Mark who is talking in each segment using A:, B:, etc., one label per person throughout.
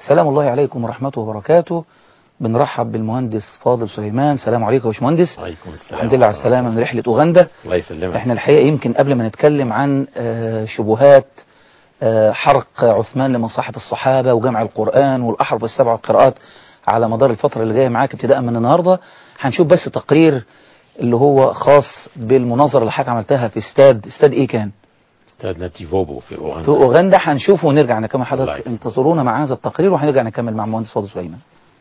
A: سلام الله عليكم ورحمته وبركاته بنرحب بالمهندس فاضل سليمان سلام عليكم يا باشمهندس
B: عليكم السلام
A: الحمد لله على السلامة من رحلة أوغندا
B: الله يسلمك
A: احنا الحقيقة يمكن قبل ما نتكلم عن آه، شبهات آه، حرق عثمان لمصاحف الصحابة وجمع القرآن والأحرف السبع والقراءات على مدار الفترة اللي جاية معاك ابتداء من النهاردة هنشوف بس تقرير اللي هو خاص بالمناظرة اللي حضرتك عملتها في استاد استاد ايه كان؟
B: استاذ نتيفوبو في اوغندا
A: في اوغندا هنشوفه ونرجع نكمل حضرتك
B: الله يكرمك.
A: انتظرونا مع هذا التقرير وهنرجع نكمل مع المهندس فاضل سليمان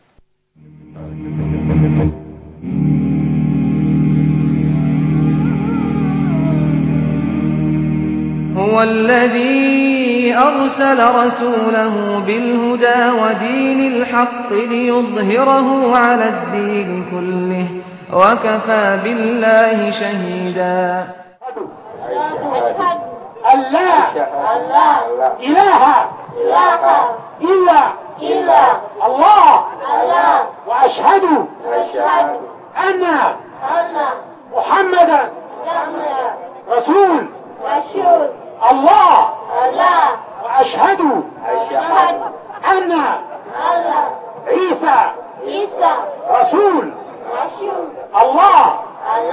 C: هو الذي أرسل رسوله بالهدى ودين الحق ليظهره على الدين كله وكفى بالله شهيدا
D: أشهد أن لا إله إلا الله وأشهد أن محمدا رسول الله وأشهد أن عيسى رسول الله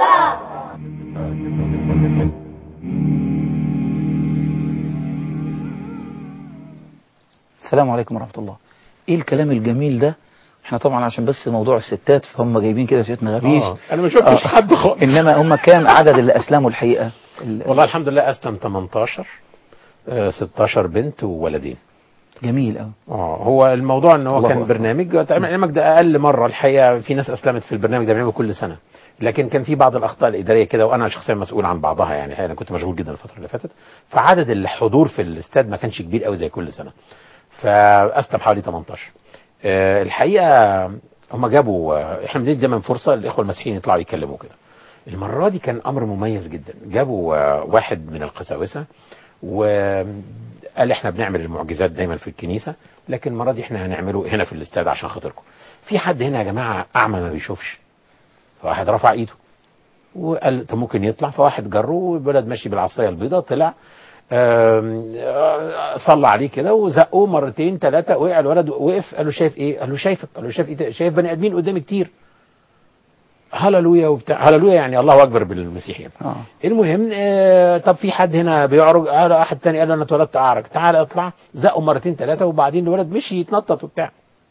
A: السلام عليكم ورحمة الله ايه الكلام الجميل ده احنا طبعا عشان بس موضوع الستات فهم جايبين كده شيتنا غبيش
B: آه. انا ما شفتش
A: آه.
B: حد خالص
A: انما هم كام عدد اللي اسلموا الحقيقة ال-
B: والله الحمد لله اسلم 18 آه، 16 بنت وولدين
A: جميل قوي
B: اه هو الموضوع ان هو
A: الله
B: كان
A: أكبر.
B: برنامج البرنامج ده اقل مره الحقيقه في ناس اسلمت في البرنامج ده بنعمله كل سنه لكن كان في بعض الاخطاء الاداريه كده وانا شخصيا مسؤول عن بعضها يعني الحقيقة انا كنت مشغول جدا الفتره اللي فاتت فعدد الحضور في الاستاد ما كانش كبير قوي زي كل سنه فاسلم حوالي 18 آه، الحقيقه هم جابوا آه، احنا بندي دايما فرصه للاخوه المسيحيين يطلعوا يتكلموا كده المره دي كان امر مميز جدا جابوا آه، واحد من القساوسه وقال احنا بنعمل المعجزات دايما في الكنيسه لكن المره دي احنا هنعمله هنا في الاستاد عشان خاطركم في حد هنا يا جماعه اعمى ما بيشوفش فواحد رفع ايده وقال طب ممكن يطلع فواحد جره والولد ماشي بالعصايه البيضاء طلع آم، آه، صلى عليه كده وزقه مرتين ثلاثه وقع الولد وقف قال له شايف ايه؟ قال له شايفك قال له شايف ايه شايف بني ادمين قدامي كتير هللويا وبتاع هللويا يعني الله اكبر بالمسيحيين
A: اه
B: المهم آه طب في حد هنا بيعرج قال احد تاني قال له انا اتولدت اعرج تعال اطلع زقه مرتين ثلاثه وبعدين الولد مشي يتنطط وبتاع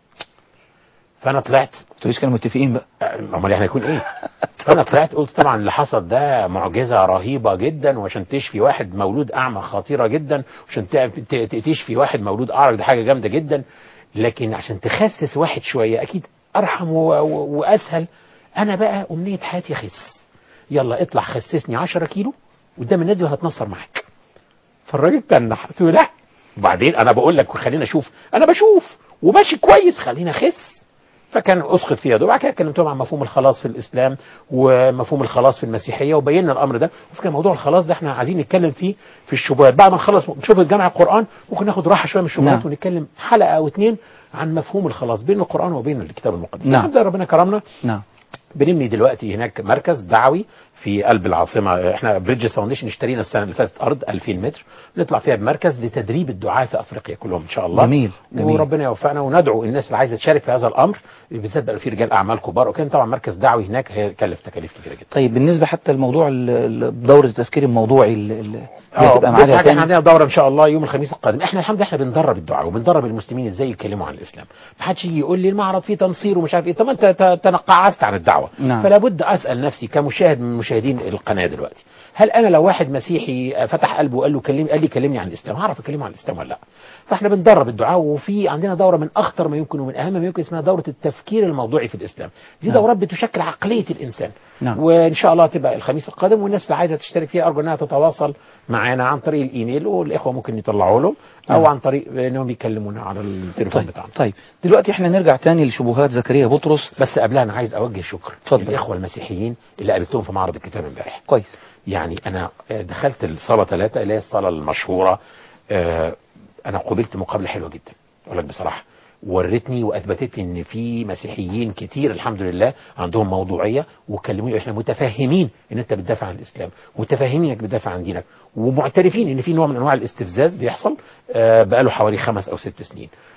B: فانا طلعت
A: انتوا ليش كانوا متفقين بقى
B: آه، امال يعني هيكون ايه فانا طلعت قلت طبعا اللي حصل ده معجزه رهيبه جدا وعشان تشفي واحد مولود اعمى خطيره جدا وعشان ت- ت- تشفي واحد مولود اعرج ده حاجه جامده جدا لكن عشان تخسس واحد شويه اكيد ارحم و- و- واسهل انا بقى امنيه حياتي اخس يلا اطلع خسسني 10 كيلو قدام الناس دي وهتنصر معاك فالراجل تنح قلت له لا وبعدين انا بقول لك خلينا اشوف انا بشوف وماشي كويس خلينا اخس فكان اسقط في يده وبعد كده كلمتهم عن مفهوم الخلاص في الاسلام ومفهوم الخلاص في المسيحيه وبينا الامر ده وكان موضوع الخلاص ده احنا عايزين نتكلم فيه في الشبهات بعد ما نخلص نشوف جامع القران ممكن ناخد راحه شويه من الشبهات
A: نعم.
B: ونتكلم حلقه او اتنين عن مفهوم الخلاص بين القران وبين الكتاب المقدس
A: نعم.
B: الحمد لله ربنا كرمنا
A: نعم
B: بنبني دلوقتي هناك مركز دعوي في قلب العاصمه احنا بريدجز فاونديشن اشترينا السنه اللي فاتت ارض 2000 متر نطلع فيها بمركز لتدريب الدعاة في افريقيا كلهم ان شاء الله
A: جميل، جميل.
B: وربنا يوفقنا وندعو الناس اللي عايزه تشارك في هذا الامر بالذات بقى في رجال اعمال كبار وكان طبعا مركز دعوي هناك هيكلف تكاليف كبيره جدا
A: طيب بالنسبة حتى لموضوع ال- ال- دورة التفكير الموضوعي ال- ال- اللي
B: اه
A: هتبقى
B: بص
A: معانا
B: حاجه احنا
A: تاني
B: عندنا دوره ان شاء الله يوم الخميس القادم احنا الحمد لله احنا بندرب الدعاء وبندرب المسلمين ازاي يتكلموا عن الاسلام ما حدش يجي يقول لي المعرض فيه تنصير ومش عارف ايه طب انت ت- تنقعست عن الدعوه
A: نعم.
B: فلا بد اسال نفسي كمشاهد من مشاهدين القناه دلوقتي هل انا لو واحد مسيحي فتح قلبه وقال له كلم قال لي كلمني عن الاسلام هعرف اكلمه عن الاسلام ولا لا فاحنا بندرب الدعاء وفي عندنا دوره من اخطر ما يمكن ومن اهم ما يمكن اسمها دوره التفكير الموضوعي في الاسلام دي
A: نعم.
B: دورات بتشكل عقليه الانسان
A: نعم.
B: وان شاء الله تبقى الخميس القادم والناس اللي عايزه تشترك فيها ارجو انها تتواصل معانا عن طريق الايميل والاخوه ممكن يطلعوا لهم او
A: نعم.
B: عن طريق انهم يكلمونا على التليفون
A: طيب
B: بتاعنا
A: طيب دلوقتي احنا نرجع تاني لشبهات زكريا بطرس
B: بس قبلها انا عايز اوجه شكر
A: اتفضل.
B: للاخوه المسيحيين اللي قابلتهم في معرض الكتاب امبارح
A: كويس
B: يعني انا دخلت الصلاه ثلاثه اللي هي الصلاه المشهوره آه، انا قبلت مقابله حلوه جدا اقول لك بصراحه ورتني واثبتت لي ان في مسيحيين كتير الحمد لله عندهم موضوعيه وكلموني احنا متفهمين ان انت بتدافع عن الاسلام متفهمين انك بتدافع عن دينك ومعترفين ان في نوع من انواع الاستفزاز بيحصل آه، بقاله حوالي خمس او ست سنين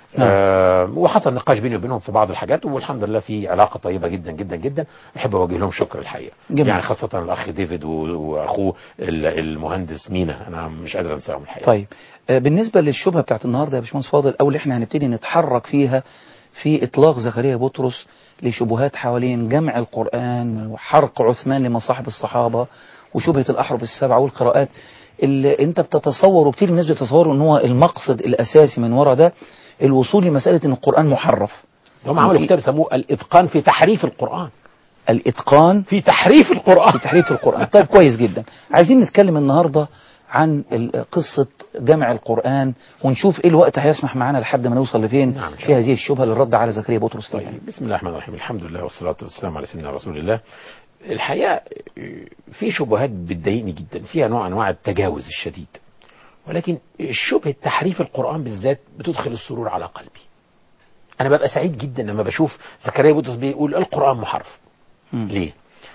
A: نعم.
B: آه وحصل نقاش بيني وبينهم في بعض الحاجات والحمد لله في علاقه طيبه جدا جدا جدا احب اوجه لهم شكر الحقيقه
A: جميل.
B: يعني خاصه الاخ ديفيد و- واخوه ال- المهندس مينا انا مش قادر انساهم الحقيقه
A: طيب آه، بالنسبة للشبهة بتاعت النهاردة يا باشمهندس فاضل أول إحنا هنبتدي نتحرك فيها في إطلاق زكريا بطرس لشبهات حوالين جمع القرآن وحرق عثمان لمصاحب الصحابة وشبهة الأحرف السبعة والقراءات اللي أنت بتتصور وكتير الناس بتتصوروا إن هو المقصد الأساسي من وراء ده الوصول لمسألة إن القرآن محرف
B: هم عملوا
A: وفي-
B: كتاب يسموه الاتقان في تحريف القران
A: الإتقان
B: في تحريف القران
A: في تحريف القرآن طيب كويس جدا عايزين نتكلم النهاردة عن ال- قصة جمع القرآن ونشوف ايه الوقت هيسمح معانا لحد ما نوصل لفين
B: نعم، إن شاء
A: في هذه الشبهة للرد على زكريا بطرس طيب.
B: طيب بسم الله الرحمن الرحيم الحمد لله والصلاة والسلام على سيدنا رسول الله الحقيقة آه، في شبهات بتضايقني جدا فيها نوع أنواع التجاوز الشديد ولكن شبهة تحريف القرآن بالذات بتدخل السرور على قلبي أنا ببقى سعيد جدا لما بشوف زكريا بطرس بيقول القرآن محرف
A: مم.
B: ليه؟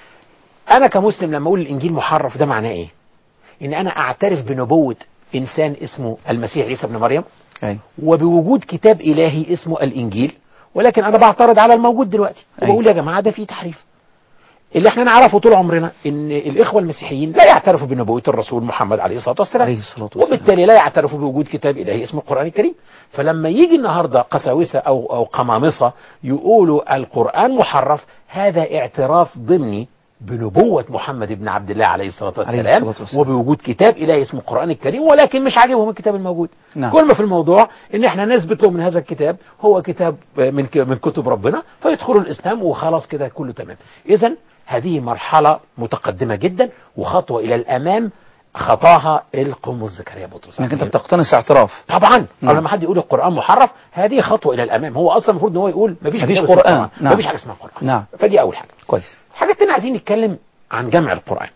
B: أنا كمسلم لما أقول الإنجيل محرف ده معناه إيه؟ إن أنا أعترف بنبوة إنسان اسمه المسيح عيسى ابن مريم
A: أيوة.
B: وبوجود كتاب إلهي اسمه الإنجيل ولكن أنا بعترض على الموجود دلوقتي
A: أيوة.
B: وبقول يا جماعة ده فيه تحريف اللي احنا نعرفه طول عمرنا ان الاخوه المسيحيين لا يعترفوا بنبوه الرسول محمد عليه الصلاه والسلام
A: عليه الصلاة والسلام
B: وبالتالي لا يعترفوا بوجود كتاب الهي اسمه القران الكريم فلما يجي النهارده قساوسه او او قمامصه يقولوا القران محرف هذا اعتراف ضمني بنبوة محمد بن عبد الله عليه الصلاة
A: عليه
B: والسلام
A: الصلاة والسلام.
B: وبوجود كتاب إلهي اسمه القرآن الكريم ولكن مش عاجبهم الكتاب الموجود
A: نعم.
B: كل ما في الموضوع ان احنا نثبت لهم من هذا الكتاب هو كتاب من ك- من كتب ربنا فيدخلوا الاسلام وخلاص كده كله تمام اذا هذه مرحله متقدمه جدا وخطوه الى الامام خطاها القمص زكريا بطرس
A: انك انت بتقتنص اعتراف
B: طبعا
A: نعم.
B: لما حد يقول القران محرف هذه خطوه الى الامام هو اصلا المفروض ان هو يقول مفيش
A: مفيش
B: كتاب اسمه
A: قرآن. نعم.
B: مفيش حاجه اسمها قران
A: نعم
B: فدي اول حاجه
A: كويس
B: الحاجه الثانيه عايزين نتكلم عن جمع القران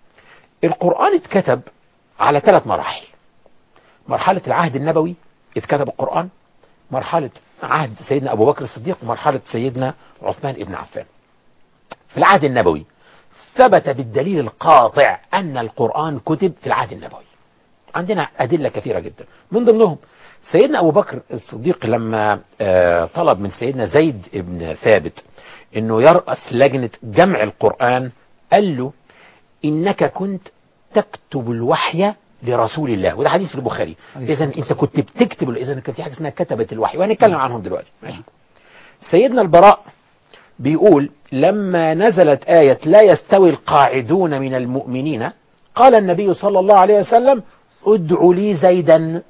B: القران اتكتب على ثلاث مراحل مرحله العهد النبوي اتكتب القران مرحله عهد سيدنا ابو بكر الصديق ومرحله سيدنا عثمان بن عفان في العهد النبوي ثبت بالدليل القاطع ان القران كتب في العهد النبوي عندنا ادله كثيره جدا من ضمنهم سيدنا ابو بكر الصديق لما آه، طلب من سيدنا زيد بن ثابت انه يراس لجنه جمع القران قال له انك كنت تكتب الوحي لرسول الله وده حديث في البخاري
A: عليه
B: اذا انت كنت بتكتب اذا كان في حاجه اسمها كتبه الوحي وهنتكلم عنهم دلوقتي ماشي سيدنا البراء بيقول لما نزلت آية لا يستوي القاعدون من المؤمنين قال النبي صلى الله عليه وسلم ادع لي زيدا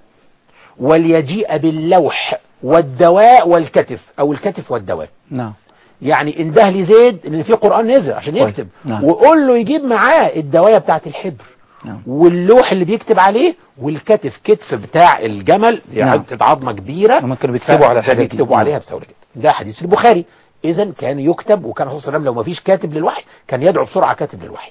B: وليجيء باللوح والدواء والكتف او الكتف والدواء
A: نعم
B: يعني انده لي زيد ان في قران نزل عشان
A: كويس.
B: يكتب
A: نعم.
B: وقول له يجيب معاه الدوايه بتاعت الحبر
A: نعم
B: واللوح اللي بيكتب عليه والكتف كتف بتاع الجمل
A: نعم.
B: يعني عظمه كبيره
A: لما كانوا بيكتبوا على الحاجات دي.
B: بيكتبوا
A: نعم.
B: عليها بسهوله جدا ده حديث البخاري اذا كان يكتب وكان الرسول صلى الله عليه وسلم لو ما فيش كاتب للوحي كان يدعو بسرعه كاتب للوحي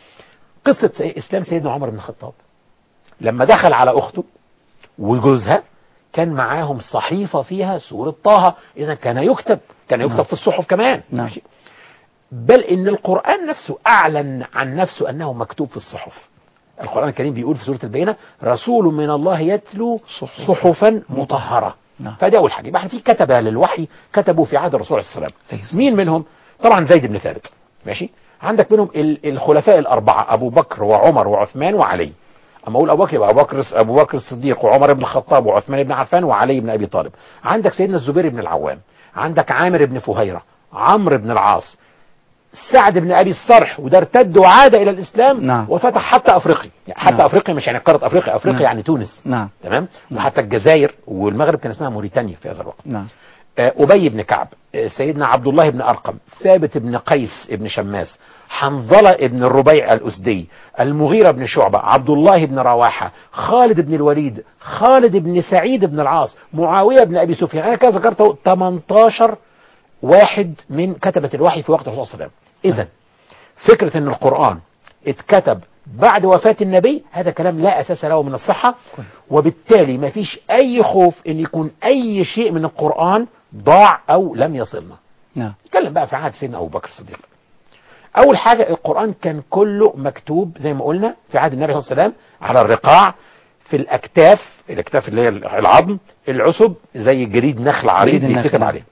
B: قصه سي- اسلام سيدنا عمر بن الخطاب لما دخل على اخته وجوزها كان معاهم صحيفه فيها سوره طه اذا كان يكتب كان يكتب
A: نعم.
B: في الصحف كمان
A: نعم.
B: ماشي بل ان القران نفسه اعلن عن نفسه انه مكتوب في الصحف القران الكريم بيقول في سوره البينه رسول من الله يتلو
A: صحف.
B: صحفا مطهره
A: نعم.
B: فدي اول حاجه يبقى احنا في كتبه للوحي كتبوا في عهد الرسول عليه الصلاه
A: عليه
B: والسلام
A: الصلاة
B: مين منهم طبعا زيد بن ثابت ماشي عندك منهم ال- الخلفاء الاربعه ابو بكر وعمر وعثمان وعلي اما اقول ابو بكر يبقى ابو بكر ابو بكر الصديق وعمر بن الخطاب وعثمان بن عفان وعلي بن ابي طالب عندك سيدنا الزبير بن العوام عندك عامر بن فهيره عمرو بن العاص سعد بن ابي الصرح وده ارتد وعاد الى الاسلام
A: نعم.
B: وفتح حتى افريقيا يعني حتى
A: نعم.
B: افريقيا مش يعني قاره افريقيا افريقيا
A: نعم.
B: يعني تونس
A: نعم
B: تمام وحتى الجزائر والمغرب كان اسمها موريتانيا في هذا الوقت
A: نعم
B: آه، أبي بن كعب آه، سيدنا عبد الله بن أرقم ثابت بن قيس بن شماس حنظلة بن الربيع الأسدي المغيرة بن شعبة عبد الله بن رواحة خالد بن الوليد خالد بن سعيد بن العاص معاوية بن أبي سفيان أنا كده ذكرت 18 واحد من كتبة الوحي في وقت الرسول صلى الله عليه وسلم إذا فكرة أن القرآن اتكتب بعد وفاة النبي هذا كلام لا أساس له من الصحة وبالتالي ما فيش أي خوف أن يكون أي شيء من القرآن ضاع أو لم يصلنا
A: نعم
B: نتكلم بقى في عهد سيدنا أبو بكر الصديق أول حاجة القرآن كان كله مكتوب زي ما قلنا في عهد النبي صلى الله عليه وسلم على الرقاع في الاكتاف الاكتاف اللي هي العظم العصب زي جريد نخل عريض
A: جريد النخل،
B: بيتكتب
A: نعم.
B: عليه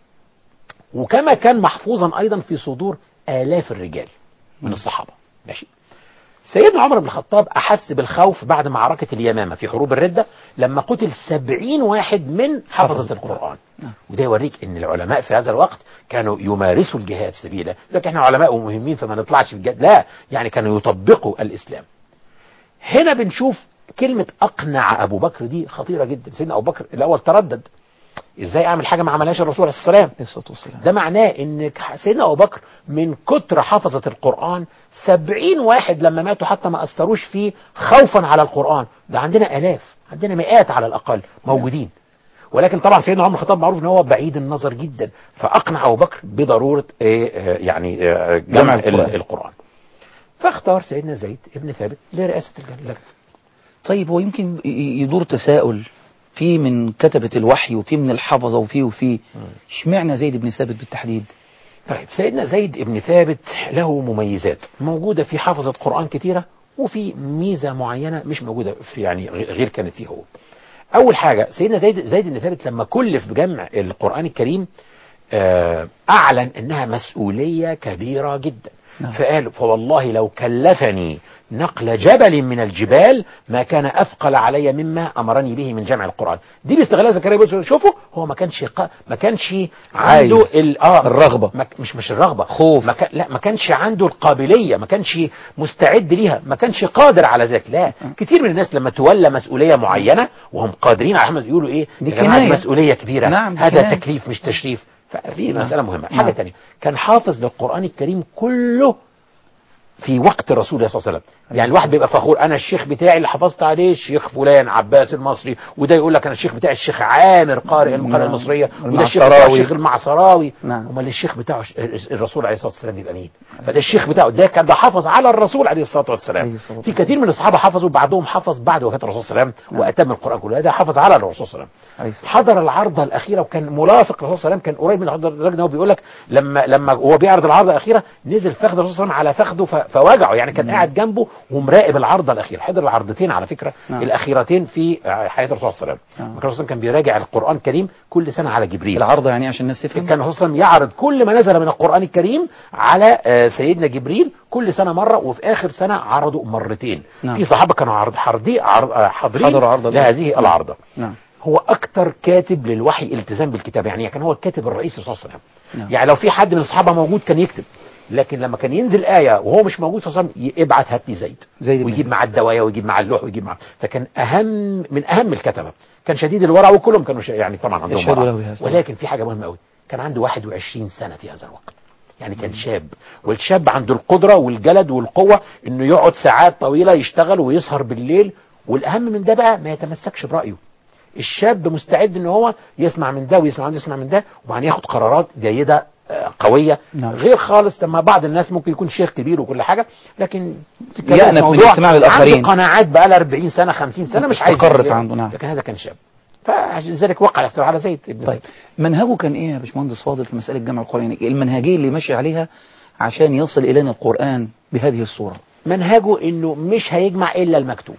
B: وكما كان محفوظا ايضا في صدور الاف الرجال من الصحابه ماشي سيدنا عمر بن الخطاب احس بالخوف بعد معركه اليمامه في حروب الرده لما قتل سبعين واحد من حفظه القران
A: نعم.
B: وده يوريك ان العلماء في هذا الوقت كانوا يمارسوا الجهاد في سبيله لكن احنا علماء ومهمين فما نطلعش في الجهاد لا يعني كانوا يطبقوا الاسلام هنا بنشوف كلمة أقنع أبو بكر دي خطيرة جدا سيدنا أبو بكر الأول تردد إزاي أعمل حاجة ما عملهاش الرسول عليه الصلاة والسلام
A: عليه الصلاة والسلام
B: ده معناه ان سيدنا ابو بكر من كتر حفظة القرآن سبعين واحد لما ماتوا حتى ما اثروش فيه خوفا على القرآن ده عندنا الاف عندنا مئات على الاقل موجودين ولكن طبعا سيدنا عمر الخطاب معروف ان هو بعيد النظر جدا فاقنع ابو بكر بضروره إيه آه، يعني آه،
A: جمع
B: جمع
A: القرآن.
B: القرآن. القرآن فاختار سيدنا زيد ابن ثابت لرئاسة اللجنة
A: طيب هو يمكن ي- يدور تساؤل في من كتبة الوحي وفي من الحفظة وفي وفي اشمعنى زيد بن ثابت بالتحديد
B: طيب سيدنا زيد بن ثابت له مميزات موجودة في حافظة قرآن كتيرة وفي ميزة معينة مش موجودة في يعني غ- غير كانت فيه هو أول حاجة سيدنا زيد, زيد بن ثابت لما كلف بجمع القرآن الكريم آه، أعلن أنها مسؤولية كبيرة جدا
A: نعم.
B: فقال فوالله لو كلفني نقل جبل من الجبال ما كان أثقل علي مما أمرني به من جمع القرآن دي الاستغلال زكريا بيقول شوفوا هو ما كانش قا... ما كانش عنده
A: عايز.
B: ال... آه
A: الرغبة.
B: ما... مش مش الرغبة
A: خوف.
B: ما كان... لا ما كانش عنده القابلية ما كانش مستعد ليها ما كانش قادر على ذلك لا كتير من الناس لما تولى مسؤولية معينة وهم قادرين على أحمد يقولوا إيه
A: دي
B: يا جماعة دي
A: كناية.
B: مسؤولية كبيرة
A: نعم، دي
B: هذا
A: كناية.
B: تكليف مش تشريف ففي
A: نعم.
B: مسألة مهمة
A: نعم.
B: حاجة تانية كان حافظ للقرآن الكريم كله في وقت الرسول صلى الله عليه وسلم يعني الواحد بيبقى فخور انا الشيخ بتاعي اللي حفظت عليه الشيخ فلان عباس المصري وده يقول لك انا الشيخ بتاعي الشيخ عامر قارئ المقالة
A: نعم.
B: المصرية وده الشيخ بتاعه
A: المعصراوي.
B: الشيخ المعصراوي
A: نعم.
B: امال الشيخ بتاعه ش- الرسول عليه الصلاه والسلام يبقى مين فده الشيخ بتاعه ده كان ده حافظ على الرسول عليه الصلاه والسلام
A: عليه الصلاة
B: في كثير من الصحابه حفظوا بعضهم حفظ بعد وفاه الرسول صلى الله عليه وسلم واتم القران كله ده حفظ على الرسول صلى الله عليه وسلم
A: عليه الصلاة
B: حضر العرضة الأخيرة وكان ملاصق للرسول صلى الله عليه وسلم كان قريب من العرضة لدرجة إن هو بيقول لك لما لما هو بيعرض العرضة الأخيرة نزل فخذ الرسول صلى الله عليه وسلم على فخذه ف- فوجعه يعني كان قاعد جنبه ومراقب العرضة الأخيرة حضر العرضتين على فكرة
A: نعم.
B: الأخيرتين في حياة الرسول صلى الله عليه وسلم
A: نعم.
B: كان الرسول صلى الله عليه وسلم كان بيراجع القرآن الكريم كل سنة على جبريل
A: العرضة يعني عشان الناس تفهم
B: كان الرسول صلى الله عليه وسلم يعرض كل ما نزل من القرآن الكريم على آه، سيدنا جبريل كل سنة مرة وفي آخر سنة عرضوا مرتين
A: نعم.
B: في صحابة كانوا عرض حرضي عرض آه، حاضرين
A: حضروا عرضة
B: لهذه العرضة
A: نعم
B: هو اكتر كاتب للوحي التزام بالكتاب يعني كان هو الكاتب الرئيسي صلى الله عليه وسلم
A: نعم.
B: يعني لو في حد من الصحابه موجود كان يكتب لكن لما كان ينزل آية وهو مش موجود صلى الله عليه وسلم ي- ابعت هات لي زيد
A: زيد بن
B: ويجيب معاه الدوايا ويجيب معاه اللوح ويجيب معاه فكان أهم من أهم الكتبة كان شديد الورع وكلهم كانوا ش- يعني طبعا عندهم
A: يشهدوا
B: ورع.
A: له بهذا.
B: ولكن في حاجة مهمة قوي كان عنده 21 سنة في هذا الوقت يعني كان شاب والشاب عنده القدرة والجلد والقوة انه يقعد ساعات طويلة يشتغل ويسهر بالليل والاهم من ده بقى ما يتمسكش برأيه الشاب مستعد ان هو يسمع من ده ويسمع من ده يسمع من ده وبعدين ياخد قرارات جيده آه، قويه
A: نعم.
B: غير خالص لما بعض الناس ممكن يكون شيخ كبير وكل حاجه لكن تتكلم
A: يأنف
B: في
A: من
B: موضوع
A: الاستماع للآخرين.
B: عنده قناعات بقى لها 40 سنه 50 سنه مش عايز
A: استقرت
B: يغير.
A: عنده، نعم.
B: لكن هذا كان شاب فعشان ذلك وقع الاختراع على زيد ابن
A: طيب منهجه كان ايه يا باشمهندس فاضل في مسألة جمع القرآن يعني المنهجية اللي ماشي عليها عشان يصل إلينا القرآن بهذه الصورة
B: منهجه انه مش هيجمع الا المكتوب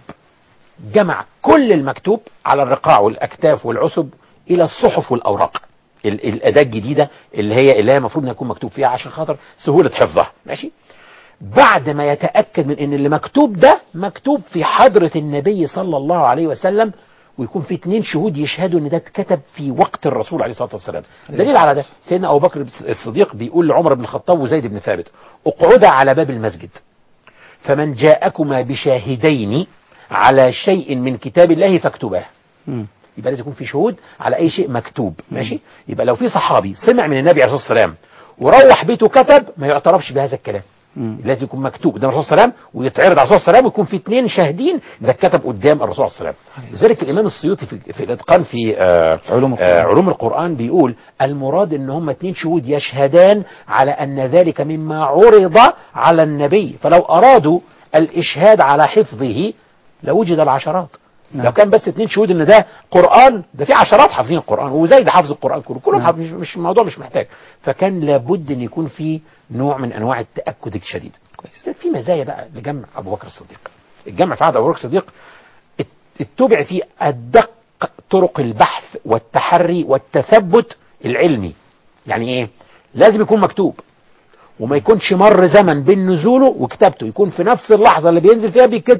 B: جمع كل المكتوب على الرقاع والاكتاف والعصب الى الصحف والاوراق ال- الاداه الجديده اللي هي اللي هي المفروض انها يكون مكتوب فيها عشان خاطر سهوله حفظها ماشي بعد ما يتاكد من ان اللي مكتوب ده مكتوب في حضره النبي صلى الله عليه وسلم ويكون في اتنين شهود يشهدوا ان ده اتكتب في وقت الرسول عليه الصلاه والسلام دليل على ده سيدنا ابو بكر الصديق بيقول لعمر بن الخطاب وزيد بن ثابت اقعدا على باب المسجد فمن جاءكما بشاهدين على شيء من كتاب الله فاكتباه
A: مم.
B: يبقى لازم يكون في شهود على اي شيء مكتوب ماشي يبقى لو في صحابي سمع من النبي عليه الصلاه والسلام وروح بيته كتب ما يعترفش بهذا الكلام
A: مم.
B: لازم يكون مكتوب قدام الرسول صلى الله عليه وسلم ويتعرض على الرسول صلى الله عليه وسلم ويكون في اثنين شاهدين ده اتكتب قدام الرسول صلى الله عليه وسلم لذلك الامام السيوطي في, في الاتقان في آه
A: علوم القرآن.
B: آه علوم القران بيقول المراد ان هم اثنين شهود يشهدان على ان ذلك مما عرض على النبي فلو ارادوا الاشهاد على حفظه لوجد العشرات
A: نعم.
B: لو كان بس اثنين شهود ان ده قران ده في عشرات حافظين القران وزي ده حافظ القران كله كلهم
A: نعم.
B: حافظ- مش مش الموضوع مش محتاج فكان لابد ان يكون في نوع من انواع التاكد الشديد
A: كويس
B: في مزايا بقى لجمع ابو بكر الصديق الجمع في عهد ابو بكر الصديق اتبع فيه أدق طرق البحث والتحري والتثبت العلمي يعني ايه لازم يكون مكتوب وما يكونش مر زمن بين نزوله وكتابته يكون في نفس اللحظة اللي بينزل فيها بيتكتب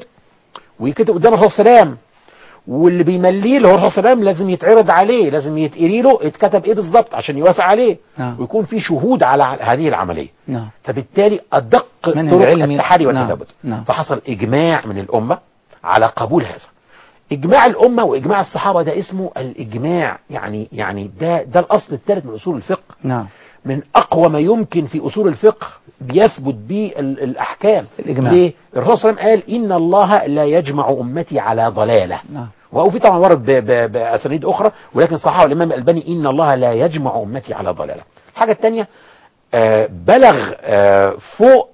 B: ويكتب قدام الرسول صلى الله عليه وسلم واللي بيمليه اللي هو الرسول صلى الله عليه وسلم لازم يتعرض عليه لازم يتقري له اتكتب ايه بالظبط عشان يوافق عليه
A: نعم.
B: ويكون في شهود على هذه العملية
A: نعم
B: فبالتالي أدق
A: من
B: طرق
A: العلم-
B: التحري
A: نعم،
B: والتثبت
A: نعم.
B: فحصل إجماع من الأمة على قبول هذا إجماع الأمة وإجماع الصحابة ده اسمه الإجماع يعني يعني ده ده الأصل الثالث من أصول الفقه
A: نعم
B: من أقوى ما يمكن في أصول الفقه بيثبت به ال- الأحكام
A: الإجماع.
B: ليه؟ الرسول صلى الله عليه وسلم قال إن الله لا يجمع أمتي على ضلالة
A: نعم
B: وفي طبعا ورد ب- ب- بأسانيد أخرى ولكن صححه الإمام الألباني إن الله لا يجمع أمتي على ضلالة الحاجة الثانية آه، بلغ آه، فوق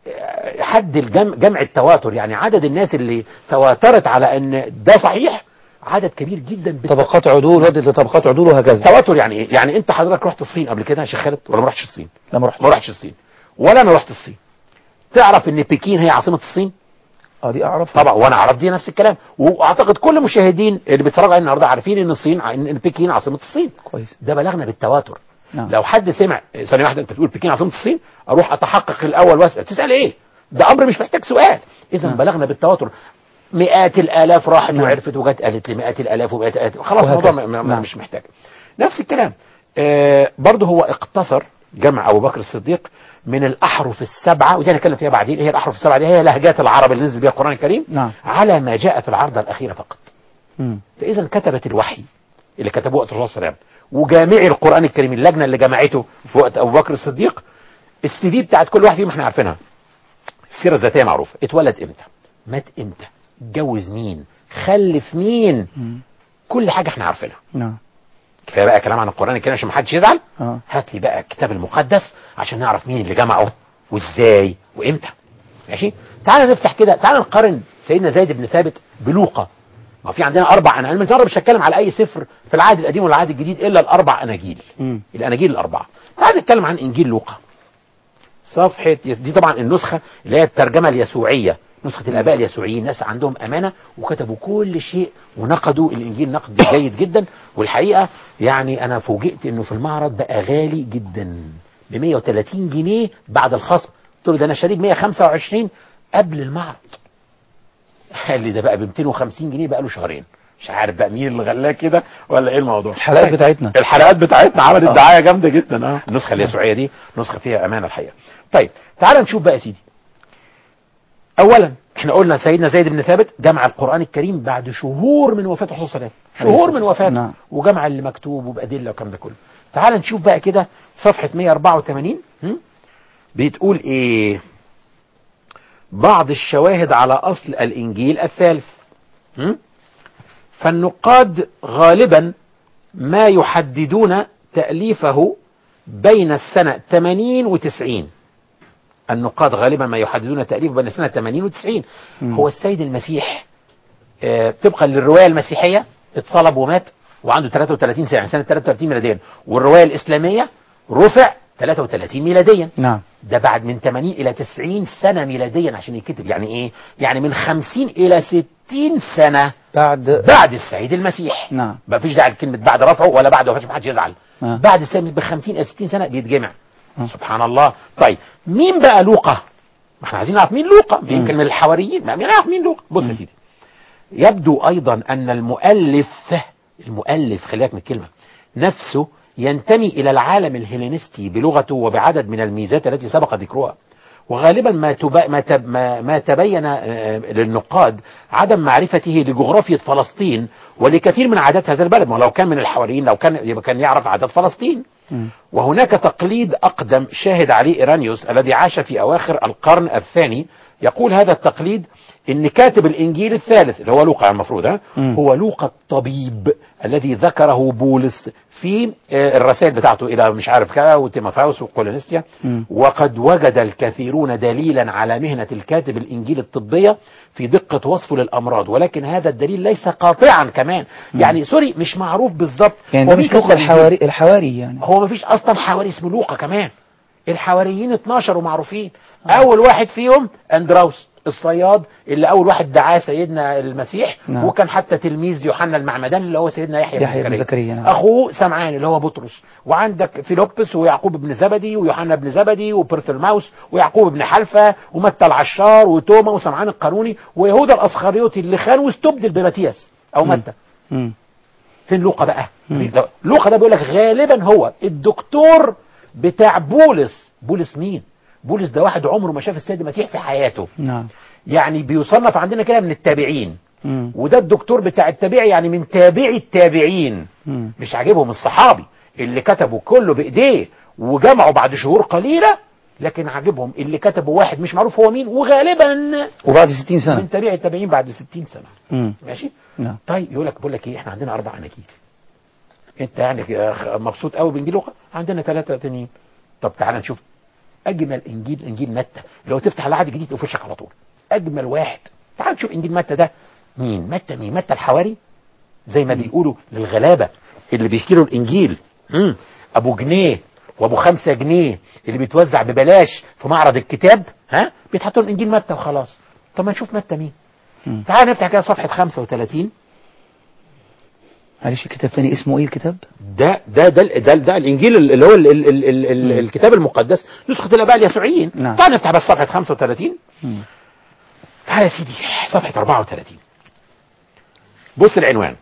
B: آه، حد الجمع جمع التواتر يعني عدد الناس اللي تواترت على ان ده صحيح عدد كبير جدا بالت-
A: طبقات عدول ودت لطبقات عدول وهكذا
B: تواتر يعني ايه يعني انت حضرتك رحت الصين قبل كده يا شيخ خالد ولا ما رحتش الصين
A: لما رحت
B: ما رحتش الصين ولا انا رحت الصين تعرف ان بكين هي عاصمة الصين
A: اه دي اعرف
B: طبعا وانا اعرف دي نفس الكلام واعتقد كل المشاهدين اللي بيتفرجوا علينا النهارده عارفين ان الصين ان بكين عاصمة الصين
A: كويس
B: ده بلغنا بالتواتر
A: نعم
B: لو حد سمع ثانيه واحده انت بتقول بكين عاصمه الصين اروح اتحقق الاول واسال تسال ايه ده امر مش محتاج سؤال اذا
A: نعم.
B: بلغنا بالتواتر مئات الالاف راحت
A: نعم.
B: وعرفت وجت قالت لي مئات الالاف ومئات الالاف خلاص
A: وهكذا.
B: الموضوع م- م-
A: نعم.
B: مش محتاج نفس الكلام آه برضه هو اقتصر جمع ابو بكر الصديق من الاحرف السبعه ودي هنتكلم فيها بعدين ايه هي الاحرف السبعه دي هي لهجات العرب اللي نزل بها القران الكريم
A: نعم
B: على ما جاء في العرضه الاخيره فقط
A: مم.
B: فاذا كتبت الوحي اللي كتبوه وقت الرسول صلى الله عليه وسلم وجامعي القران الكريم اللجنه اللي جمعته في وقت ابو بكر الصديق السي في بتاعت كل واحد فيهم احنا عارفينها السيره الذاتيه معروفه اتولد امتى مات امتى اتجوز مين خلف مين
A: مم.
B: كل حاجه احنا عارفينها
A: نعم
B: كفايه بقى كلام عن القران الكريم عشان ما حدش يزعل
A: اه
B: هات لي بقى الكتاب المقدس عشان نعرف مين اللي جمعه وازاي وامتى ماشي تعال نفتح كده تعال نقارن سيدنا زيد بن ثابت بلوقا ما في عندنا اربع انا علم النهارده مش هتكلم على اي سفر في العهد القديم والعهد الجديد الا الاربع اناجيل
A: مم.
B: الاناجيل الاربعه تعال نتكلم عن انجيل لوقا صفحه دي طبعا النسخه اللي هي الترجمه اليسوعيه نسخه الاباء اليسوعيين ناس عندهم امانه وكتبوا كل شيء ونقدوا الانجيل نقد جيد جدا والحقيقه يعني انا فوجئت انه في المعرض بقى غالي جدا ب 130 جنيه بعد الخصم قلت له ده انا شاريه ب 125 قبل المعرض قال لي ده بقى ب 250 جنيه بقى له شهرين مش عارف بقى مين اللي غلاه كده ولا ايه الموضوع
A: الحلقات بتاعتنا
B: الحلقات بتاعتنا عملت
A: آه.
B: دعايه جامده جدا اه النسخه اليسوعيه دي نسخه فيها امانه الحقيقه طيب تعال نشوف بقى يا سيدي اولا احنا قلنا سيدنا زيد بن ثابت جمع القران الكريم بعد شهور من وفاه الرسول صلى الله عليه وسلم شهور من وفاته
A: نعم.
B: وجمع اللي مكتوب وبادله والكلام ده كله تعال نشوف بقى كده صفحه 184 هم؟ بتقول ايه بعض الشواهد على اصل الانجيل الثالث هم؟ فالنقاد غالبا ما يحددون تأليفه بين السنة 80 و 90 النقاد غالبا ما يحددون تأليفه بين السنة 80 و 90
A: مم.
B: هو السيد المسيح آه، طبقا للرواية المسيحية اتصلب ومات وعنده 33 سنة يعني سنة 33 ميلاديا والرواية الإسلامية رفع 33 ميلاديا
A: نعم
B: ده بعد من 80 إلى 90 سنة ميلاديا عشان يكتب يعني إيه؟ يعني من 50 إلى 60 سنة
A: بعد
B: بعد السيد المسيح
A: نعم
B: ما فيش داعي لكلمة بعد رفعه ولا بعد وفاته ما حدش يزعل
A: آه.
B: بعد السيد ب 50 إلى 60 سنة بيتجمع
A: آه.
B: سبحان الله طيب مين بقى لوقا؟ ما احنا عايزين نعرف مين لوقا يمكن من الحواريين ما مين يعرف مين لوقا بص يا سيدي يبدو أيضا أن المؤلف المؤلف خلي بالك من الكلمة نفسه ينتمي إلى العالم الهيلينستي بلغته وبعدد من الميزات التي سبق ذكرها وغالبا ما تب... ما, تب... ما... ما تبين آه، للنقاد عدم معرفته لجغرافية فلسطين ولكثير من عادات هذا البلد ما هو لو كان من الحواريين لو كان يبقى كان يعرف عادات فلسطين
A: مم.
B: وهناك تقليد أقدم شاهد عليه إيرانيوس الذي عاش في أواخر القرن الثاني يقول هذا التقليد إن كاتب الإنجيل الثالث اللي هو لوقا المفروض ها
A: مم.
B: هو لوقا الطبيب الذي ذكره بولس في آه، الرسائل بتاعته إلى مش عارف كذا وتيموثاوس وكولونستيا
A: مم.
B: وقد وجد الكثيرون دليلا على مهنة الكاتب الإنجيل الطبية في دقة وصفه للأمراض ولكن هذا الدليل ليس قاطعا كمان يعني سوري مش معروف بالظبط
A: يعني
B: هو
A: ده مش
B: كاتب
A: لوقا
B: الإنجيل.
A: الحواري الحواري يعني
B: هو ما فيش اصلا حواري اسمه لوقا كمان الحواريين 12 ومعروفين اول واحد فيهم اندراوس الصياد اللي اول واحد دعاه سيدنا المسيح
A: نعم.
B: وكان حتى تلميذ يوحنا المعمدان اللي هو سيدنا يحيى,
A: يحيى بن
B: بن
A: زكريا، نعم.
B: اخوه سمعان اللي هو بطرس وعندك فيلبس ويعقوب بن زبدي ويوحنا بن زبدي وبرثلماوس ويعقوب بن حلفة ومتى العشار وتوما وسمعان القانوني ويهوذا الاسخريوطي اللي خان واستبدل بمتياس او متى
A: مم.
B: فين لوقا بقى
A: مم.
B: لا، لوقا ده بيقول لك غالبا هو الدكتور بتاع بولس بولس مين بولس ده واحد عمره ما شاف السيد المسيح في حياته
A: نعم
B: يعني بيصنف عندنا كده من التابعين
A: مم.
B: وده الدكتور بتاع التابعي يعني من تابعي التابعين
A: مم.
B: مش عاجبهم الصحابي اللي كتبوا كله بايديه وجمعوا بعد شهور قليله لكن عاجبهم اللي كتبه واحد مش معروف هو مين وغالبا
A: وبعد 60 سنة
B: من تابعي التابعين بعد 60 سنه
A: مم.
B: ماشي
A: نعم
B: طيب يقول لك بقول لك ايه احنا عندنا اربع اناجيل انت يعني آه، مبسوط قوي بانجيل لوقا عندنا ثلاثه تانيين طب تعالى نشوف اجمل انجيل انجيل متى لو تفتح العهد الجديد تقول في وشك على طول اجمل واحد تعال نشوف انجيل متى ده مين متى مين متى الحواري زي ما بيقولوا للغلابه اللي بيحكي له الانجيل مم. ابو جنيه وابو خمسة جنيه اللي بيتوزع ببلاش في معرض الكتاب ها بيتحط له انجيل متى وخلاص طب ما نشوف متى مين
A: مم.
B: تعال نفتح كده صفحه 35
A: معلش الكتاب تاني اسمه ايه الكتاب؟
B: ده ده ده ده, ده الانجيل اللي هو ال ال ال ال ال
A: مم.
B: الكتاب المقدس نسخه الاباء اليسوعيين
A: نعم.
B: تعال نفتح بس صفحه 35
A: مم.
B: تعال يا سيدي صفحه 34 بص العنوان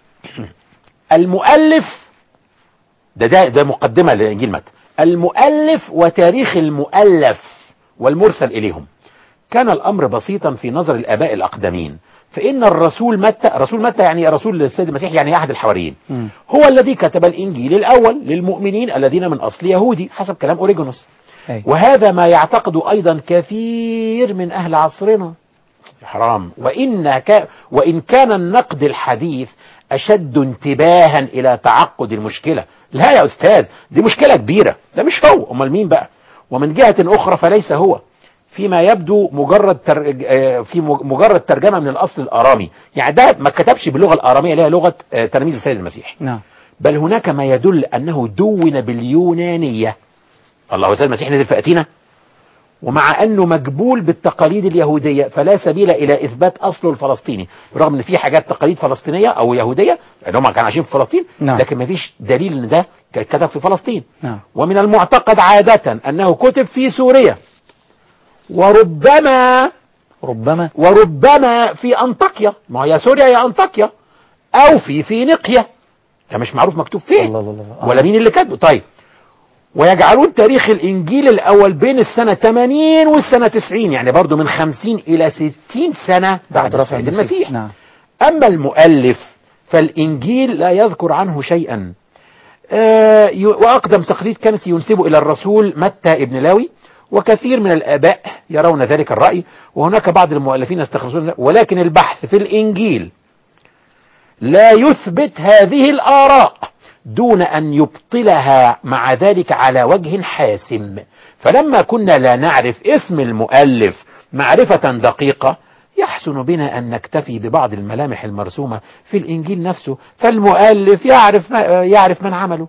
B: المؤلف ده ده ده مقدمه لانجيل متى المؤلف وتاريخ المؤلف والمرسل اليهم كان الامر بسيطا في نظر الاباء الاقدمين فان الرسول متى رسول متى يعني رسول السيد المسيح يعني احد الحواريين
A: مم.
B: هو الذي كتب الانجيل الاول للمؤمنين الذين من اصل يهودي حسب كلام اوريجونوس
A: أي.
B: وهذا ما يعتقد ايضا كثير من اهل عصرنا حرام وان ك... وان كان النقد الحديث اشد انتباها الى تعقد المشكله لا يا استاذ دي مشكله كبيره ده مش هو امال مين بقى ومن جهه اخرى فليس هو فيما يبدو مجرد تر... آه، في مج- مجرد ترجمه من الاصل الارامي يعني ده ما كتبش باللغه الاراميه اللي هي لغه آه، تلاميذ السيد المسيح
A: نعم
B: بل هناك ما يدل انه دون باليونانيه الله هو السيد المسيح نزل في اتينا ومع انه مجبول بالتقاليد اليهوديه فلا سبيل الى اثبات اصله الفلسطيني رغم ان في حاجات تقاليد فلسطينيه او يهوديه لان هم كانوا عايشين في فلسطين
A: نعم.
B: لكن ما فيش دليل ان ده كان كتب في فلسطين
A: نعم
B: ومن المعتقد عاده انه كتب في سوريا وربما
A: ربما
B: وربما في انطاكيا ما هي سوريا يا انطاكيا او في فينيقيا ده مش معروف مكتوب فين
A: الله الله الله. آه.
B: ولا مين اللي كاتبه طيب ويجعلون تاريخ الانجيل الاول بين السنه 80 والسنه 90 يعني برضو من 50 الى 60 سنه بعد
A: رفع
B: السيد المسيح
A: نعم
B: اما المؤلف فالانجيل لا يذكر عنه شيئا آه، ي- واقدم تقليد كنسي ينسبه الى الرسول متى ابن لاوي وكثير من الاباء يرون ذلك الراي وهناك بعض المؤلفين يستخلصون ولكن البحث في الانجيل لا يثبت هذه الاراء دون ان يبطلها مع ذلك على وجه حاسم فلما كنا لا نعرف اسم المؤلف معرفه دقيقه يحسن بنا ان نكتفي ببعض الملامح المرسومه في الانجيل نفسه فالمؤلف يعرف ما يعرف من عمله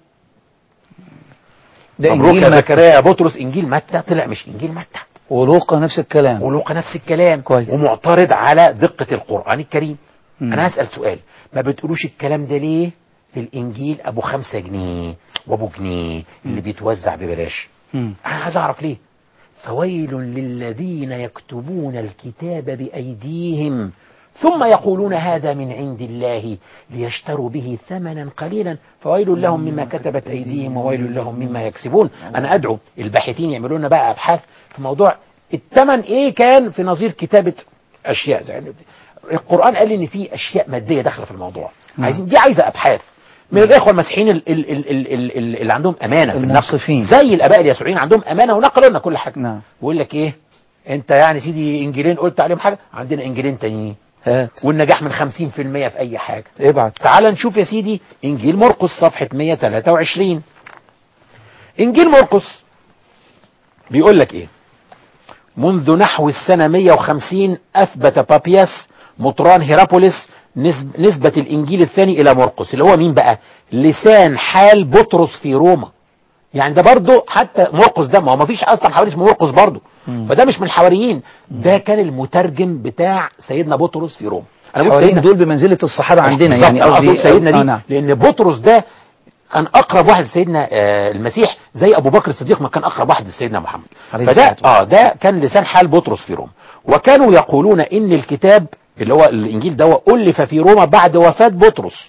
A: ده
B: مبروك
A: انجيل
B: يا
A: متى
B: زكريا بطرس انجيل متى طلع مش انجيل متى
A: ولوقا نفس الكلام
B: ولوقا نفس الكلام
A: كويس.
B: ومعترض على دقه القران الكريم
A: مم.
B: انا هسال سؤال ما بتقولوش الكلام ده ليه في الانجيل ابو خمسة جنيه وابو جنيه اللي بيتوزع ببلاش
A: مم.
B: انا عايز اعرف ليه فويل للذين يكتبون الكتاب بايديهم ثم يقولون هذا من عند الله ليشتروا به ثمنا قليلا فويل لهم مما كتبت ايديهم وويل لهم مما يكسبون انا ادعو الباحثين يعملوا لنا بقى ابحاث في موضوع الثمن ايه كان في نظير كتابه اشياء زي القران قال ان في اشياء ماديه داخله في الموضوع
A: نعم.
B: عايزين دي عايزه ابحاث من الاخوه المسيحيين ال- ال- ال- ال- ال- ال- اللي عندهم امانه في النقل
A: المنصفين.
B: زي الاباء اليسوعيين عندهم امانه ونقلوا لنا كل حاجه
A: نعم
B: بيقول لك ايه انت يعني سيدي انجيلين قلت عليهم حاجه عندنا انجيلين تانيين
A: هات
B: والنجاح من 50% في اي حاجه
A: ابعت
B: تعال نشوف يا سيدي انجيل مرقس صفحه 123 انجيل مرقس بيقول لك ايه منذ نحو السنه 150 اثبت بابياس مطران هيرابوليس نسب نسبة الإنجيل الثاني إلى مرقس اللي هو مين بقى؟ لسان حال بطرس في روما. يعني ده برضه حتى مرقس ده ما هو ما فيش أصلا حوالي اسمه مرقس برضه
A: مم.
B: فده مش من الحواريين ده كان المترجم بتاع سيدنا بطرس في روما انا بقول
A: الحواريين
B: سيدنا
A: دول بمنزلة الصحابة عندنا
B: بالظبط،
A: يعني
B: أنا
A: قصدي
B: أقصد سيدنا دي
A: آه نعم.
B: لان بطرس ده كان اقرب واحد لسيدنا آه، المسيح زي ابو بكر الصديق ما كان اقرب واحد لسيدنا محمد
A: عليه
B: فده
A: الصلاة
B: اه ده كان لسان حال بطرس في روما وكانوا يقولون ان الكتاب اللي هو الانجيل ده الف في روما بعد وفاه بطرس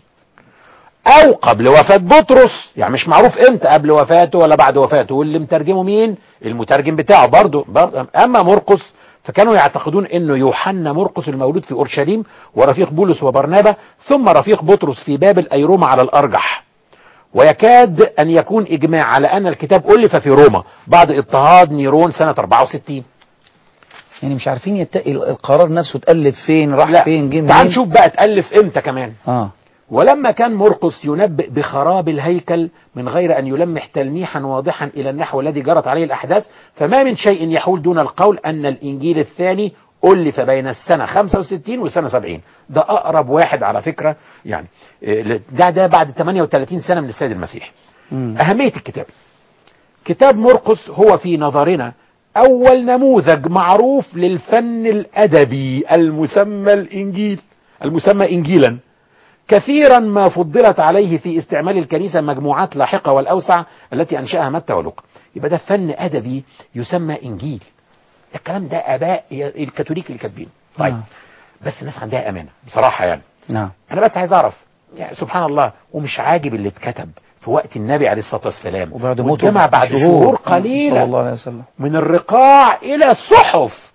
B: او قبل وفاه بطرس يعني مش معروف امتى قبل وفاته ولا بعد وفاته واللي مترجمه مين المترجم بتاعه برضه برضه اما مرقس فكانوا يعتقدون انه يوحنا مرقس المولود في اورشليم ورفيق بولس وبرنابا ثم رفيق بطرس في بابل اي روما على الارجح ويكاد ان يكون اجماع على ان الكتاب الف في روما بعد اضطهاد نيرون سنه 64
A: يعني مش عارفين يتقي القرار نفسه اتألف فين راح
B: لا
A: فين جه منين
B: تعال نشوف بقى اتالف امتى كمان
A: اه
B: ولما كان مرقس ينبئ بخراب الهيكل من غير أن يلمح تلميحا واضحا إلى النحو الذي جرت عليه الأحداث فما من شيء يحول دون القول أن الإنجيل الثاني ألف بين السنة 65 والسنة 70 ده أقرب واحد على فكرة يعني إيه، ده ده بعد 38 سنة من السيد المسيح
A: مم.
B: أهمية الكتاب كتاب مرقس هو في نظرنا أول نموذج معروف للفن الأدبي المسمى الإنجيل المسمى إنجيلا كثيرا ما فضلت عليه في استعمال الكنيسة مجموعات لاحقة والأوسع التي أنشأها متى ولوقا يبقى ده فن أدبي يسمى إنجيل الكلام ده آباء الكاثوليك اللي كاتبينه طيب
A: آه.
B: بس الناس عندها أمانة بصراحة يعني
A: نعم
B: أنا بس عايز أعرف يعني سبحان الله ومش عاجب اللي اتكتب في وقت النبي عليه الصلاة والسلام
A: وبعد موته
B: والجمع بعد شهور قليلة
A: صلى الله عليه وسلم
B: من الرقاع إلى الصحف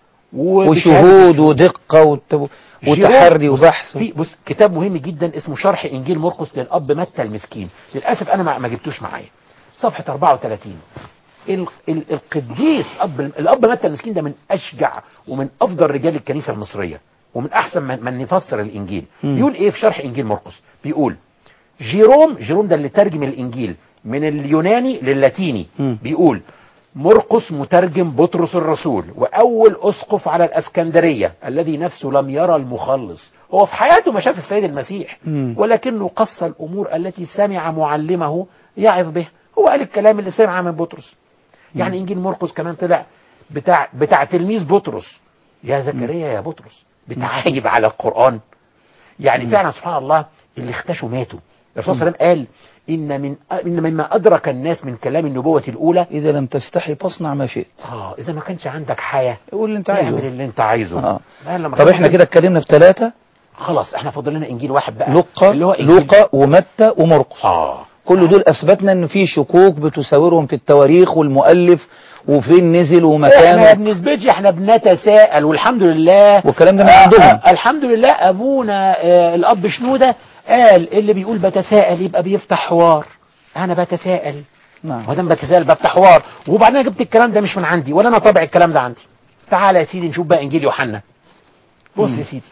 A: وشهود ودقة وت- وتحري
B: جيرون.
A: وبحث
B: في بص كتاب مهم جدا اسمه شرح انجيل مرقس للاب متى المسكين للاسف انا ما ما جبتوش معايا صفحه 34 ال- ال- القديس اب الاب متى المسكين ده من اشجع ومن افضل رجال الكنيسه المصريه ومن احسن من, من يفسر الانجيل
A: مم.
B: بيقول ايه في شرح انجيل مرقس بيقول جيروم جيروم ده اللي ترجم الانجيل من اليوناني للاتيني
A: مم.
B: بيقول مرقس مترجم بطرس الرسول واول اسقف على الاسكندريه الذي نفسه لم يرى المخلص هو في حياته ما شاف السيد المسيح
A: مم.
B: ولكنه قص الامور التي سمع معلمه يعظ به هو قال الكلام اللي سمعه من بطرس يعني انجيل مرقس كمان طلع بتاع بتاع تلميذ بطرس يا زكريا يا بطرس بتعايب على القران يعني فعلا سبحان الله اللي اختشوا ماتوا الرسول صلى الله عليه وسلم قال ان من ان مما ادرك الناس من كلام النبوه الاولى
A: إذا لم تستحي فاصنع ما شئت
B: اه اذا ما كانش عندك حياه
A: قول اللي انت
B: اعمل
A: عايزه
B: اللي انت عايزه
A: آه.
B: قال لما
A: طب
B: كان-
A: احنا كده اتكلمنا في ثلاثة
B: خلاص احنا فاضل لنا انجيل واحد بقى
A: لوقا
B: اللي هو إنجيل-
A: لوقا ومتى ومرقس
B: اه
A: كل دول اثبتنا ان في شكوك بتساورهم في التواريخ والمؤلف وفين نزل
B: احنا ما
A: ومكانه
B: بنثبتش احنا بنتساءل والحمد لله
A: والكلام ده من
B: آه،
A: عندهم.
B: آه، الحمد لله ابونا آه الاب شنوده قال اللي بيقول بتساءل يبقى بيفتح حوار انا بتساءل
A: نعم
B: ما دام بتساءل بفتح حوار وبعدين أنا جبت الكلام ده مش من عندي ولا انا طابع الكلام ده عندي تعالى يا سيدي نشوف بقى انجيل يوحنا بص يا سيدي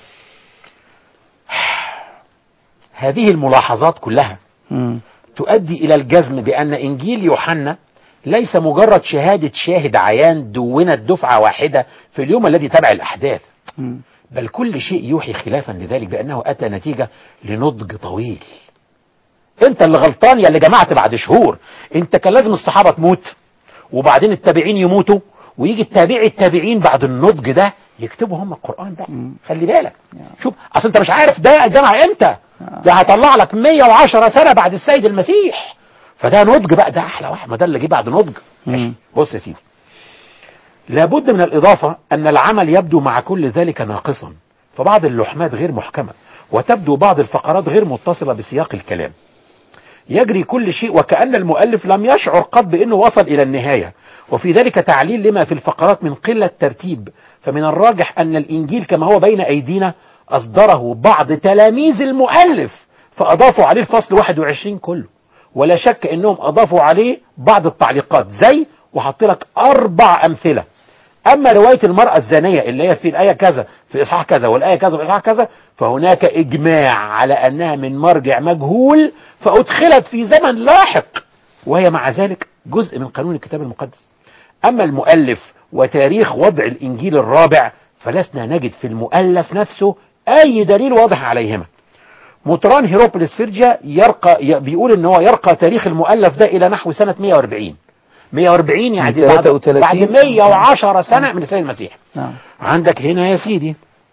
B: هذه الملاحظات كلها
A: مم.
B: تؤدي إلى الجزم بأن إنجيل يوحنا ليس مجرد شهادة شاهد عيان دونت دفعة واحدة في اليوم الذي تبع الأحداث
A: مم.
B: بل كل شيء يوحي خلافا لذلك بأنه أتى نتيجة لنضج طويل انت اللي غلطان يا اللي جمعت بعد شهور انت كان لازم الصحابة تموت وبعدين التابعين يموتوا ويجي التابعي التابعين بعد النضج ده يكتبوا هم القرآن بقى خلي بالك شوف اصل انت مش عارف ده الجمع امتى ده هيطلع لك 110 سنة بعد السيد المسيح فده نضج بقى ده احلى واحد ما ده اللي جه بعد نضج ماشي
A: مم.
B: بص يا سيدي لابد من الإضافة أن العمل يبدو مع كل ذلك ناقصا فبعض اللحمات غير محكمة وتبدو بعض الفقرات غير متصلة بسياق الكلام يجري كل شيء وكأن المؤلف لم يشعر قط بأنه وصل إلى النهاية وفي ذلك تعليل لما في الفقرات من قلة ترتيب فمن الراجح أن الإنجيل كما هو بين أيدينا أصدره بعض تلاميذ المؤلف فأضافوا عليه الفصل 21 كله ولا شك أنهم أضافوا عليه بعض التعليقات زي وحط لك أربع أمثلة أما رواية المرأة الزانية اللي هي في الآية كذا في إصحاح كذا والآية كذا في إصحاح كذا فهناك إجماع على أنها من مرجع مجهول فأدخلت في زمن لاحق وهي مع ذلك جزء من قانون الكتاب المقدس أما المؤلف وتاريخ وضع الإنجيل الرابع فلسنا نجد في المؤلف نفسه أي دليل واضح عليهما مطران هيروبوليس فيرجيا يرقى ي- بيقول ان هو يرقى تاريخ المؤلف ده الى نحو سنة 140 140 يعني
A: من
B: بعد
A: 33
B: بعد 110 سنة من السيد المسيح
A: نعم
B: عندك هنا يا سيدي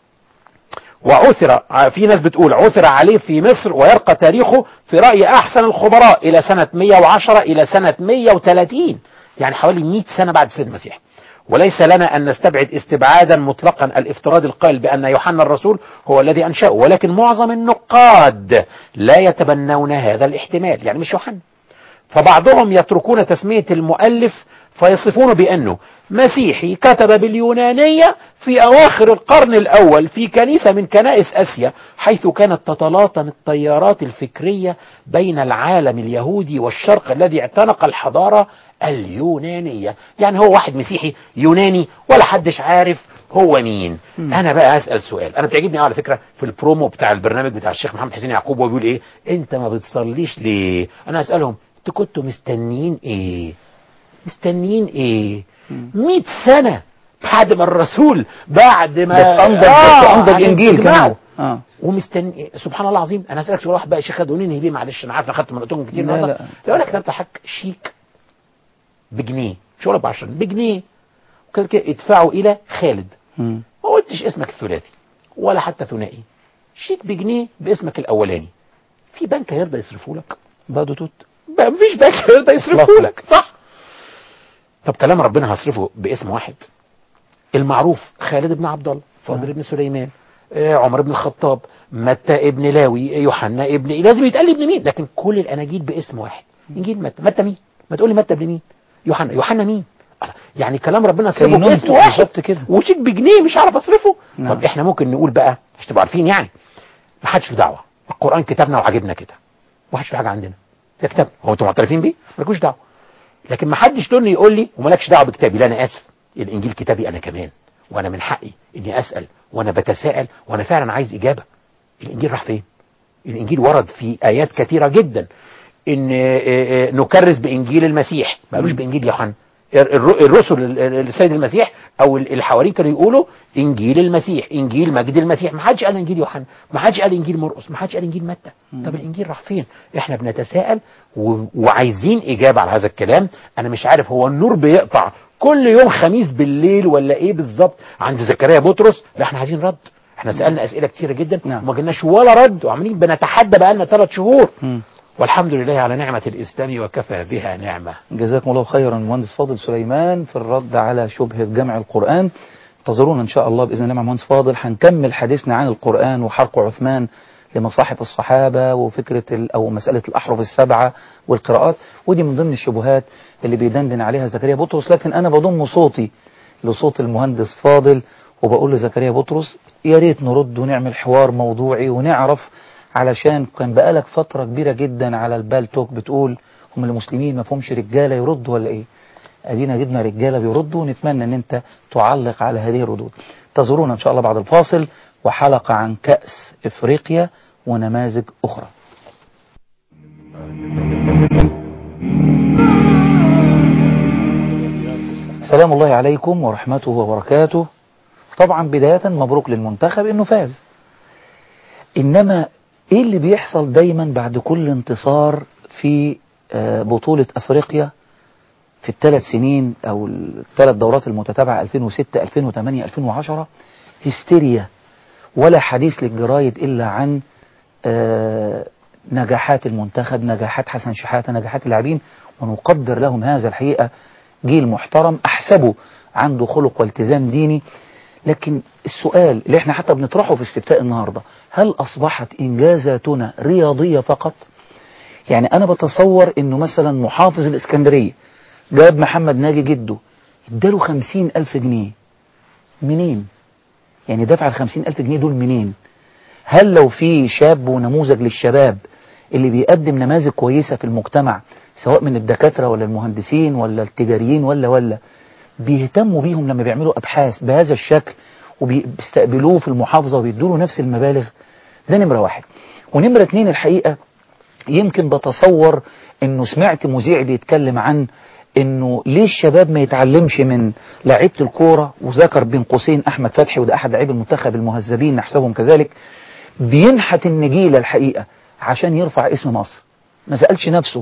B: وعثر في ناس بتقول عثر عليه في مصر ويرقى تاريخه في رأي أحسن الخبراء إلى سنة 110 إلى سنة 130 يعني حوالي 100 سنة بعد السيد المسيح وليس لنا أن نستبعد استبعادا مطلقا الافتراض القائل بأن يوحنا الرسول هو الذي أنشأه ولكن معظم النقاد لا يتبنون هذا الاحتمال يعني مش يوحنا فبعضهم يتركون تسمية المؤلف فيصفونه بأنه مسيحي كتب باليونانية في أواخر القرن الأول في كنيسة من كنائس أسيا حيث كانت تتلاطم التيارات الفكرية بين العالم اليهودي والشرق الذي اعتنق الحضارة اليونانية يعني هو واحد مسيحي يوناني ولا حدش عارف هو مين انا بقى اسال سؤال انا بتعجبني أوي على فكره في البرومو بتاع البرنامج بتاع الشيخ محمد حسين يعقوب وهو بيقول ايه انت ما بتصليش ليه انا اسالهم انتوا كنتوا مستنيين ايه مستنيين ايه 100 سنه بعد ما الرسول بعد ما
A: ده أنضج
B: آه،
A: ده أنضج
B: عن
A: إنجيل
B: اجتماعه.
A: كمان اه
B: ومستني سبحان الله العظيم انا اسالك سؤال واحد بقى يا شيخ خدوني ليه معلش انا عارف انا خدت من وقتكم كتير
A: لا،
B: النهارده
A: لا.
B: لو انا كتبت حاجه شيك بجنيه مش هقول ب 10 بجنيه وكده كده ادفعوا الى خالد
A: مم.
B: ما قلتش اسمك الثلاثي ولا حتى ثنائي شيك بجنيه باسمك الاولاني في بنك هيرضى يصرفه لك
A: بادو توت
B: بقى مفيش بنك هيرضى يصرفه
A: إطلاقاً.
B: لك صح طب كلام ربنا هصرفه باسم واحد المعروف خالد بن عبد الله فاضل بن سليمان آه، عمر بن الخطاب متى ابن لاوي يوحنا ابن لازم يتقال لي ابن مين لكن كل الاناجيل باسم واحد انجيل متى متى مين ما تقول لي متى ابن مين يوحنا يوحنا مين يعني كلام ربنا صرفه
A: كينونته
B: باسم واحد
A: بالظبط كده.
B: وشيك بجنيه مش عارف اصرفه
A: نعم.
B: طب احنا ممكن نقول بقى عشان تبقوا عارفين يعني ما حدش له دعوه القران كتابنا وعجبنا كده ما حدش له حاجه عندنا ده كتاب هو انتوا معترفين بيه مالكوش دعوه لكن ما حدش تقول لي يقول لي ومالكش دعوه بكتابي لا انا اسف الانجيل كتابي انا كمان وانا من حقي اني اسال وانا بتساءل وانا فعلا عايز اجابه الانجيل راح فين الانجيل ورد في ايات كثيره جدا ان آه، آه، نكرس بانجيل المسيح ما قالوش بانجيل يوحنا الر- الرسل ال- ال- السيد المسيح او ال- الحواريين كانوا يقولوا انجيل المسيح انجيل مجد المسيح ما حدش قال انجيل يوحنا ما حدش قال انجيل مرقس ما حدش قال انجيل متى طب الانجيل راح فين احنا بنتساءل و- وعايزين اجابه على هذا الكلام انا مش عارف هو النور بيقطع كل يوم خميس بالليل ولا ايه بالظبط عند زكريا بطرس لا احنا عايزين رد احنا سالنا اسئله كتيره جدا
A: نعم.
B: وما جالناش ولا رد وعمالين بنتحدى بقالنا ثلاث شهور
A: مم.
B: والحمد لله على نعمة الإسلام وكفى بها نعمة
A: جزاكم الله خيرا المهندس فاضل سليمان في الرد على شبهة جمع القرآن انتظرونا إن شاء الله بإذن الله مع المهندس فاضل هنكمل حديثنا عن القرآن وحرق عثمان لمصاحف الصحابة وفكرة ال- أو مسألة الأحرف السبعة والقراءات ودي من ضمن الشبهات اللي بيدندن عليها زكريا بطرس لكن أنا بضم صوتي لصوت المهندس فاضل وبقول لزكريا بطرس يا ريت نرد ونعمل حوار موضوعي ونعرف علشان كان بقالك فترة كبيرة جدا على البال توك بتقول هم المسلمين ما فهمش رجالة يردوا ولا ايه ادينا جبنا رجالة بيردوا ونتمنى ان انت تعلق على هذه الردود انتظرونا ان شاء الله بعد الفاصل وحلقة عن كأس افريقيا ونماذج اخرى سلام الله عليكم ورحمته وبركاته طبعا بداية مبروك للمنتخب انه فاز انما ايه اللي بيحصل دايما بعد كل انتصار في آه، بطولة افريقيا في الثلاث سنين او الثلاث دورات المتتابعة 2006 2008 2010 هستيريا ولا حديث للجرايد الا عن آه، نجاحات المنتخب نجاحات حسن شحاتة نجاحات اللاعبين ونقدر لهم هذا الحقيقة جيل محترم أحسبه عنده خلق والتزام ديني لكن السؤال اللي احنا حتى بنطرحه في استفتاء النهاردة هل أصبحت إنجازاتنا رياضية فقط يعني أنا بتصور أنه مثلا محافظ الإسكندرية جاب محمد ناجي جده اداله خمسين ألف جنيه منين يعني دفع الخمسين ألف جنيه دول منين هل لو في شاب ونموذج للشباب اللي بيقدم نماذج كويسة في المجتمع سواء من الدكاترة ولا المهندسين ولا التجاريين ولا ولا بيهتموا بيهم لما بيعملوا أبحاث بهذا الشكل وبيستقبلوه في المحافظة وبيدوا نفس المبالغ ده نمرة واحد ونمرة اتنين الحقيقة يمكن بتصور انه سمعت مذيع بيتكلم عن انه ليه الشباب ما يتعلمش من لعيبه الكوره وذكر بين قوسين احمد فتحي وده احد لعيبه المنتخب المهذبين نحسبهم كذلك بينحت النجيله الحقيقه عشان يرفع اسم مصر ما سالش نفسه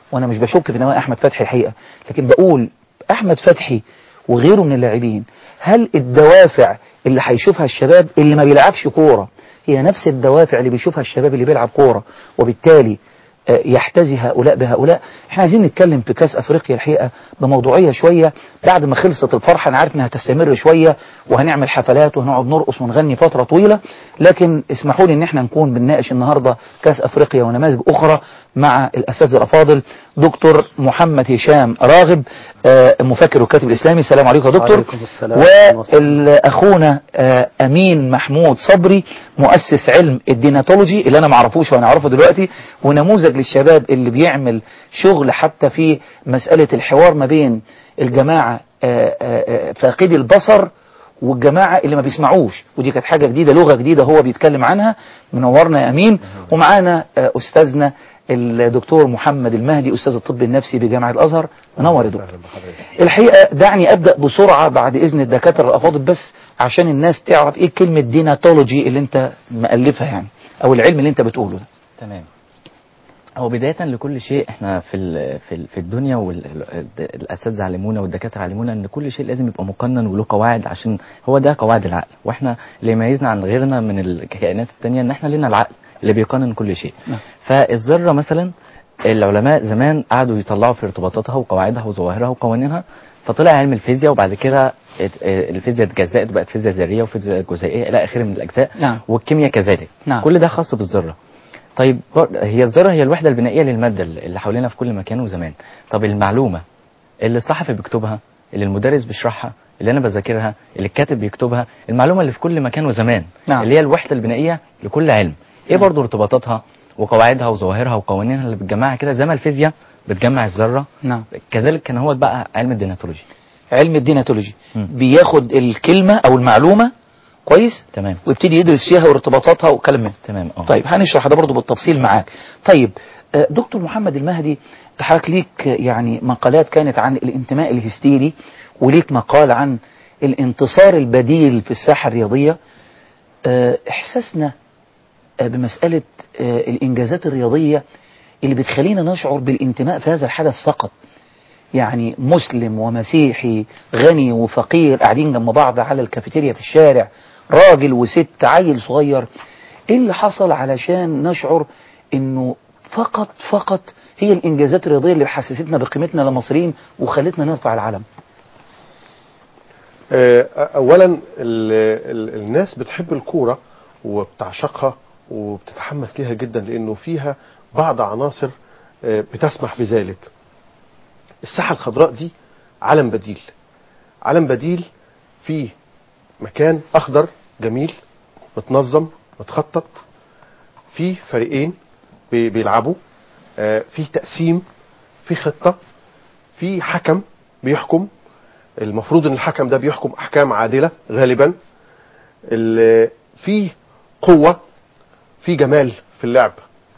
A: وانا مش بشك في نوايا احمد فتحي الحقيقه لكن بقول احمد فتحي وغيره من اللاعبين هل الدوافع اللي هيشوفها الشباب اللي ما بيلعبش كوره هي نفس الدوافع اللي بيشوفها الشباب اللي بيلعب كوره وبالتالي آه، يحتذي هؤلاء بهؤلاء احنا عايزين نتكلم في كاس افريقيا الحقيقه بموضوعيه شويه بعد ما خلصت الفرحه انا عارف انها هتستمر شويه وهنعمل حفلات وهنقعد نرقص ونغني فتره طويله لكن اسمحوا لي ان احنا نكون بنناقش النهارده كاس افريقيا ونماذج اخرى مع الاساتذه الافاضل دكتور محمد هشام راغب آه، المفكر والكاتب الاسلامي السلام عليكم يا دكتور
E: وعليكم السلام
A: واخونا آه، امين محمود صبري مؤسس علم الديناتولوجي اللي انا ما اعرفوش وانا اعرفه دلوقتي ونموذج للشباب اللي بيعمل شغل حتى في مساله الحوار ما بين الجماعه آه، آه، آه، فاقدي البصر والجماعة اللي ما بيسمعوش ودي كانت حاجة جديدة لغة جديدة هو بيتكلم عنها منورنا يا أمين ومعانا آه، أستاذنا الدكتور محمد المهدي أستاذ الطب النفسي بجامعة الأزهر منور يا دكتور الحقيقة دعني أبدأ بسرعة بعد إذن الدكاترة الأفاضل بس عشان الناس تعرف إيه كلمة ديناتولوجي اللي أنت مألفها يعني أو العلم اللي أنت بتقوله ده
E: تمام هو بداية لكل شيء احنا في ال- في ال- في الدنيا والاساتذه علمونا والدكاتره علمونا ان كل شيء لازم يبقى مقنن وله قواعد عشان هو ده قواعد العقل واحنا اللي يميزنا عن غيرنا من الكائنات التانية ان احنا لنا العقل اللي بيقنن كل شيء
A: نعم.
E: فالذره مثلا العلماء زمان قعدوا يطلعوا في ارتباطاتها وقواعدها وظواهرها وقوانينها فطلع علم الفيزياء وبعد كده ات- اه الفيزياء اتجزأت وبقت فيزياء ذريه وفيزياء جزيئيه الى اخره من الاجزاء
A: نعم.
E: والكيمياء كذلك
A: نعم.
E: كل ده خاص بالذره طيب بر- هي الذره هي الوحده البنائيه للماده اللي حوالينا في كل مكان وزمان طب المعلومه اللي الصحفي بيكتبها اللي المدرس بيشرحها اللي انا بذاكرها اللي الكاتب بيكتبها المعلومه اللي في كل مكان وزمان
A: نعم.
E: اللي هي الوحده البنائيه لكل علم ايه برضو ارتباطاتها وقواعدها وظواهرها وقوانينها اللي بتجمعها كده زي ما الفيزياء بتجمع الذره
A: نعم
E: كذلك كان هو بقى علم الديناتولوجي
A: علم الديناتولوجي
E: مم.
A: بياخد الكلمة أو المعلومة كويس
E: تمام
A: ويبتدي يدرس فيها وارتباطاتها وكلام من
E: تمام اه
A: طيب هنشرح ده برضه بالتفصيل معاك طيب آه، دكتور محمد المهدي تحرك ليك آه، يعني مقالات كانت عن الانتماء الهستيري وليك مقال عن الانتصار البديل في الساحة الرياضية آه، احساسنا آه، بمسألة آه، الانجازات الرياضية اللي بتخلينا نشعر بالانتماء في هذا الحدث فقط يعني مسلم ومسيحي غني وفقير قاعدين جنب بعض على الكافيتيريا في الشارع راجل وست عيل صغير ايه اللي حصل علشان نشعر انه فقط فقط هي الانجازات الرياضيه اللي حسستنا بقيمتنا لمصريين وخلتنا نرفع العلم
F: آه، اولا ال ال الناس بتحب الكوره وبتعشقها وبتتحمس ليها جدا لانه فيها بعض عناصر آه، بتسمح بذلك الساحه الخضراء دي علم بديل علم بديل فيه مكان اخضر جميل متنظم متخطط فيه فريقين بي- بيلعبوا آه، فيه تقسيم فيه خطه فيه حكم بيحكم المفروض ان الحكم ده بيحكم احكام عادله غالبا ال- في قوه في جمال في اللعب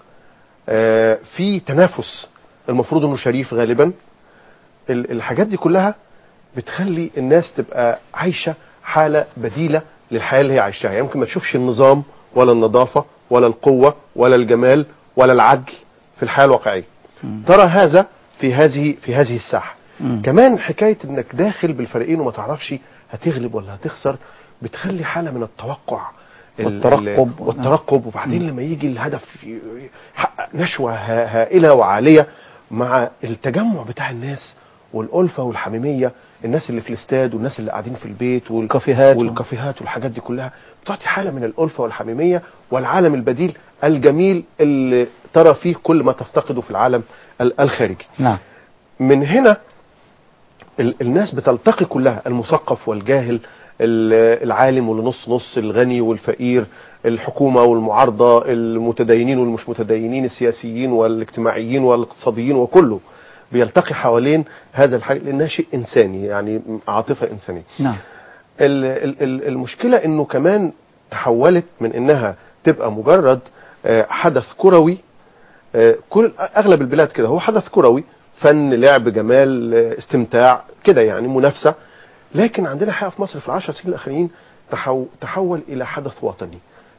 F: آه، في تنافس المفروض انه شريف غالبا ال- الحاجات دي كلها بتخلي الناس تبقى عايشه حاله بديله للحياه اللي هي عايشاها يعني ممكن ما تشوفش النظام ولا النظافه ولا القوه ولا الجمال ولا العدل في الحياه الواقعيه ترى هذا في هذه في هذه الساحه
A: مم.
F: كمان حكايه انك داخل بالفريقين وما تعرفش هتغلب ولا هتخسر بتخلي حاله من التوقع ال-
A: والترقب.
F: ال- والترقب وبعدين لما يجي الهدف ي- يحقق نشوه ها- هائله وعاليه مع التجمع بتاع الناس والألفة والحميمية الناس اللي في الاستاد والناس اللي قاعدين في البيت وال...
A: الكافيهات.
F: والكافيهات والحاجات دي كلها بتعطي حالة من الألفة والحميمية والعالم البديل الجميل اللي ترى فيه كل ما تفتقده في العالم ال- الخارجي
A: نعم
F: من هنا ال- الناس بتلتقي كلها المثقف والجاهل ال- العالم والنص نص الغني والفقير الحكومة والمعارضة المتدينين والمش متدينين السياسيين والاجتماعيين والاقتصاديين وكله بيلتقي حوالين هذا الحاجة لأنها شيء إنساني يعني عاطفة إنسانية
A: نعم
F: ال- ال- ال- المشكلة انه كمان تحولت من انها تبقى مجرد آه، حدث كروي آه، كل اغلب البلاد كده هو حدث كروي فن لعب جمال آه، استمتاع كده يعني منافسة لكن عندنا حقيقة في مصر في العشر سنين الاخرين تحو- تحول الى حدث وطني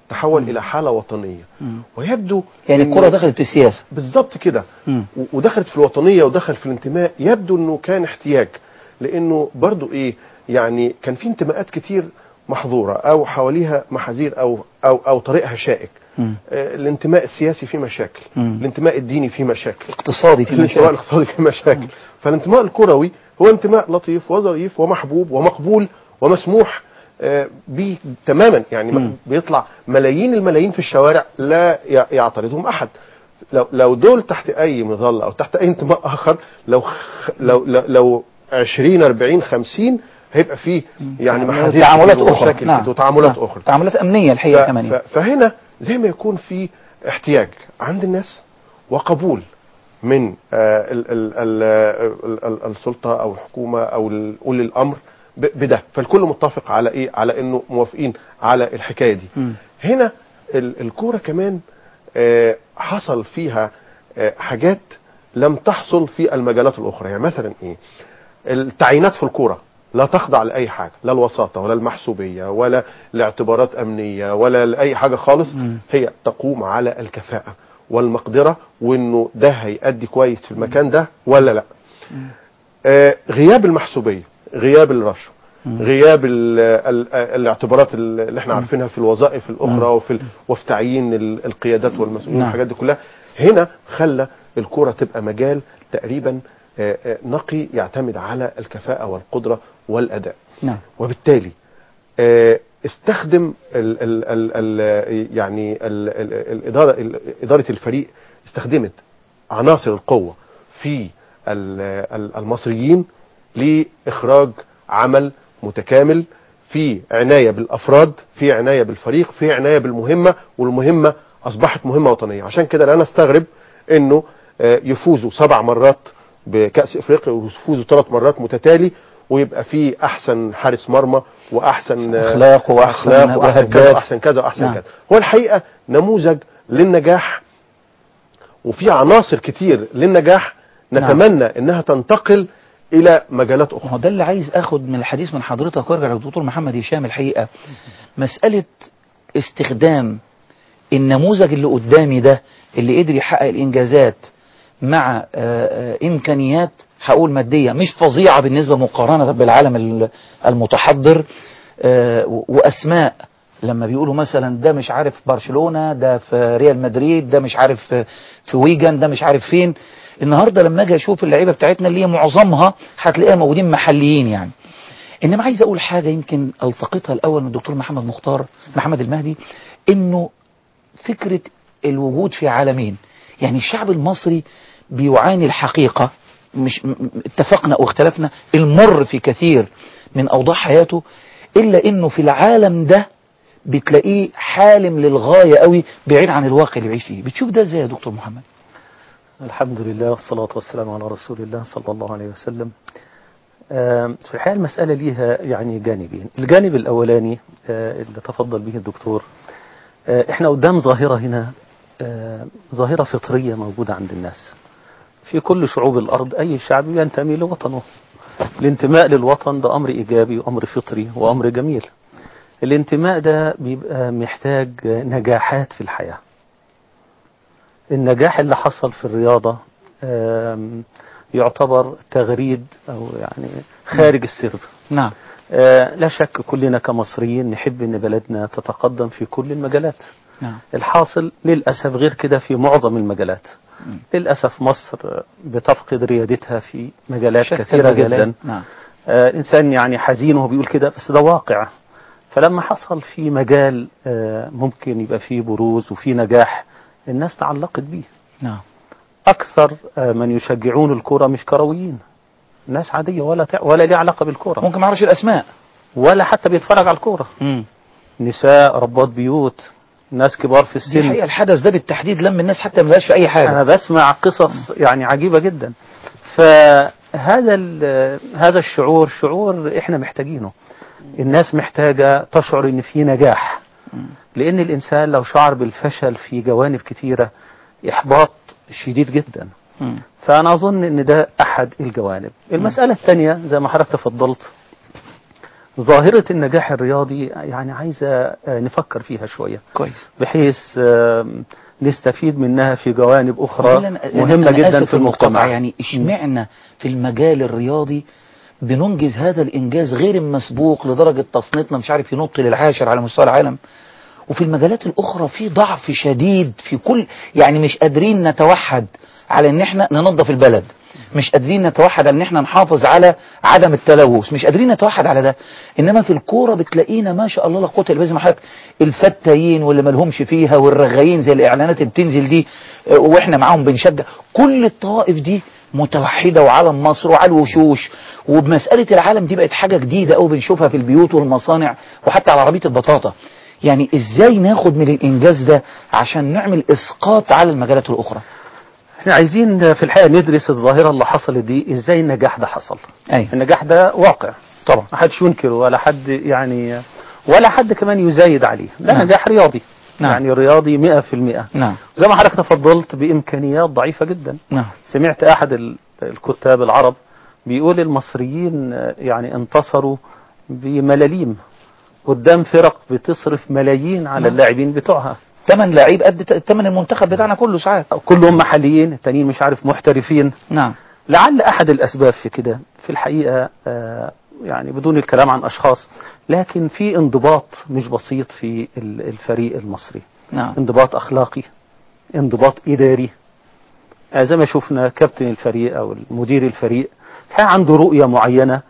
F: تحول الى حاله وطنيه
A: مم.
F: ويبدو
A: يعني
F: إن-
A: الكرة دخلت في السياسة
F: بالظبط كده
A: مم.
F: و- ودخلت في الوطنيه ودخل في الانتماء يبدو انه كان احتياج لانه برضو ايه يعني كان في انتماءات كتير محظوره او حواليها محاذير او او او طريقها شائك
A: مم.
F: آه، الانتماء السياسي فيه مشاكل
A: مم.
F: الانتماء الديني فيه مشاكل
A: اقتصادي في
F: الانتماء
A: مشاكل
F: الاقتصادي فيه مشاكل فالانتماء الكروي هو انتماء لطيف وظريف ومحبوب ومقبول ومسموح آه، به تماما يعني
A: مم.
F: بيطلع ملايين الملايين في الشوارع لا ي- يعترضهم احد لو لو دول تحت اي مظله او تحت اي انتماء اخر لو خ- لو لو, لو 20 40 50 هيبقى فيه يعني محاذير
A: تعاملات
F: كتير
A: أخرى
F: ومشاكل
A: نعم.
F: كتير وتعاملات
A: نعم.
F: اخرى
A: تعاملات أمنية الحقيقة
F: ف-
A: كمان يعني.
F: ف- فهنا زي ما يكون في احتياج عند الناس وقبول من آه، ال- ال- ال- ال- ال- السلطه او الحكومه او ال- اولي الامر ب- بده فالكل متفق على ايه على انه موافقين على الحكايه دي
A: مم.
F: هنا ال- الكوره كمان آه، حصل فيها آه، حاجات لم تحصل في المجالات الاخرى يعني مثلا ايه التعيينات في الكوره لا تخضع لاي حاجه لا الوساطه ولا المحسوبيه ولا لاعتبارات امنيه ولا لاي حاجه خالص
A: مم.
F: هي تقوم على الكفاءه والمقدره وانه ده هيأدي كويس في المكان ده ولا لا آه غياب المحسوبيه غياب الرشوه غياب ال ال الاعتبارات اللي احنا عارفينها في الوظائف الاخرى وفي ال- وفي تعيين ال- القيادات والمسؤولين
A: نعم.
F: والحاجات دي كلها هنا خلى الكره تبقى مجال تقريبا آه، آه، نقي يعتمد على الكفاءه والقدره والاداء
A: نعم
F: وبالتالي آه، استخدم ال ال ال ال يعني ال ال الاداره ال- اداره الفريق استخدمت عناصر القوه في ال- ال- المصريين لاخراج عمل متكامل في عنايه بالافراد في عنايه بالفريق في عنايه بالمهمه والمهمه اصبحت مهمه وطنيه عشان كده لا نستغرب انه آه، يفوزوا سبع مرات بكاس افريقيا ويفوزوا ثلاث مرات متتالي ويبقى في احسن حارس مرمى واحسن آه،
A: أخلاق وأحسن
F: أخلاق واحسن كذا
A: وهداف.
F: واحسن كذا واحسن
A: نعم.
F: كذا هو الحقيقه نموذج للنجاح وفي عناصر كتير للنجاح
A: نعم.
F: نتمنى انها تنتقل الى مجالات
A: ما
F: اخرى
A: هو ده اللي عايز اخد من الحديث من حضرتك وارجع للدكتور محمد هشام الحقيقه مساله استخدام النموذج اللي قدامي ده اللي قدر يحقق الانجازات مع آه، آه، امكانيات هقول ماديه مش فظيعه بالنسبه مقارنه بالعالم ال- المتحضر آه، و- واسماء لما بيقولوا مثلا ده مش عارف برشلونه ده في ريال مدريد ده مش عارف في- في ويجن ده مش عارف فين النهارده لما اجي اشوف اللعيبه بتاعتنا اللي هي معظمها هتلاقيها موجودين محليين يعني انما عايز اقول حاجه يمكن التقطها الاول من الدكتور محمد مختار محمد المهدي انه فكره الوجود في عالمين يعني الشعب المصري بيعاني الحقيقه مش م- م- اتفقنا او اختلفنا المر في كثير من اوضاع حياته الا انه في العالم ده بتلاقيه حالم للغايه قوي بعيد عن الواقع اللي بيعيش فيه بتشوف ده ازاي يا دكتور محمد
G: الحمد لله والصلاة والسلام على رسول الله صلى الله عليه وسلم آم، في الحقيقة المسألة ليها يعني جانبين الجانب الأولاني آه، اللي تفضل به الدكتور آه، احنا قدام ظاهرة هنا آه، ظاهرة فطرية موجودة عند الناس في كل شعوب الأرض أي شعب ينتمي لوطنه الانتماء للوطن ده أمر إيجابي وأمر فطري وأمر جميل الانتماء ده بيبقى محتاج نجاحات في الحياة النجاح اللي حصل في الرياضة آم، يعتبر تغريد أو يعني خارج السرب
A: نعم
G: آه، لا شك كلنا كمصريين نحب أن بلدنا تتقدم في كل المجالات
A: نعم
G: الحاصل للأسف غير كده في معظم المجالات للأسف مصر بتفقد ريادتها في مجالات
A: شتى
G: كثيرة
A: المجالات.
G: جدا
A: نعم
G: آه، الإنسان يعني حزين وهو بيقول كده بس ده واقع فلما حصل في مجال آه، ممكن يبقى فيه بروز وفيه نجاح الناس تعلقت بيه
A: نعم
G: أكثر آه، من يشجعون الكرة مش كرويين ناس عادية ولا تع... ولا ليه علاقة بالكرة
A: ممكن ما اعرفش الاسماء
G: ولا حتى بيتفرج على الكرة
A: امم
G: نساء ربات بيوت ناس كبار في
A: دي
G: السن
A: الحقيقه الحدث ده بالتحديد لم الناس حتى ما في اي حاجه
G: أنا بسمع قصص يعني عجيبة جدا فهذا ال- هذا الشعور شعور إحنا محتاجينه الناس محتاجة تشعر إن في نجاح لأن الإنسان لو شعر بالفشل في جوانب كتيرة إحباط شديد جدا
A: مم.
G: فأنا أظن إن ده أحد الجوانب المسألة الثانية زي ما حضرتك تفضلت ظاهرة النجاح الرياضي يعني عايزة آه، نفكر فيها شوية
A: كويس
G: بحيث آم، نستفيد منها في جوانب أخرى
A: ولا أنا-
G: مهمة
A: أنا
G: جدا
A: آسف
G: في المجتمع
A: يعني اشمعنا في المجال الرياضي بننجز هذا الإنجاز غير المسبوق لدرجة تصنيفنا مش عارف ينط للعاشر على مستوى العالم وفي المجالات الأخرى في ضعف شديد في كل يعني مش قادرين نتوحد على إن احنا ننظف البلد مش قادرين نتوحد على ان احنا نحافظ على عدم التلوث مش قادرين نتوحد على ده انما في الكوره بتلاقينا ما شاء الله لا قوه الا بالله زي ما حضرتك الفتايين واللي مالهمش فيها والرغايين زي الاعلانات اللي بتنزل دي اه، واحنا معاهم بنشجع كل الطوائف دي متوحده وعلم مصر وعلى الوشوش وبمساله العالم دي بقت حاجه جديده قوي بنشوفها في البيوت والمصانع وحتى على عربيه البطاطا يعني ازاي ناخد من الانجاز ده عشان نعمل اسقاط على المجالات الاخرى
G: احنا عايزين في الحقيقة ندرس الظاهرة اللي حصلت دي ازاي النجاح ده حصل
A: اي
G: النجاح ده واقع
A: طبعا
G: ما حدش ينكره ولا حد يعني ولا حد كمان يزايد عليه ده
A: نعم.
G: نجاح رياضي
A: نعم.
G: يعني رياضي مئة في المئة
A: نعم
G: زي ما حضرتك تفضلت بإمكانيات ضعيفة جدا
A: نعم
G: سمعت أحد ال- الكتاب العرب بيقول المصريين آه، يعني انتصروا بملاليم قدام فرق بتصرف ملايين على
A: نعم.
G: اللاعبين بتوعها
A: ثمن لعيب قد ت- ثمن المنتخب بتاعنا كله ساعات
G: كلهم محليين التانيين مش عارف محترفين
A: نعم
G: لعل أحد الأسباب في كده في الحقيقة آه، يعني بدون الكلام عن أشخاص لكن في انضباط مش بسيط في ال- الفريق المصري
A: نعم
G: انضباط أخلاقي انضباط إداري آه، زي ما شفنا كابتن الفريق أو المدير الفريق كان عنده رؤية معينة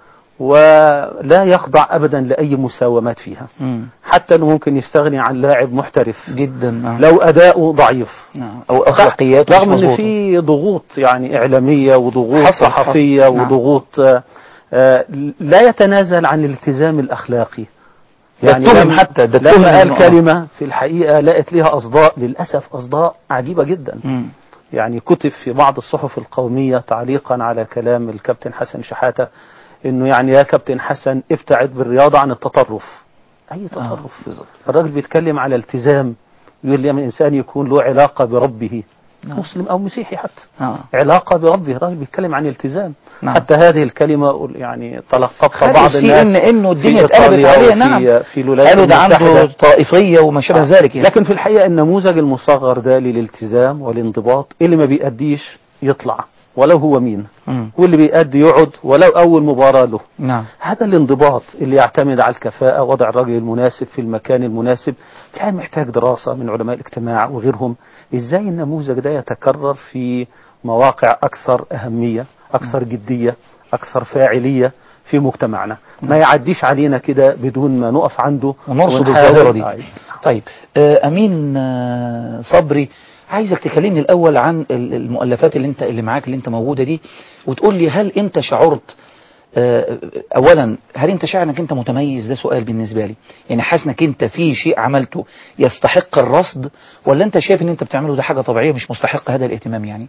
G: ولا يخضع أبدا لأي مساومات فيها
A: مم.
G: حتى أنه ممكن يستغني عن لاعب محترف
A: جدا نعم.
G: لو أداؤه ضعيف
A: نعم. او اخلاقيات
G: رغم ان في ضغوط يعني اعلاميه وضغوط
A: حصل-
G: صحفيه
A: حصل. نعم.
G: وضغوط آه، آه، لا يتنازل عن الالتزام الاخلاقي
A: ده اتهم
G: لما-
A: حتى، ده اتهم
G: لما قال
A: إنه-
G: كلمه في الحقيقه لقت لها اصداء للاسف اصداء عجيبه جدا
A: مم.
G: يعني كتب في بعض الصحف القوميه تعليقا على كلام الكابتن حسن شحاته انه يعني يا كابتن حسن ابتعد بالرياضه عن التطرف اي تطرف
A: بالظبط.
G: الراجل بيتكلم على التزام يقول لي الانسان يكون له علاقه بربه
A: نعم.
G: مسلم او مسيحي حتى
A: آه.
G: علاقه بربه الراجل بيتكلم عن التزام
A: نعم.
G: حتى هذه الكلمه يعني تلقتها
A: خدوا
G: بعض
A: السي
G: الناس
A: ان انه الدنيا
G: في
A: اتقلبت
G: إيطاليا
A: عليه
G: وفي-
A: نعم
G: في الولايات
A: قالوا ده عنده
G: المتحدة.
A: طائفيه وما شابه ذلك يعني
G: لكن في الحقيقه النموذج المصغر ده للالتزام والانضباط اللي ما بيأديش يطلع ولو هو مين
A: مم.
G: واللي بيأدي يقعد ولو اول مباراه له
A: نعم
G: هذا الانضباط اللي يعتمد على الكفاءة وضع الرجل المناسب في المكان المناسب كان محتاج دراسة من علماء الاجتماع وغيرهم ازاي النموذج ده يتكرر في مواقع أكثر أهمية أكثر جدية أكثر فاعلية في مجتمعنا ما يعديش علينا كده بدون ما نقف عنده
A: ونرصد
G: ونحاول-
A: الظاهره دي
G: أيوة.
A: طيب آه، امين آه، صبري عايزك تكلمني الاول عن ال- المؤلفات اللي انت اللي معاك اللي انت موجوده دي وتقول لي هل انت شعرت آه، اولا هل انت شاعر انك انت متميز ده سؤال بالنسبه لي يعني حاسس انك انت في شيء عملته يستحق الرصد ولا انت شايف ان انت بتعمله ده حاجه طبيعيه مش مستحق هذا الاهتمام يعني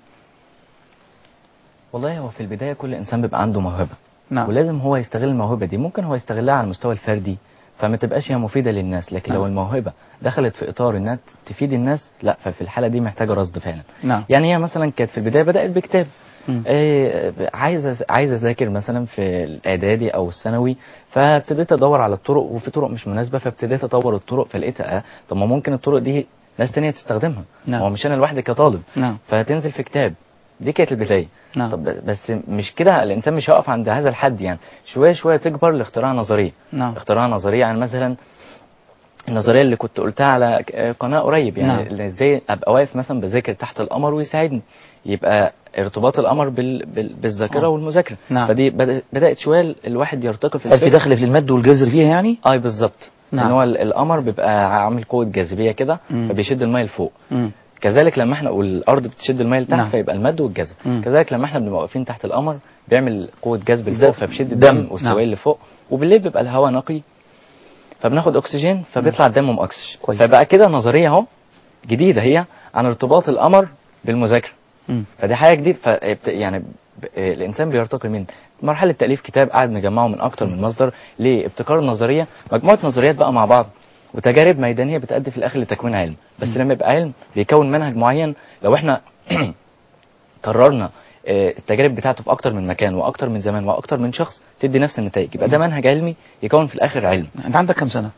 E: والله هو في البداية كل إنسان بيبقى عنده موهبة
A: نعم
E: ولازم هو يستغل الموهبة دي ممكن هو يستغلها على المستوى الفردي فما تبقاش هي مفيدة للناس لكن لو
A: نعم.
E: الموهبة دخلت في إطار إنها تفيد الناس لا ففي الحالة دي محتاجة رصد فعلا
A: نعم
E: يعني هي مثلا كانت في البداية بدأت بكتاب
A: مم.
E: آه، عايز أز- عايز اذاكر مثلا في الاعدادي او الثانوي فابتديت ادور على الطرق وفي طرق مش مناسبه فابتديت اطور الطرق فلقيت اه طب ما ممكن الطرق دي ناس تانية تستخدمها
A: نعم.
E: هو مش انا لوحدي كطالب
A: نعم
E: فتنزل في كتاب دي كانت البدايه
A: نعم
E: طب بس مش كده الانسان مش هيقف عند هذا الحد يعني شويه شويه تكبر لاختراع نظريه
A: نعم
E: اختراع نظريه يعني مثلا النظريه اللي كنت قلتها على ك- قناه قريب يعني
A: نعم.
E: اللي ازاي ابقى واقف مثلا بذاكر تحت القمر ويساعدني يبقى ارتباط القمر بال... بال... بالذاكره
A: آه.
E: والمذاكره
A: نعم.
E: فدي بدأ... بدات شويه الواحد يرتقي في
A: هل في
E: الفكر.
A: دخل في المد والجزر فيها يعني
E: اي بالظبط
A: نعم.
E: ان هو ال- القمر بيبقى عامل قوه جاذبيه كده
A: مم.
E: فبيشد الميه لفوق
A: مم.
E: كذلك لما احنا والارض بتشد الميه لتحت
A: نعم.
E: فيبقى المد والجذب
A: مم.
E: كذلك لما احنا بنبقى واقفين تحت القمر بيعمل قوه جذب
A: ده-
E: لفوق فبيشد
A: دم.
E: الدم والسوائل لفوق وبالليل بيبقى الهواء نقي فبناخد اكسجين فبيطلع الدم مؤكسج
A: كويس.
E: فبقى كده نظريه اهو جديده هي عن ارتباط القمر بالمذاكره
A: مم.
E: فدي حاجه جديده فبت... يعني ب... آه، الانسان بيرتقي من مرحله تاليف كتاب قاعد مجمعه من اكتر من مصدر لابتكار النظريه مجموعه نظريات بقى مع بعض وتجارب ميدانيه بتؤدي في الاخر لتكوين علم بس لما يبقى علم بيكون منهج معين لو احنا قررنا آه، التجارب بتاعته في اكتر من مكان واكتر من زمان واكتر من شخص تدي نفس النتائج يبقى ده منهج علمي يكون في الاخر علم
A: انت عندك كام سنه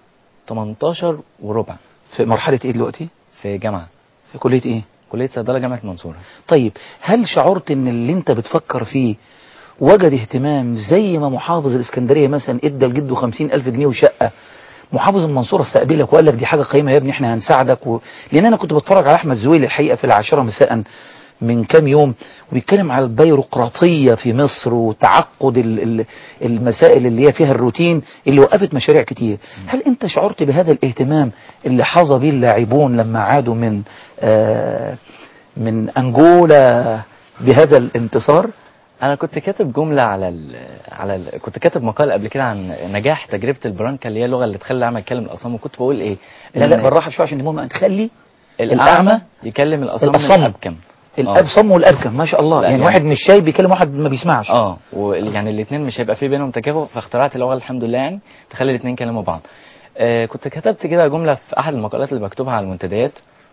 E: 18 وربع
A: في مرحله ايه دلوقتي
E: في جامعه
A: في كليه ايه
E: كليه صيدله جامعه المنصوره
A: طيب هل شعرت ان اللي انت بتفكر فيه وجد اهتمام زي ما محافظ الاسكندريه مثلا ادى لجده خمسين الف جنيه وشقه محافظ المنصورة استقبلك وقال لك دي حاجة قيمة يا ابني احنا هنساعدك و... لان انا كنت بتفرج على احمد زويل الحقيقة في العاشرة مساء من كام يوم وبيتكلم على البيروقراطية في مصر وتعقد ال- ال- المسائل اللي هي فيها الروتين اللي وقفت مشاريع كتير هل انت شعرت بهذا الاهتمام اللي حظى به اللاعبون لما عادوا من آه من انجولا بهذا الانتصار
E: انا كنت كاتب جمله على ال على ال كنت كاتب مقال قبل كده عن نجاح تجربه البرانكا اللي هي اللغه اللي تخلي الاعمى يتكلم الاصم وكنت بقول ايه
A: لا لا
E: إن
A: بالراحة شوية عشان المهم تخلي
E: الاعمى يكلم الاصم
A: الأصم.
E: الابكم
A: الاب صم والابكم ما شاء الله
E: لا،
A: يعني,
E: يعني-
A: واحد مش شايف بيكلم واحد ما بيسمعش
E: اه ويعني الاثنين مش هيبقى في بينهم تكافؤ فاخترعت اللغه الحمد لله يعني تخلي الاثنين يكلموا بعض آه كنت كتبت كده جمله في احد المقالات اللي بكتبها على المنتديات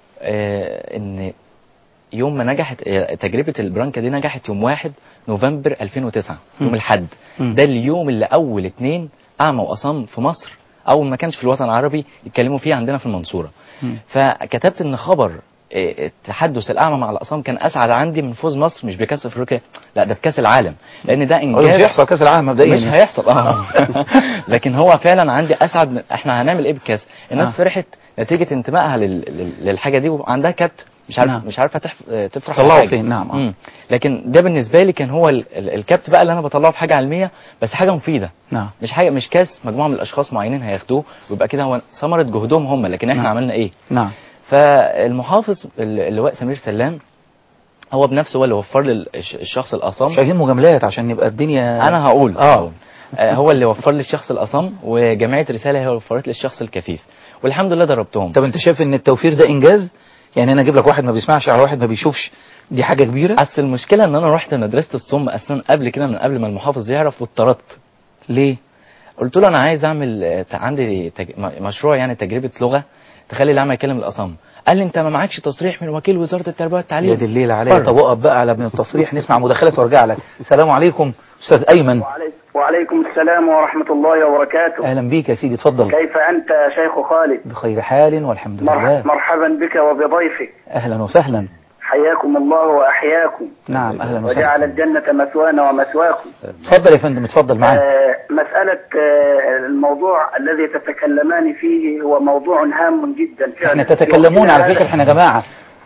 E: آه ان يوم ما نجحت آه، تجربه البرانكا دي نجحت يوم 1 نوفمبر 2009 يوم
A: مم.
E: الاحد
A: مم.
E: ده اليوم اللي اول اتنين اعمى واصم في مصر اول ما كانش في الوطن العربي يتكلموا فيه عندنا في المنصوره
A: مم.
E: فكتبت ان خبر آه، تحدث الاعمى مع الاصم كان اسعد عندي من فوز مصر مش بكاس افريقيا لا ده بكاس العالم لان ده
A: هو
E: انجاز
A: مش هيحصل كاس العالم مبدئيا
E: مش
A: يعني.
E: هيحصل اه لكن هو فعلا عندي اسعد من احنا هنعمل ايه بالكاس الناس
A: آه.
E: فرحت نتيجه انتمائها لل... لل- للحاجه دي وعندها كبت مش عارف
A: نعم.
E: مش عارفه تحف... تفرح
A: تطلعه
E: بحاجة.
A: فين؟ نعم، آه.
E: مم. لكن ده بالنسبه لي كان هو ال... ال- الكبت بقى اللي انا بطلعه في حاجه علميه بس حاجه مفيده
A: نعم
E: مش حاجه مش كاس مجموعه من الاشخاص معينين هياخدوه ويبقى كده هو ثمره جهدهم هم لكن احنا
A: نعم.
E: عملنا ايه
A: نعم
E: فالمحافظ ال- اللواء سمير سلام هو بنفسه هو اللي وفر لي الش- الشخص الاصم
A: مش عايزين مجاملات عشان يبقى الدنيا
E: انا هقول
A: اه
E: هقول. آه، هو اللي وفر لي الشخص الاصم وجمعيه رساله هي اللي وفرت لي الشخص الكفيف والحمد لله دربتهم
A: طب انت شايف ان التوفير ده انجاز يعني انا اجيب لك واحد ما بيسمعش على واحد ما بيشوفش دي حاجه كبيره
E: اصل المشكله ان انا رحت مدرسه الصم اصلا قبل كده من قبل ما المحافظ يعرف واتطردت
A: ليه
E: قلت له انا عايز اعمل آه، ت- عندي تج... م- مشروع يعني تجربه لغه تخلي الاعمى يكلم الاصم قال لي انت ما معكش تصريح من وكيل وزاره التربيه والتعليم
A: يا دي الليل عليا
E: بره.
A: طب اقف بقى على ابن التصريح نسمع مداخلات وارجع لك السلام عليكم استاذ ايمن
H: وعليكم, وعليكم السلام ورحمة الله وبركاته
A: اهلا بيك يا سيدي اتفضل
H: كيف أنت يا شيخ خالد
A: بخير حال والحمد
H: مرح
A: لله
H: مرحبا بك وبضيفك
A: اهلا وسهلا
H: حياكم الله وأحياكم
A: نعم اهلا
H: وجعل
A: وسهلا
H: الجنة مثوانا ومثواكم
A: اتفضل يا فندم اتفضل معانا
H: آه مسألة آه الموضوع الذي تتكلمان فيه هو موضوع هام جدا فعلا
A: احنا تتكلمون على
H: هذا-
A: فكره احنا جماعه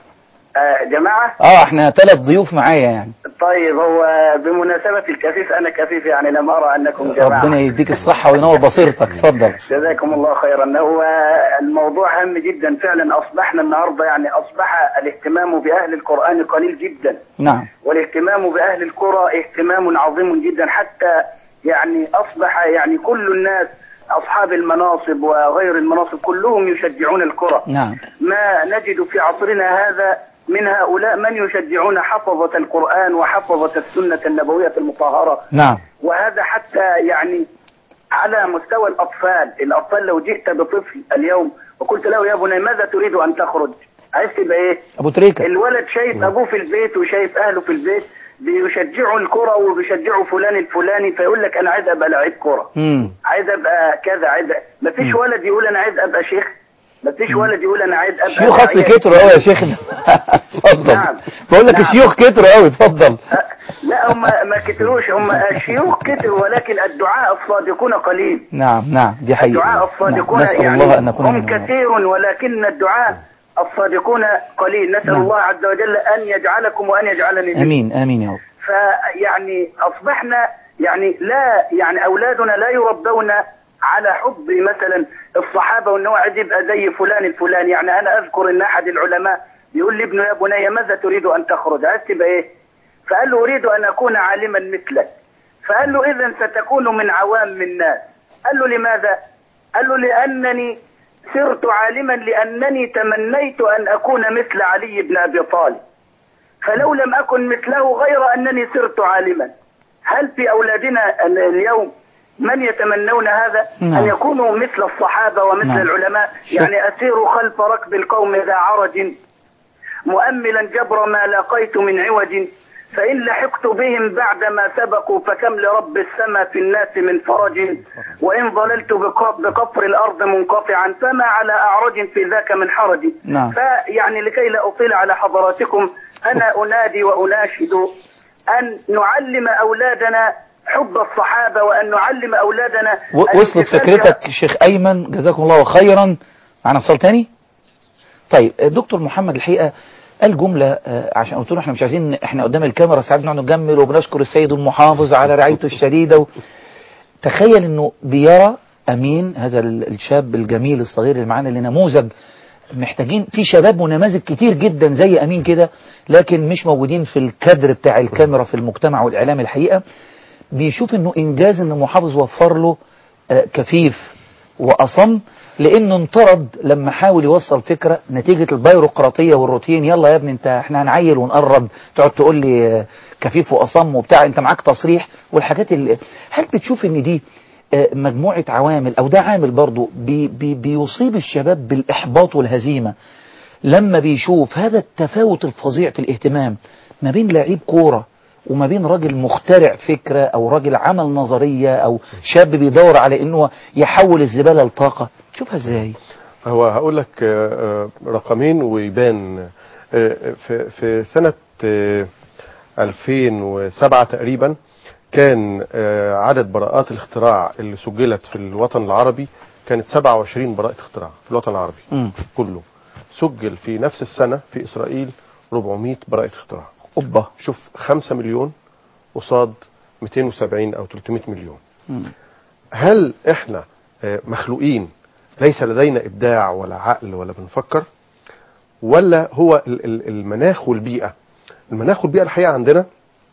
H: آه جماعة
A: اه احنا ثلاث ضيوف معايا يعني
H: طيب هو بمناسبة الكفيف أنا كفيف يعني لم أرى أنكم جماعة
A: ربنا يديك الصحه وينور بصيرتك اتفضل
H: جزاكم الله خيرا هو الموضوع هام جدا فعلا اصبحنا النهارده يعني اصبح الاهتمام باهل القران قليل جدا
A: نعم
H: والاهتمام باهل القرى اهتمام عظيم جدا حتى يعني اصبح يعني كل الناس اصحاب المناصب وغير المناصب كلهم يشجعون القرى
A: نعم
H: ما نجد في عصرنا هذا من هؤلاء من يشجعون حفظة القرآن وحفظة السنة النبوية المطهرة
A: نعم
H: وهذا حتى يعني على مستوى الأطفال الأطفال لو جئت بطفل اليوم وقلت له يا بني ماذا تريد أن تخرج عايز تبقى إيه
A: ابو تريكه
H: الولد شايف أبوه في البيت وشايف أهله في البيت بيشجعوا الكرة وبيشجعوا فلان الفلاني فيقول لك أنا عايز أبقى لعيب كرة
A: امم
H: عايز أبقى كذا عايز ما فيش ولد يقول أنا عايز أبقى شيخ ما فيش ولد يقول أنا عايز أبقى
A: شيوخ اصل
H: داعية.
A: كتروا قوي يا شيخنا اتفضل
H: نعم.
A: بقول لك
H: نعم.
A: الشيوخ كتروا قوي اتفضل
H: لا هم ما كتروش هم الشيوخ كتروا ولكن الدعاء الصادقون قليل
A: نعم نعم دي حقيقة
H: الدعاء الصادقون
A: نعم. نسأل
H: يعني
A: الله أن نكون
H: هم
A: منهم.
H: كثير ولكن الدعاء الصادقون قليل نسأل
A: نعم.
H: الله عز وجل أن يجعلكم وأن يجعلني منكم.
A: امين امين يا رب
H: فيعني أصبحنا يعني لا يعني أولادنا لا يربون على حب مثلا الصحابة وأنه عايز يبقى زي فلان الفلاني يعني أنا أذكر أن أحد العلماء يقول لابنه يا بني ماذا تريد أن تخرج عايز تبقى إيه فقال له أريد أن أكون عالما مثلك فقال له إذا ستكون من عوام الناس قال له لماذا قال له لأنني صرت عالما لأنني تمنيت أن أكون مثل علي بن أبي طالب فلو لم أكن مثله غير أنني صرت عالما هل في أولادنا ال- اليوم من يتمنون هذا
A: نعم.
H: أن يكونوا مثل الصحابة ومثل
A: نعم.
H: العلماء
A: شوف.
H: يعني أسير خلف ركب القوم ذا عرج مؤملا جبر ما لاقيت من عوج فإن لحقت بهم بعدما سبقوا فكم لرب السماء في الناس من فرج وإن ضللت بق- بقفر الأرض منقطعا فما على أعرج في ذاك من حرج
A: نعم.
H: فيعني لكي لا أطيل على حضراتكم أنا أنادي وأناشد أن نعلم أولادنا حب الصحابة وأن نعلم أولادنا
A: و- وصلت
H: الالتفات
A: فكرتك شيخ أيمن جزاكم الله خيرا معنا اتصال تاني طيب دكتور محمد الحقيقة قال جملة آه، عشان قلت له احنا مش عايزين احنا قدام الكاميرا ساعات بنقعد نجمل وبنشكر السيد المحافظ على رعايته الشديدة و... تخيل انه بيرى امين هذا ال- الشاب الجميل الصغير اللي معانا اللي نموذج محتاجين في شباب ونماذج كتير جدا زي امين كده لكن مش موجودين في الكادر بتاع الكاميرا في المجتمع والاعلام الحقيقه بيشوف انه انجاز ان محافظ وفر له آه، كفيف واصم لانه انطرد لما حاول يوصل فكره نتيجه البيروقراطيه والروتين يلا يا ابني انت احنا هنعيل ونقرب تقعد تقول لي آه، كفيف واصم وبتاع انت معاك تصريح والحاجات اللي هل بتشوف ان دي آه، مجموعه عوامل او ده عامل برضه بي بي بيصيب الشباب بالاحباط والهزيمه لما بيشوف هذا التفاوت الفظيع في الاهتمام ما بين لعيب كورة وما بين راجل مخترع فكرة او راجل عمل نظرية او شاب بيدور على انه يحول الزبالة لطاقة تشوفها ازاي
F: هو هقول لك آه، آه، رقمين ويبان آه، في في سنة آه، 2007 تقريبا كان آه، عدد براءات الاختراع اللي سجلت في الوطن العربي كانت 27 براءة اختراع في الوطن العربي
A: مم.
F: كله سجل في نفس السنة في إسرائيل 400 براءة اختراع
A: اوبا
F: شوف 5 مليون قصاد 270 أو 300 مليون
A: مم.
F: هل احنا آه، مخلوقين ليس لدينا ابداع ولا عقل ولا بنفكر ولا هو ال- ال- المناخ والبيئه المناخ والبيئه الحقيقه عندنا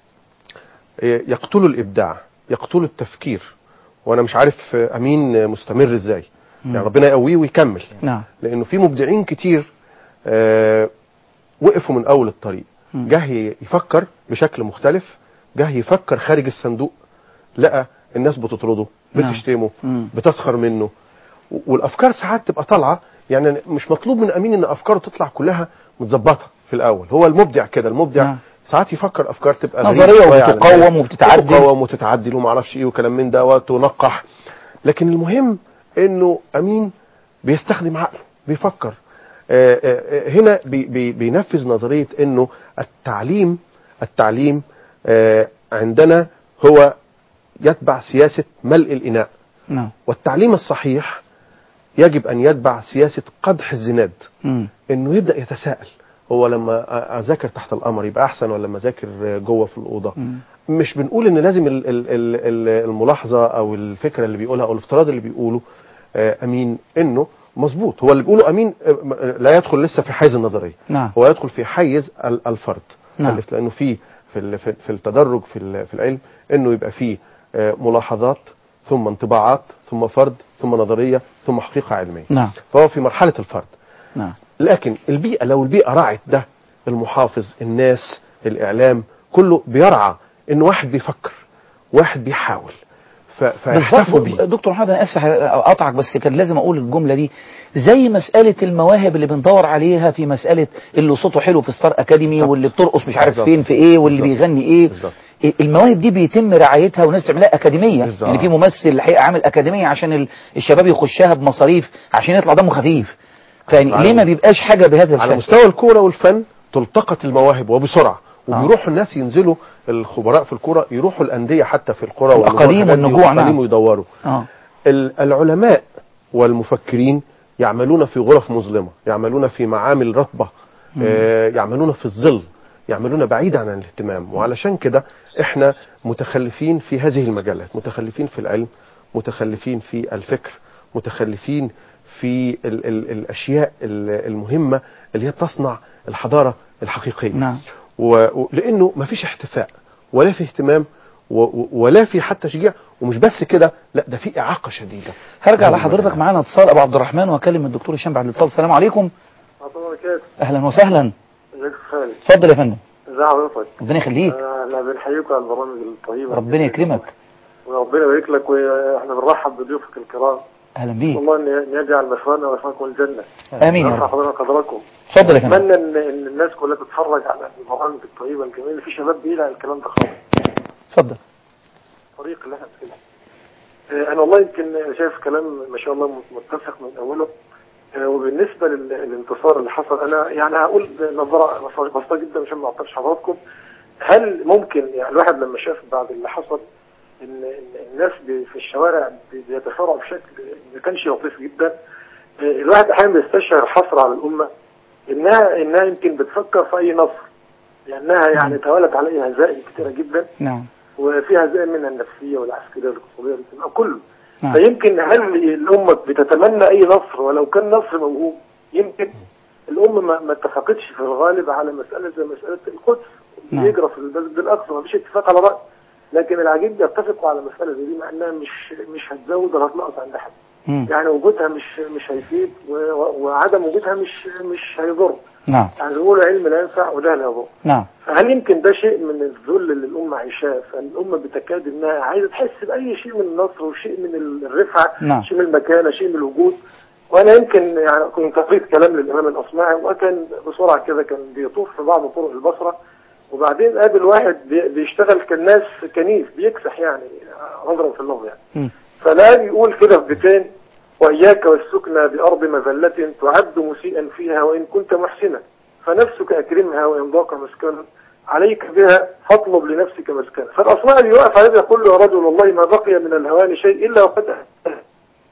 F: آه، يقتلوا الابداع يقتلوا التفكير وانا مش عارف آه، امين آه، مستمر ازاي يعني ربنا يقويه ويكمل
A: نعم
F: لانه في مبدعين كتير آه، وقفوا من اول الطريق
A: مم.
F: جه يفكر بشكل مختلف جه يفكر خارج الصندوق لقى الناس بتطرده
A: نعم.
F: بتشتمه
A: مم.
F: بتسخر منه و- والافكار ساعات تبقى طالعه يعني مش مطلوب من امين ان افكاره تطلع كلها متظبطه في الاول هو المبدع كده المبدع
A: نعم.
F: ساعات يفكر افكار تبقى غريبة
A: نظرية
F: شوية على
A: وبتقوم
F: الناس.
A: وبتتعدل.
F: بتقوم وتتعدل وما اعرفش ايه وكلام من ده وتنقح لكن المهم انه امين بيستخدم عقله بيفكر آه، آه، آه، هنا بي بي بينفذ نظريه انه التعليم التعليم آه، عندنا هو يتبع سياسه ملء الاناء
A: نعم
F: والتعليم الصحيح يجب ان يتبع سياسه قدح الزناد
A: مم.
F: انه يبدا يتساءل هو لما أ- اذاكر تحت القمر يبقى احسن ولا لما اذاكر جوه في الاوضه
A: مم.
F: مش بنقول ان لازم ال- ال- ال- ال- الملاحظه او الفكره اللي بيقولها او الافتراض اللي بيقوله آه، امين انه مظبوط هو اللي بيقوله امين آه، م- آه، لا يدخل لسه في حيز النظريه
A: نعم
F: هو يدخل في حيز ال- الفرد
A: نعم.
F: لانه في في ال- في في التدرج في ال- في العلم انه يبقى فيه آه، ملاحظات ثم انطباعات ثم فرد ثم نظريه ثم حقيقه علميه
A: نعم
F: فهو في مرحله الفرد
A: نعم
F: لكن البيئة لو البيئة راعت ده المحافظ الناس الإعلام كله بيرعى إن واحد بيفكر واحد بيحاول ف- فيحتفوا
A: بالظبط
F: بيه
A: دكتور محمد انا اسف اقطعك بس كان لازم اقول الجمله دي زي مساله المواهب اللي بندور عليها في مساله اللي صوته حلو في ستار اكاديمي
F: بالظبط.
A: واللي بترقص مش عارف
F: بالظبط.
A: فين في ايه واللي
F: بالظبط.
A: بيغني ايه
F: بالظبط.
A: المواهب دي بيتم رعايتها والناس بتعملها اكاديميه
F: بالظبط.
A: يعني في ممثل الحقيقه عامل اكاديميه عشان ال- الشباب يخشها بمصاريف عشان يطلع دمه خفيف فيعني
F: على-
A: ليه ما بيبقاش حاجه بهذا
F: على
A: الشكل
F: مستوى الكورة والفن تلتقط المواهب وبسرعة وبيروحوا الناس ينزلوا الخبراء في الكورة يروحوا الأندية حتى في القرى والنجوع
A: الأقاليم
F: والحاجات دي
A: والنجوع، نعم.
F: والأقاليم ويدوروا
A: اه
F: ال- العلماء والمفكرين يعملون في غرف مظلمة يعملون في معامل رطبة آه، يعملون في الظل يعملون بعيدا عن الاهتمام وعلشان كده احنا متخلفين في هذه المجالات متخلفين في العلم متخلفين في الفكر متخلفين في ال ال الاشياء ال- المهمة اللي هي تصنع الحضارة الحقيقية
A: نعم
F: و- ولانه ما فيش احتفاء ولا في اهتمام و- و- ولا في حتى تشجيع ومش بس كده لا ده في اعاقه شديده
A: هرجع
F: هذه
A: لحضرتك
F: المجالات.
A: معانا اتصال ابو عبد الرحمن واكلم الدكتور هشام بعد الاتصال السلام عليكم
I: بركاته
A: اهلا وسهلا
I: ازيك يا خالد
A: اتفضل يا فندم
I: ازي حضرتك
A: ربنا يخليك
I: آه، احنا بنحييكم على البرامج الطيبه
A: ربنا يكرمك
I: وربنا يبارك لك واحنا بنرحب بضيوفك الكرام
A: اهلا بيك
I: والله ان إن يجعل مثوانا ومثواكم الجنه
A: امين يا
I: يرفع
A: رب
I: قدرنا قدركم
A: اتفضل يا فندم
I: اتمنى ان ان الناس كلها تتفرج على البرامج الطيبه الجميله في شباب بيلعب الكلام ده خالص
A: اتفضل
I: طريق اللي احنا فيه. آه، انا والله يمكن شايف كلام ما شاء الله متفق من اوله آه، وبالنسبه لل- للانتصار اللي حصل انا يعني هقول نظره بسيطه جدا عشان ما اعطلش حضراتكم هل ممكن يعني الواحد لما شاف بعد اللي حصل ان إن الناس بي- في الشوارع بي- بيتفاعلوا بشكل ما كانش لطيف جدا آه، الواحد احيانا بيستشعر حسره على الامه انها انها يمكن بتفكر في اي نصر لانها يعني توالت عليها هزائم كثيره جدا
A: نعم
I: وفيها هزائم منها النفسيه والعسكريه والاقتصاديه والاجتماعية، كله
A: نعم
I: فيمكن هل الأمة بتتمنى أي نصر ولو كان نصر موهوب يمكن الأمة ما, ما اتفقتش في الغالب على مسألة زي مسألة القدس
A: نعم.
I: اللي يجرى في المسجد الأقصى ما فيش اتفاق على رأي لكن العجيب بيتفقوا على مسألة زي دي مع إنها مش مش هتزود ولا هتنقص عند حد
A: مم.
I: يعني وجودها مش مش هيفيد و- و- وعدم وجودها مش مش هيضر
A: نعم
I: يعني بيقولوا علم لا ينفع وجهل يضر
A: نعم
I: فهل يمكن ده شيء من الذل اللي الأمة عايشاه فالأمة بتكاد إنها عايزة تحس بأي شيء من النصر وشيء من الرفعة
A: نعم.
I: شيء من المكانة شيء من الوجود وأنا يمكن يعني كنت قريت كلام للإمام الأصمعي وكان بسرعة كده كان بيطوف في بعض طرق البصرة وبعدين قابل واحد بي- بيشتغل كالناس كنيف بيكسح يعني نظرا في اللفظ يعني
A: مم.
I: فلا بيقول كده في بيتين وإياك والسكنى بأرض مذلة تعد مسيئا فيها وإن كنت محسنا فنفسك أكرمها وإن ضاق مسكنا عليك بها فاطلب لنفسك مسكنا فالأصمعي يقف عليه يقول له يا رجل والله ما بقي من الهوان شيء إلا وقد أهلكه.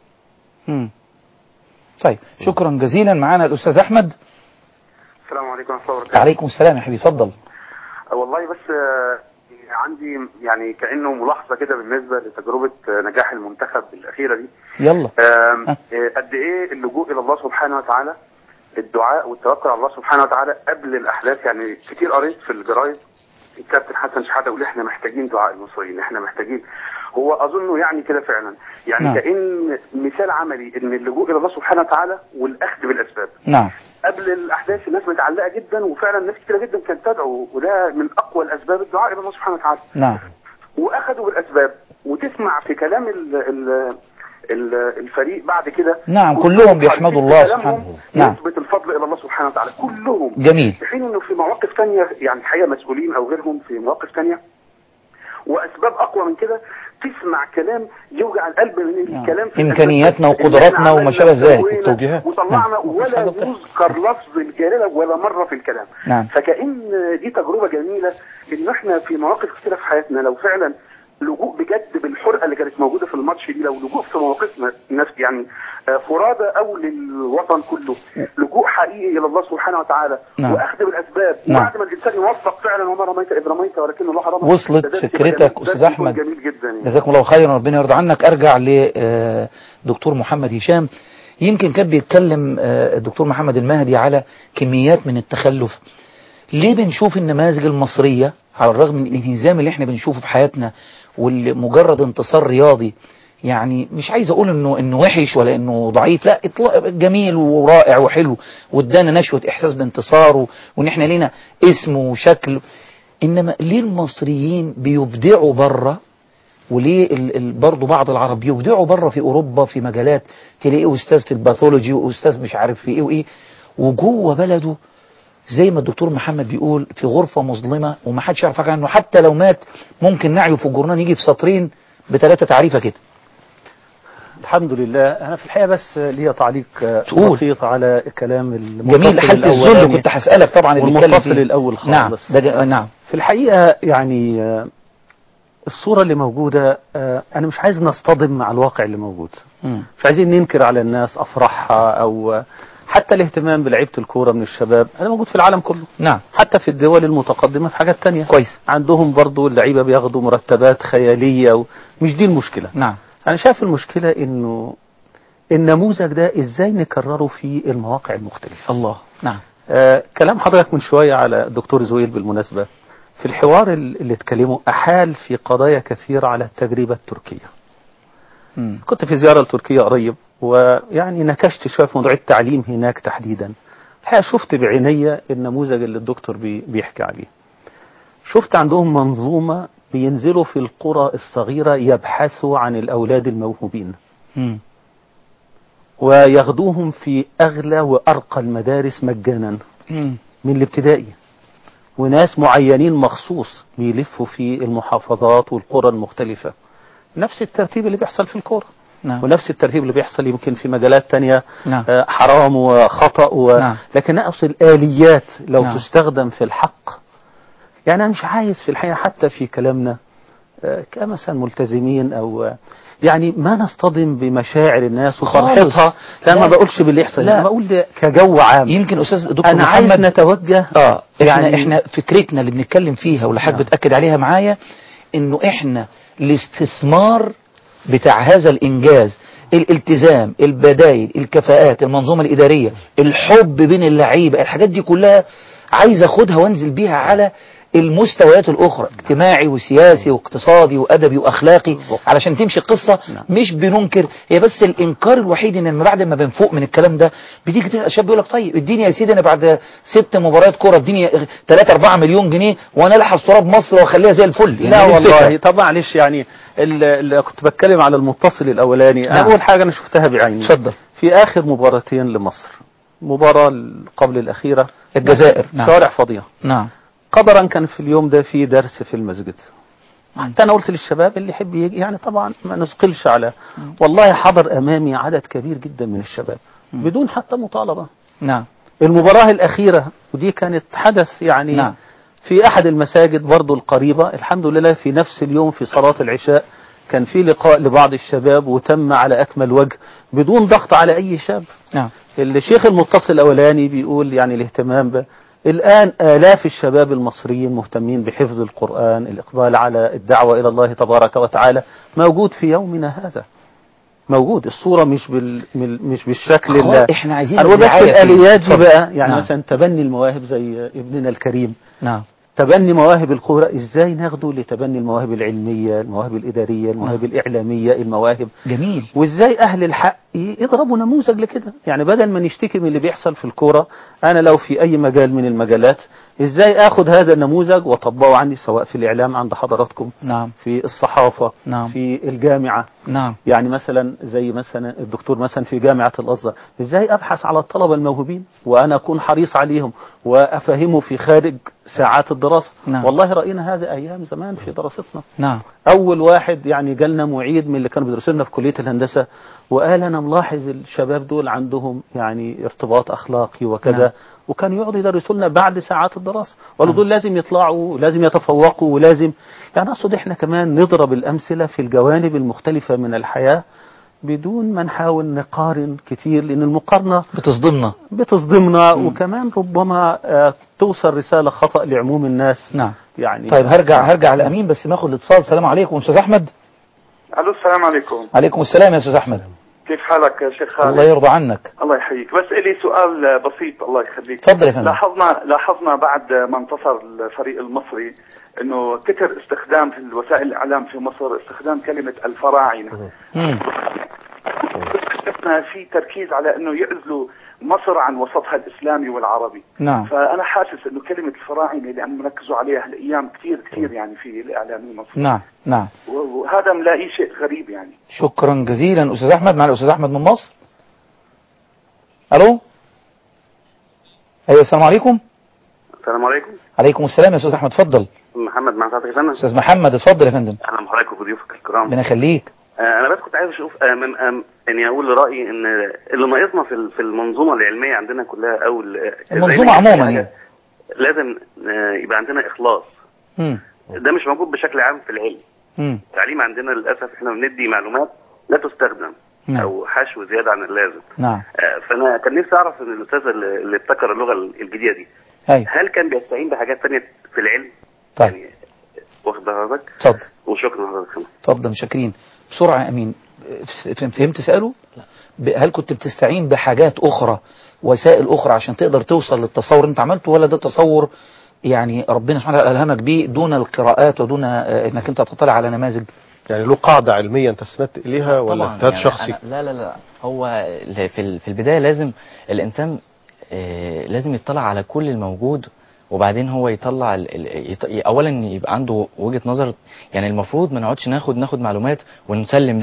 A: مم. طيب شكرا جزيلا معانا الأستاذ أحمد
J: السلام عليكم ورحمة الله وبركاته
A: عليكم السلام يا حبيبي اتفضل
J: والله بس آه، عندي يعني كأنه ملاحظة كده بالنسبة لتجربة آه، نجاح المنتخب الأخيرة دي
A: يلا
J: آم،
A: ها.
J: آه، قد إيه اللجوء إلى الله سبحانه وتعالى الدعاء والتوكل على الله سبحانه وتعالى قبل الأحداث يعني كتير قريت في الجرايد الكابتن حسن شحاتة يقول احنا محتاجين دعاء المصريين احنا محتاجين هو اظنه يعني كده فعلا يعني
A: نعم.
J: كأن مثال عملي ان اللجوء الى الله سبحانه وتعالى والاخذ بالاسباب
A: نعم
J: قبل الاحداث الناس متعلقه جدا وفعلا ناس كتيره جدا كانت تدعو وده من اقوى الاسباب الدعاء الى الله سبحانه وتعالى
A: نعم
J: واخذوا بالاسباب وتسمع في كلام ال ال ال الفريق بعد كده
A: نعم
J: كلهم
A: كلهم بيحمدوا
J: حريصين
A: الله
J: في كلامهم
A: سبحانه نعم
J: يثبت الفضل الى الله سبحانه وتعالى كلهم
A: جميل
J: في حين انه في مواقف تانية يعني الحقيقه مسؤولين او غيرهم في مواقف تانية واسباب اقوى من كده تسمع كلام يوجع القلب من
A: نعم.
J: الكلام في
A: إمكانياتنا
J: الأسباب. إن
A: وقدراتنا
J: إحنا
A: وما
J: عملنا
A: شابه ذلك.
J: وسوينا
F: والتوجيهات.
J: وطلعنا
A: نعم.
J: ولا
A: حاجة بتحصل.
J: يذكر لفظ الجلاله ولا مره في الكلام
A: نعم.
J: فكأن دي تجربه جميله ان احنا في مواقف كتيره في حياتنا لو فعلا لجوء بجد بالحرقه اللي كانت موجوده في الماتش دي لو لجوء في مواقفنا نفس يعني آه، فرادى او للوطن كله لجوء حقيقي الى الله سبحانه وتعالى
A: نعم.
J: واخذ بالاسباب
A: نعم.
J: وبعد ما الانسان يوفق فعلا وما رميت اذ رميت ولكن الله رمى
A: وصلت
J: ده- ده
A: فكرتك
J: بيكون- ده
A: أستاذ
J: بيكون
A: أحمد.
J: جميل جدا يعني.
A: جزاكم الله خيرا ربنا يرضى عنك ارجع لدكتور محمد هشام يمكن كان بيتكلم آه، الدكتور محمد المهدي على كميات من التخلف ليه بنشوف النماذج المصرية على الرغم من الانهزام اللي احنا بنشوفه في حياتنا والمجرد انتصار رياضي يعني مش عايز اقول انه انه وحش ولا انه ضعيف لا اطلاق جميل ورائع وحلو وادانا نشوة احساس بانتصاره وان احنا لينا اسم وشكل انما ليه المصريين بيبدعوا بره وليه ال- ال- برضه بعض العرب يبدعوا بره في اوروبا في مجالات تلاقيه استاذ في الباثولوجي واستاذ مش عارف في ايه وايه وجوه بلده زي ما الدكتور محمد بيقول في غرفة مظلمة وما حدش يعرف حاجة عنه حتى لو مات ممكن نعيه في الجورنال يجي في سطرين بثلاثة تعريفة كده
G: الحمد لله أنا في الحقيقة بس ليا تعليق آه،
A: تقول.
G: بسيط على كلام المتصل
A: جميل حالة الذل
G: الأولاني
A: كنت هسألك طبعا اللي بيتكلم
G: والمتصل
A: فيه.
G: الأول
A: نعم
G: خالص
A: ده ج- نعم
G: في الحقيقة يعني آه، الصورة اللي موجودة آه، أنا مش عايز نصطدم مع الواقع اللي موجود
A: مم.
G: مش عايزين ننكر على الناس أفراحها أو آه، حتى الاهتمام بلعيبة الكورة من الشباب أنا موجود في العالم كله
A: نعم
G: حتى في الدول المتقدمة في حاجات تانية
A: كويس
G: عندهم برضو اللعيبة بياخدوا مرتبات خيالية و... مش دي المشكلة
A: نعم
G: أنا شايف المشكلة إنه النموذج ده إزاي نكرره في المواقع المختلفة
A: الله نعم
G: آه كلام حضرتك من شوية على الدكتور زويل بالمناسبة في الحوار ال- اللي اتكلموا أحال في قضايا كثيرة على التجربة التركية
A: مم.
G: كنت في زيارة لتركيا قريب ويعني نكشت شوية في موضوع التعليم هناك تحديدا الحقيقة شفت بعيني النموذج اللي الدكتور بي بيحكي عليه شفت عندهم منظومة بينزلوا في القرى الصغيرة يبحثوا عن الأولاد الموهوبين
A: مم.
G: وياخدوهم في أغلى وأرقى المدارس مجانا
A: مم.
G: من الابتدائي وناس معينين مخصوص بيلفوا في المحافظات والقرى المختلفة نفس الترتيب اللي بيحصل في الكورة
A: نعم
G: ونفس الترتيب اللي بيحصل يمكن في مجالات تانية
A: نعم
G: آه، حرام وخطأ و...
A: نعم.
G: لكن أقصد آليات لو
A: نعم.
G: تستخدم في الحق يعني أنا مش عايز في الحقيقة حتى في كلامنا آه، كمثلا ملتزمين أو آه، يعني ما نصطدم بمشاعر الناس وفرحتها
A: خالص.
G: لا ما
A: لا.
G: بقولش باللي يحصل
A: لا.
G: أنا بقول ده كجو عام
A: يمكن استاذ دكتور
G: أنا عايز
A: محمد
G: نتوجه
A: اه احنا
G: يعني-
A: احنا فكرتنا اللي بنتكلم فيها واللي حضرتك
G: نعم.
A: بتاكد عليها معايا انه احنا الاستثمار بتاع هذا الانجاز الالتزام البدايل الكفاءات المنظومه الاداريه الحب بين اللعيبه الحاجات دي كلها عايز اخدها وانزل بيها على المستويات الاخرى اجتماعي وسياسي واقتصادي وادبي واخلاقي علشان تمشي القصه مش بننكر هي بس الانكار الوحيد ان لما بعد ما بنفوق من الكلام ده بتيجي تسال شاب يقول لك طيب اديني يا سيدي انا بعد ست مباريات كوره اديني 3 4 مليون جنيه وانا الحس تراب مصر واخليها زي الفل يعني
G: لا
A: دي
G: والله
A: الفكرة.
G: طب معلش يعني ال- اللي كنت بتكلم على المتصل الاولاني انا
A: نعم.
G: اول حاجه انا شفتها بعيني
A: اتفضل
G: في اخر مباراتين لمصر مباراه قبل الاخيره
A: الجزائر نعم
G: شوارع فاضيه
A: نعم
G: قدرا كان في اليوم ده في درس في المسجد حتى انا قلت للشباب اللي يحب يجي يعني طبعا ما نثقلش على والله حضر امامي عدد كبير جدا من الشباب بدون حتى مطالبه
A: نعم
G: المباراه الاخيره ودي كانت حدث يعني
A: نعم
G: في احد المساجد برضو القريبة الحمد لله في نفس اليوم في صلاة العشاء كان في لقاء لبعض الشباب وتم على أكمل وجه بدون ضغط على أي شاب
A: نعم
G: الشيخ المتصل الأولاني بيقول يعني الاهتمام به الآن آلاف الشباب المصريين مهتمين بحفظ القرآن الإقبال على الدعوة إلى الله تبارك وتعالى موجود في يومنا هذا موجود الصورة مش بال مش- مش بالشكل
A: خلاص،
G: اللي
A: احنا عايزين
G: أنا بقول بس
A: الرعاية فيه.
G: الآليات دي
A: اتفضل.
G: بقى يعني
A: نعم.
G: مثلا تبني المواهب زي ابننا الكريم
A: نعم
G: تبني مواهب الكورة ازاي ناخده لتبني المواهب العلمية المواهب الإدارية المواهب الإعلامية المواهب
A: جميل
G: وازاي أهل الحق ي- يضربوا نموذج لكده يعني بدل ما نشتكي من اللي بيحصل في الكورة أنا لو في أي مجال من المجالات ازاي اخد هذا النموذج واطبقه عندي سواء في الإعلام عند حضراتكم
A: نعم
G: في الصحافة
A: نعم
G: في الجامعة
A: نعم
G: يعني مثلا زي مثلا الدكتور مثلا في جامعة الأزهر ازاي ابحث على الطلبة الموهوبين وانا اكون حريص عليهم وافهمه في خارج ساعات الدراسة
A: نعم.
G: والله رأينا هذا ايام زمان في دراستنا
A: نعم
G: اول واحد يعني جالنا معيد من اللي كانوا بيدرسوا لنا في كلية الهندسة وقال انا ملاحظ الشباب دول عندهم يعني ارتباط اخلاقي وكذا
A: نعم.
G: وكانوا يقعدوا يدرسوا لنا بعد ساعات الدراسة قالوا دول لازم يطلعوا لازم يتفوقوا ولازم يعني اقصد احنا كمان نضرب الامثلة في الجوانب المختلفة من الحياة بدون ما نحاول نقارن كتير لان المقارنة
A: بتصدمنا
G: بتصدمنا وكمان ربما آه، توصل رسالة خطأ لعموم الناس
A: نعم
G: يعني
A: طيب هرجع هرجع لأمين بس ناخد الاتصال السلام عليكم أستاذ أحمد
K: الو السلام عليكم
A: عليكم السلام يا أستاذ أحمد
K: كيف حالك يا شيخ خالد
A: الله يرضى عنك
K: الله يحييك بس لي سؤال بسيط الله يخليك
A: تفضل يا فندم
K: لاحظنا لاحظنا بعد ما انتصر الفريق المصري انه كثر استخدام في وسائل الاعلام في مصر استخدام كلمه الفراعنه
A: مم.
K: شفنا في تركيز على انه يعزلوا مصر عن وسطها الاسلامي والعربي
A: نعم
K: فانا حاسس انه كلمه الفراعنه اللي عم نركزوا عليها هالايام كثير كثير يعني في الاعلام المصري
A: نعم نعم
K: و- وهذا ملاقيه شيء غريب يعني
A: شكرا جزيلا أستاذ أحمد مع الأستاذ أحمد من مصر ألو أيوة السلام عليكم
L: السلام عليكم
A: عليكم السلام يا أستاذ أحمد اتفضل
L: محمد مع سعادتك يا فندم
A: أستاذ محمد اتفضل يا فندم
L: اهلا بحضرتك وضيوفك الكرام
A: ربنا يخليك
L: آه انا بس كنت عايز اشوف آه من آه اني اقول رايي ان اللي ناقصنا في ال- في المنظومه العلميه عندنا كلها او ال-
A: المنظومة
L: زي ما
A: عموما
L: حاجة،
A: يعني.
L: لازم آه يبقى عندنا اخلاص
A: مم.
L: ده مش موجود بشكل عام في العلم
A: مم.
L: التعليم عندنا للاسف احنا بندي معلومات لا تستخدم
A: نعم
L: او حشو زياده عن اللازم
A: نعم
L: آه فانا كان نفسي اعرف ان الاستاذ اللي اللي ابتكر اللغه الجديده دي
A: أيوة
L: هل كان بيستعين بحاجات ثانيه في العلم
A: طيب
L: واخد حضرتك
A: اتفضل
L: وشكرا لحضرتك
A: اتفضل مشاكرين بسرعة يا أمين ف- فهمت سأله ب- هل كنت بتستعين بحاجات أخرى وسائل أخرى عشان تقدر توصل للتصور اللي أنت عملته ولا ده تصور يعني ربنا سبحانه وتعالى ألهمك بيه دون القراءات ودون آه، انك انت تطلع على نماذج
F: يعني له قاعدة علمية انت استندت اليها ولا
E: طبعاً
F: اجتهاد
E: يعني
F: شخصي
E: أنا- لا لا لا هو ال- في ال- في البداية لازم الإنسان آه، لازم يطلع على كل الموجود وبعدين هو يطلع ال- ال- يط- اولا يبقى عنده وجهة نظر يعني المفروض ما نقعدش ناخد ناخد معلومات ونسلم بها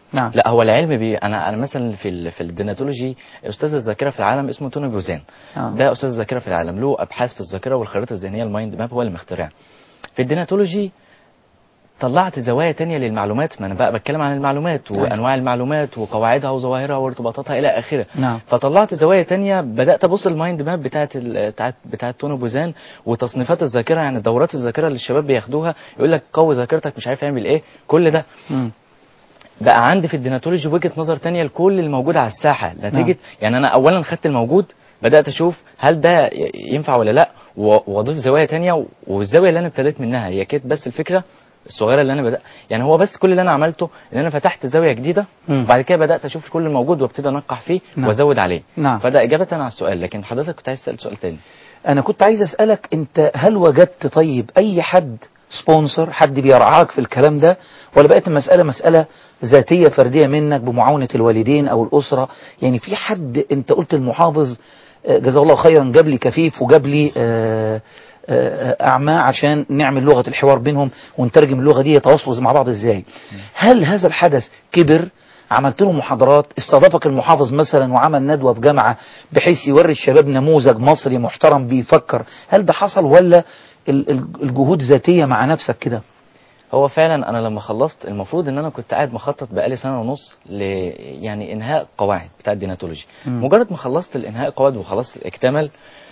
A: نعم
E: لا هو العلم بي انا انا مثلا في ال... في الديناتولوجي استاذ الذاكره في العالم اسمه توني بوزان
A: آه.
E: ده استاذ الذاكره في العالم له ابحاث في الذاكره والخريطه الذهنيه المايند ماب هو اللي مخترعها في الديناتولوجي طلعت زوايا تانية للمعلومات ما انا بقى بتكلم عن المعلومات
A: أيوة.
E: وانواع المعلومات وقواعدها وظواهرها وارتباطاتها الى اخره
A: نعم
E: فطلعت زوايا تانية بدات ابص المايند ماب بتاعت ال- بتاعت بتاعت توني بوزان وتصنيفات الذاكره يعني دورات الذاكره اللي الشباب بياخدوها يقول لك قوي ذاكرتك مش عارف يعمل ايه كل ده
A: مم.
E: بقى عندي في الديناتولوجي وجهه نظر تانية لكل الموجود على الساحه نتيجه يعني انا اولا خدت الموجود بدات اشوف هل ده ي- ينفع ولا لا و- واضيف زوايا تانية والزاويه اللي انا ابتديت منها هي كانت بس الفكره الصغيره اللي انا بدأ يعني هو بس كل اللي انا عملته ان انا فتحت زاويه جديده
A: مم.
E: بعد كده بدات اشوف كل الموجود وابتدي انقح فيه
A: نعم.
E: وازود عليه
A: نعم.
E: فده اجابه على السؤال لكن حضرتك كنت عايز تسال سؤال تاني
A: انا كنت عايز اسالك انت هل وجدت طيب اي حد سبونسر حد بيرعاك في الكلام ده ولا بقت المساله مساله ذاتيه فرديه منك بمعاونه الوالدين او الاسره يعني في حد انت قلت المحافظ آه، جزاه الله خيرا جاب لي كفيف وجاب لي آه، آه، اعماه عشان نعمل لغه الحوار بينهم ونترجم اللغه دي يتواصلوا مع بعض ازاي هل هذا الحدث كبر عملت له محاضرات استضافك المحافظ مثلا وعمل ندوة في جامعة بحيث يوري الشباب نموذج مصري محترم بيفكر هل ده حصل ولا ال- ال- الجهود ذاتية مع نفسك كده
E: هو فعلا انا لما خلصت المفروض ان انا كنت قاعد مخطط بقالي سنه ونص ل يعني انهاء قواعد بتاع الديناتولوجي
A: مم.
E: مجرد ما خلصت الانهاء قواعد وخلصت الاكتمل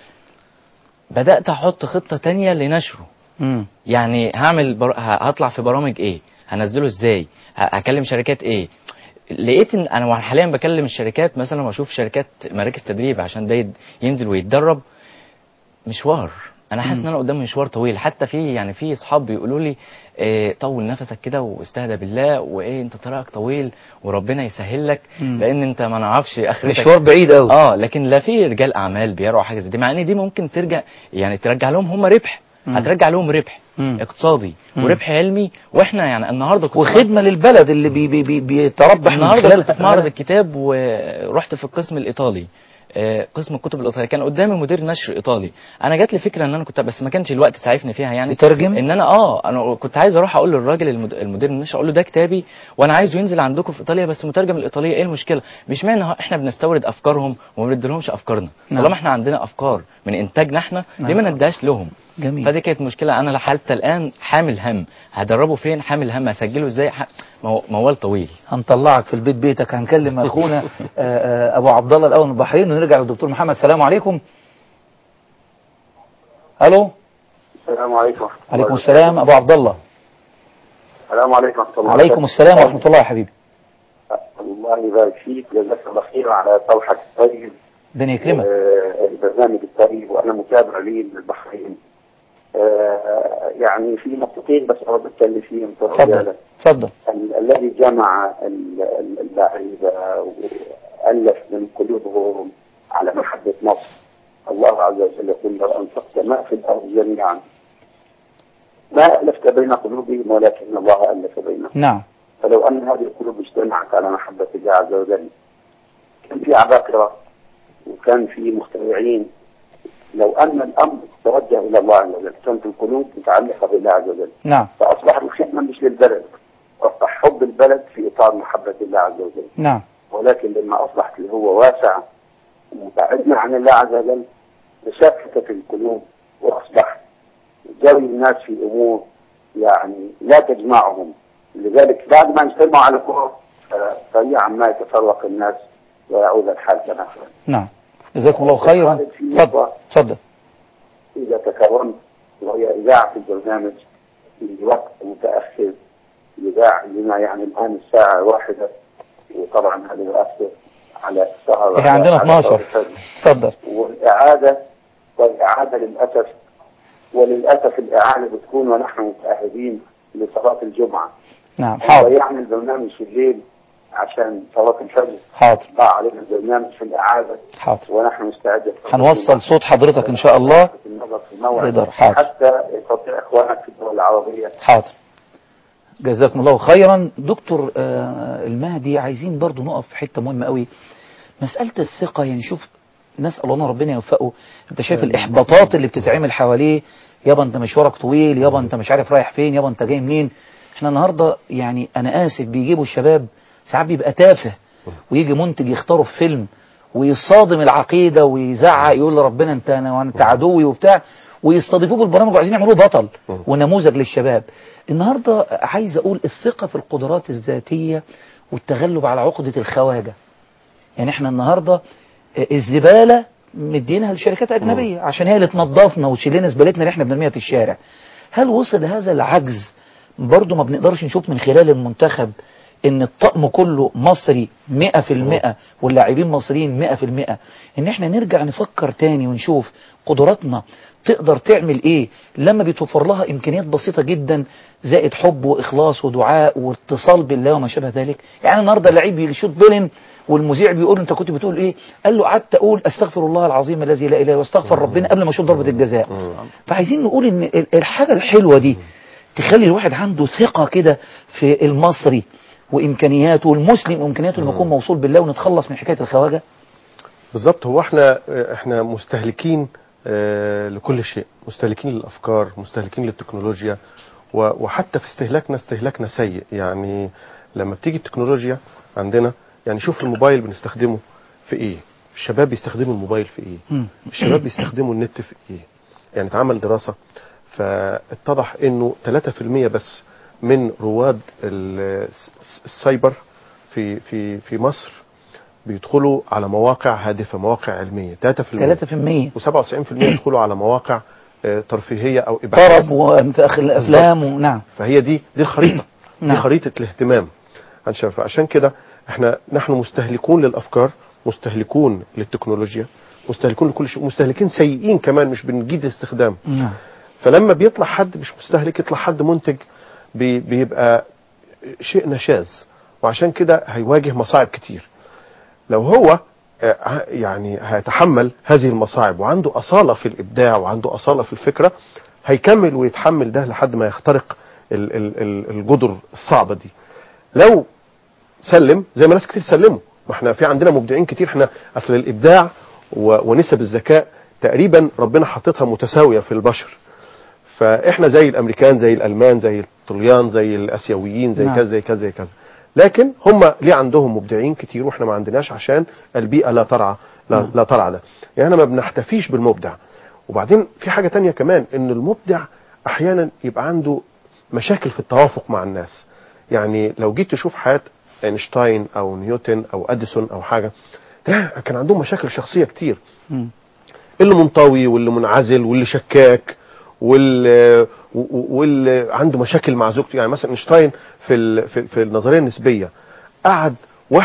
E: بدات احط خطه تانية لنشره
A: مم.
E: يعني هعمل بر... ه- هطلع في برامج ايه هنزله ازاي ه- هكلم شركات ايه لقيت ان انا حاليا بكلم الشركات مثلا واشوف شركات مراكز تدريب عشان ده يد- ينزل ويتدرب مشوار انا حاسس ان انا قدام مشوار طويل حتى في يعني في اصحاب بيقولوا لي إيه طول نفسك كده واستهدى بالله وايه انت طريقك طويل وربنا يسهل لك
A: مم.
E: لان انت ما نعرفش اخرتك
A: مشوار بعيد قوي
E: اه لكن لا في رجال اعمال بيرعوا حاجه زي دي مع ان دي ممكن ترجع يعني ترجع لهم هم ربح
A: مم.
E: هترجع لهم ربح
A: مم.
E: اقتصادي
A: مم.
E: وربح علمي واحنا يعني النهارده كنت
A: وخدمة للبلد اللي بي بي بي بيتربح من
E: النهارده
A: خلال
E: كنت في معرض الكتاب ورحت في القسم الايطالي آه، قسم الكتب الايطالي كان قدامي مدير نشر ايطالي انا جات لي فكره ان انا كنت بس ما كانش الوقت سعفني فيها يعني
A: تترجم؟
E: ان انا اه انا كنت عايز اروح اقول للراجل المد- المدير النشر اقول له ده كتابي وانا عايزه ينزل عندكم في ايطاليا بس مترجم الايطاليه ايه المشكله مش معنى احنا بنستورد افكارهم وما بنديلهمش افكارنا
A: نعم.
E: طالما احنا عندنا افكار من انتاجنا احنا ليه
A: نعم.
E: ما نديهاش لهم
A: جميل
E: فدي كانت مشكله انا حتى الان حامل هم هدربه فين حامل هم هسجله ازاي ح- مو- موال طويل
A: هنطلعك في البيت بيتك هنكلم اخونا آه، آه، ابو عبد الله الاول من البحرين ونرجع للدكتور محمد السلام عليكم الو
M: السلام عليكم
A: عليكم السلام ابو عبد الله
M: السلام عليكم ورحمة الله
A: عليكم السلام ورحمة الله يا حبيبي
M: الله يبارك فيك جزاك الله خير على طرحك الطيب
A: ربنا يكرمك
M: آه، البرنامج الطيب وانا متابع ليه من البحرين آه، يعني في نقطتين بس اود اتكلم فيهم
A: اتفضل اتفضل
M: ال- الذي جمع ال- ال- اللعيبه والف من قلوبهم على محبه مصر الله عز وجل يقول لو انفقت ما في الارض جميعا ما الفت بين قلوبهم ولكن الله الف بينهم
A: نعم
M: فلو ان هذه القلوب اجتمعت على محبه الله عز وجل كان في عباقره وكان في مخترعين لو ان الامر توجه الى الله عز وجل كانت القلوب متعلقه بالله عز وجل
A: نعم
M: فاصبح الخدمه مش للبلد اصبح حب البلد في اطار محبه الله عز وجل
A: نعم
M: ولكن لما اصبحت اللي هو واسع ومتعدنا عن الله عز وجل تشتتت القلوب واصبح جري الناس في امور يعني لا تجمعهم لذلك بعد ما يجتمعوا على كره سريعا ما يتفرق الناس ويعود الحال كما كان
A: نعم جزاكم الله خيرا اتفضل اتفضل
M: إذا تكرمت وهي إذاعة البرنامج في وقت متأخر إذاعة لنا يعني الآن الساعة واحدة وطبعا هذا يؤثر على السهرة
A: احنا عندنا
M: على
A: 12
M: صلاة الفجر.
A: اتفضل
M: والإعادة والإعادة للأسف وللأسف الإعادة بتكون ونحن متأهبين لصلاة الجمعة
A: نعم حاضر
M: ضيعنا البرنامج في الليل عشان صلاة الفجر
A: حاضر
M: ضاع علينا البرنامج في الإعادة
A: حاضر
M: ونحن مستعدين
A: هنوصل صوت حضرتك ان شاء الله
M: النظر في الموعد
A: يقدر حاضر
M: حتى يستطيع إخوانك في الدول العربية
A: حاضر جزاكم الله خيرا دكتور آه، المهدي عايزين برضو نقف في حتة مهمة قوي مسألة الثقة يعني شوف نسأل الله ربنا يوفقه انت شايف الإحباطات اللي بتتعمل حواليه يابا انت مشوارك طويل يابا انت مش عارف رايح فين يابا انت جاي منين احنا النهاردة يعني انا آسف بيجيبوا الشباب ساعات بيبقى تافه ويجي منتج يختاره في فيلم ويصادم العقيده ويزعق يقول لربنا انت انا وانت عدوي وبتاع ويستضيفوه بالبرامج وعايزين يعملوه بطل ونموذج للشباب النهارده عايز اقول الثقه في القدرات الذاتيه والتغلب على عقده الخواجه يعني احنا النهارده الزباله مدينها لشركات اجنبيه عشان هي اللي تنظفنا وتشيل لنا زبالتنا اللي احنا بنرميها في الشارع هل وصل هذا العجز برضه ما بنقدرش نشوف من خلال المنتخب ان الطقم كله مصري 100% واللاعبين مصريين 100% ان احنا نرجع نفكر تاني ونشوف قدراتنا تقدر تعمل ايه لما بيتوفر لها امكانيات بسيطه جدا زائد حب واخلاص ودعاء واتصال بالله وما شابه ذلك يعني النهارده لعيب يشوط بيلن والمذيع بيقول له انت كنت بتقول ايه قال له قعدت اقول استغفر الله العظيم الذي لا اله الا هو واستغفر ربنا قبل ما اشوط ضربه الجزاء فعايزين نقول ان ال- الحاجه الحلوه دي تخلي الواحد عنده ثقه كده في المصري وامكانياته والمسلم وامكانياته لما يكون موصول بالله ونتخلص من حكايه الخواجه
F: بالظبط هو احنا احنا مستهلكين آه، لكل شيء مستهلكين للافكار مستهلكين للتكنولوجيا و- وحتى في استهلاكنا استهلاكنا سيء يعني لما بتيجي التكنولوجيا عندنا يعني شوف الموبايل بنستخدمه في ايه الشباب بيستخدموا الموبايل في ايه الشباب بيستخدموا النت في ايه يعني اتعمل دراسة فاتضح انه 3% بس من رواد ال- الس- السايبر في في في مصر بيدخلوا على مواقع هادفة مواقع علمية 3%
A: 3%
F: و97% يدخلوا على مواقع آه، ترفيهية او اباحية
A: طرب وافلام ونعم
F: فهي دي دي الخريطة دي
A: نعم.
F: خريطة الاهتمام عن شباب عشان كده احنا نحن مستهلكون للافكار مستهلكون للتكنولوجيا مستهلكون لكل شيء مستهلكين سيئين كمان مش بنجيد الاستخدام
A: نعم
F: فلما بيطلع حد مش مستهلك يطلع حد منتج بي بيبقى شيء نشاذ وعشان كده هيواجه مصاعب كتير لو هو آه، ع- يعني هيتحمل هذه المصاعب وعنده أصالة في الإبداع وعنده أصالة في الفكرة هيكمل ويتحمل ده لحد ما يخترق ال- ال- ال- الجدر الصعبة دي لو سلم زي ما ناس كتير سلموا ما احنا في عندنا مبدعين كتير احنا اصل الابداع و- ونسب الذكاء تقريبا ربنا حاططها متساويه في البشر فاحنا زي الامريكان زي الالمان زي الطليان زي الاسيويين زي
A: نعم.
F: كذا زي كذا زي كذا لكن هم ليه عندهم مبدعين كتير واحنا ما عندناش عشان البيئه لا ترعى لا, لا ترعى ده يعني احنا ما بنحتفيش بالمبدع وبعدين في حاجه تانية كمان ان المبدع احيانا يبقى عنده مشاكل في التوافق مع الناس يعني لو جيت تشوف حياه اينشتاين او نيوتن او اديسون او حاجه ده كان عندهم مشاكل شخصيه كتير
A: مم.
F: اللي منطوي واللي منعزل واللي شكاك واللي و- و- واللي عنده مشاكل مع زوجته يعني مثلا اينشتاين في ال- في, في النظريه النسبيه قعد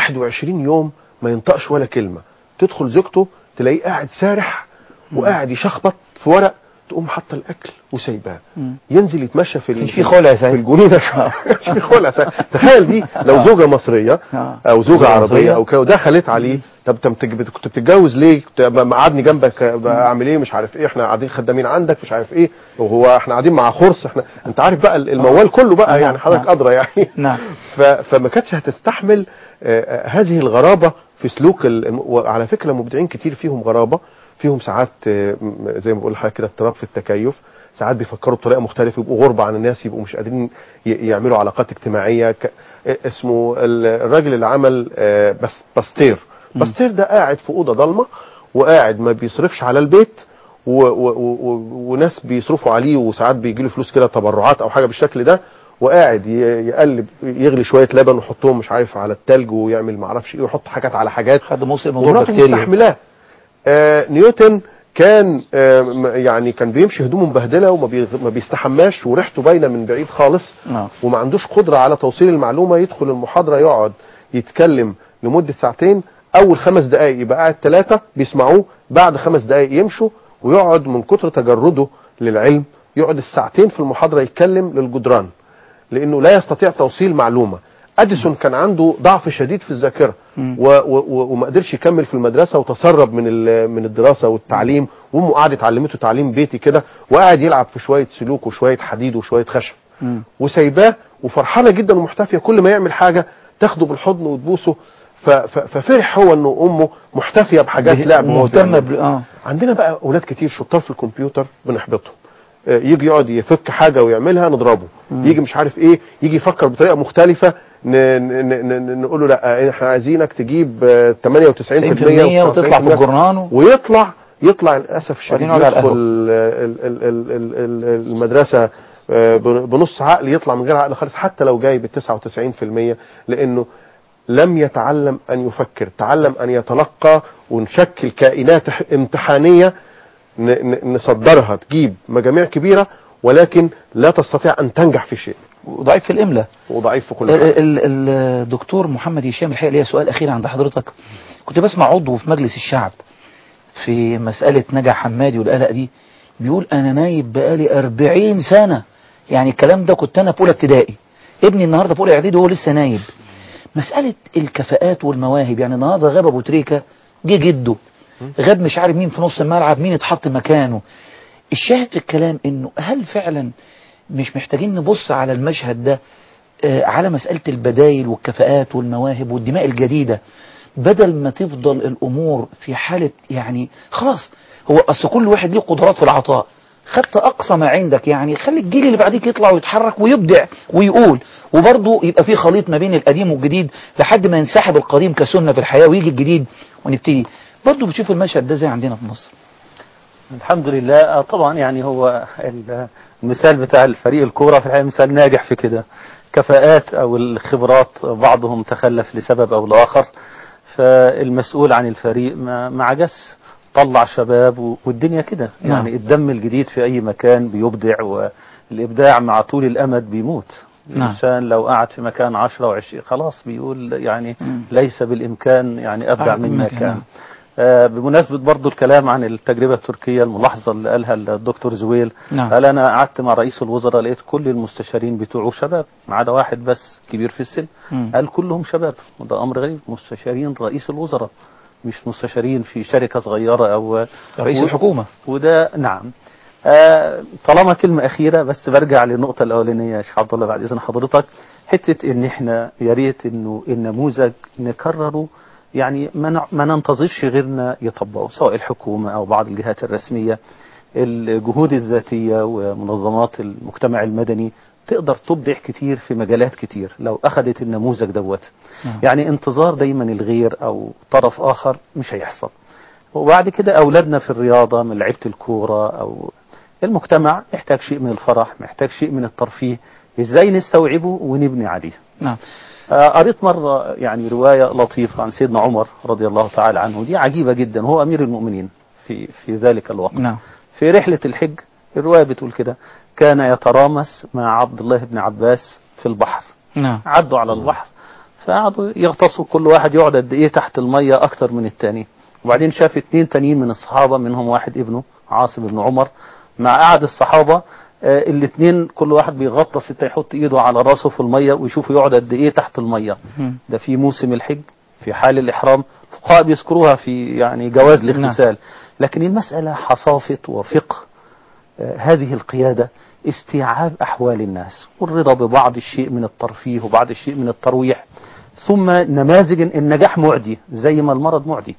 F: 21 يوم ما ينطقش ولا كلمه تدخل زوجته تلاقيه قاعد سارح وقاعد يشخبط في ورق تقوم حاطه الاكل وسايباه
A: مم.
F: ينزل يتمشى في ال-
A: كانش في خلع
F: في
A: ساعتها
F: الجنينه مش في خلع ساعتها. تخيل دي لو زوجه مصريه
A: آه.
F: او زوجه
A: زوجة
F: عربيه
A: مصرية.
F: او كده ودخلت عليه طب انت بتج- كنت بتتجوز ليه؟ كنت ب- مقعدني جنبك بقى اعمل ايه مش عارف ايه احنا قاعدين خدامين عندك مش عارف ايه وهو احنا قاعدين مع خرص احنا انت عارف بقى الموال كله بقى
A: نعم.
F: يعني حضرتك
A: نعم.
F: ادرى يعني
A: نعم
F: ف- فما كانتش هتستحمل آه، آه، هذه الغرابه في سلوك ال- وعلى فكره مبدعين كتير فيهم غرابه فيهم ساعات آه، م- زي ما بقول لحضرتك كده اضطراب في التكيف ساعات بيفكروا بطريقه مختلفه يبقوا غربه عن الناس يبقوا مش قادرين ي- يعملوا علاقات اجتماعيه ك... آه، اسمه ال- الراجل اللي عمل آه، بس باستير باستير ده قاعد في اوضه ضلمه وقاعد ما بيصرفش على البيت و و و و وناس بيصرفوا عليه وساعات بيجي له فلوس كده تبرعات او حاجه بالشكل ده وقاعد ي- يقلب يغلي شويه لبن ويحطهم مش عارف على التلج ويعمل ما اعرفش ايه ويحط حاجات على حاجات
A: خد موسم موضوع
F: ومراته
A: بكتيريا
F: مستحملاه آه نيوتن كان آه م- يعني كان بيمشي هدومه مبهدله وما بي- ما بيستحماش وريحته باينه من بعيد خالص
A: نعم
F: وما عندوش قدره على توصيل المعلومه يدخل المحاضره يقعد يتكلم لمده ساعتين اول خمس دقائق يبقى قاعد ثلاثه بيسمعوه بعد خمس دقائق يمشوا ويقعد من كتر تجرده للعلم يقعد الساعتين في المحاضره يتكلم للجدران لانه لا يستطيع توصيل معلومه اديسون كان عنده ضعف شديد في الذاكره
A: مم.
F: و و و وما قدرش يكمل في المدرسه وتسرب من ال- من الدراسه والتعليم وامه قعدت علمته تعليم بيتي كده وقاعد يلعب في شويه سلوك وشويه حديد وشويه خشب
A: مم.
F: وسايباه وفرحانه جدا ومحتفيه كل ما يعمل حاجه تاخده بالحضن وتبوسه ف- ف- ففرح هو انه امه محتفيه بحاجات لعب وهو
A: مهتمه
F: بيعمل.
A: ب... اه
F: عندنا بقى اولاد كتير شطار في الكمبيوتر بنحبطهم آه، يجي يقعد يفك حاجه ويعملها نضربه
A: مم.
F: يجي مش عارف ايه يجي يفكر بطريقه مختلفه ن- ن- ن- ن- نقول له لا احنا عايزينك تجيب آه، 98%
A: 90% وتطلع في الجورنان و-
F: ويطلع يطلع للاسف الشديد
A: وبعدين يقعد على
F: يدخل ال- ال- ال- ال- ال- المدرسه آه، بن- بنص عقل يطلع من غير عقل خالص حتى لو جايب 99% لانه لم يتعلم ان يفكر تعلم ان يتلقى ونشكل كائنات ح- امتحانيه ن- ن- نصدرها تجيب مجاميع كبيره ولكن لا تستطيع ان تنجح في شيء
A: وضعيف في الاملاء
F: وضعيف في كل
A: ال-
F: حاجه
A: ال- ال- الدكتور محمد هشام الحقيقه ليا سؤال اخير عند حضرتك كنت بسمع عضو في مجلس الشعب في مساله نجا حمادي والقلق دي بيقول انا نايب بقالي 40 سنه يعني الكلام ده كنت انا في اولى ابتدائي ابني النهارده في اولى اعدادي وهو لسه نايب مساله الكفاءات والمواهب يعني النهارده غاب ابو تريكه جه جده غاب مش عارف مين في نص الملعب مين اتحط مكانه الشاهد في الكلام انه هل فعلا مش محتاجين نبص على المشهد ده آه، على مسألة البدايل والكفاءات والمواهب والدماء الجديدة بدل ما تفضل الأمور في حالة يعني خلاص هو أصل كل واحد ليه قدرات في العطاء خدت أقصى ما عندك يعني خلي الجيل اللي بعديك يطلع ويتحرك ويبدع ويقول وبرضه يبقى في خليط ما بين القديم والجديد لحد ما ينسحب القديم كسنة في الحياة ويجي الجديد ونبتدي برضه بتشوف المشهد ده زي عندنا في مصر
G: الحمد لله آه، طبعا يعني هو ال- المثال بتاع الفريق الكورة في الحقيقة مثال ناجح في كده كفاءات أو الخبرات بعضهم تخلف لسبب أو لآخر فالمسؤول عن الفريق ما ما عجز طلع شباب و- والدنيا كده
A: نعم.
G: يعني الدم الجديد في أي مكان بيبدع والإبداع مع طول الأمد بيموت
A: نعم.
G: الإنسان لو قعد في مكان عشرة وعشرين خلاص بيقول يعني
A: مم.
G: ليس بالإمكان يعني أبدع
A: أعرف
G: مما
A: مما
G: كان
A: كان.
G: آه، بمناسبة برضو الكلام عن التجربة التركية الملاحظة اللي قالها الدكتور زويل
A: نعم.
G: قال أنا قعدت مع رئيس الوزراء لقيت كل المستشارين بتوعه شباب ما عدا واحد بس كبير في السن
A: مم.
G: قال كلهم شباب وده أمر غريب مستشارين رئيس الوزراء مش مستشارين في شركة صغيرة أو
A: رئيس
G: و-
A: الحكومة
G: وده نعم آه طالما كلمة أخيرة بس برجع للنقطة الأولانية يا شيخ عبد الله بعد إذن حضرتك حتة إن إحنا يا ريت إنه النموذج نكرره يعني ما نع- ما ننتظرش غيرنا يطبقوا سواء الحكومة أو بعض الجهات الرسمية الجهود الذاتية ومنظمات المجتمع المدني تقدر تبدع كتير في مجالات كتير لو أخذت النموذج دوت
A: نعم.
G: يعني انتظار دايما الغير أو طرف آخر مش هيحصل وبعد كده أولادنا في الرياضة من لعيبة الكورة أو المجتمع محتاج شيء من الفرح محتاج شيء من الترفيه إزاي نستوعبه ونبني عليه
A: نعم
G: آه، قريت مرة يعني رواية لطيفة عن سيدنا عمر رضي الله تعالى عنه دي عجيبة جدا هو أمير المؤمنين في في ذلك الوقت
A: نعم
G: في رحلة الحج الرواية بتقول كده كان يترامس مع عبد الله بن عباس في البحر
A: نعم
G: عدوا على البحر فقعدوا يغطسوا كل واحد يقعد قد ايه تحت المية اكتر من التاني وبعدين شاف اتنين تانيين من الصحابة منهم واحد ابنه عاصم بن عمر مع قعد الصحابة آه الاتنين كل واحد بيغطس التاني يحط ايده على راسه في المية ويشوف يقعد قد ايه تحت المية
A: مم.
G: ده في موسم الحج في حال الإحرام فقهاء بيذكروها في يعني جواز الاغتسال لكن المسألة حصافة وفقه آه، هذه القيادة استيعاب أحوال الناس والرضا ببعض الشيء من الترفيه وبعض الشيء من الترويح ثم نماذج النجاح معدي زي ما المرض معدي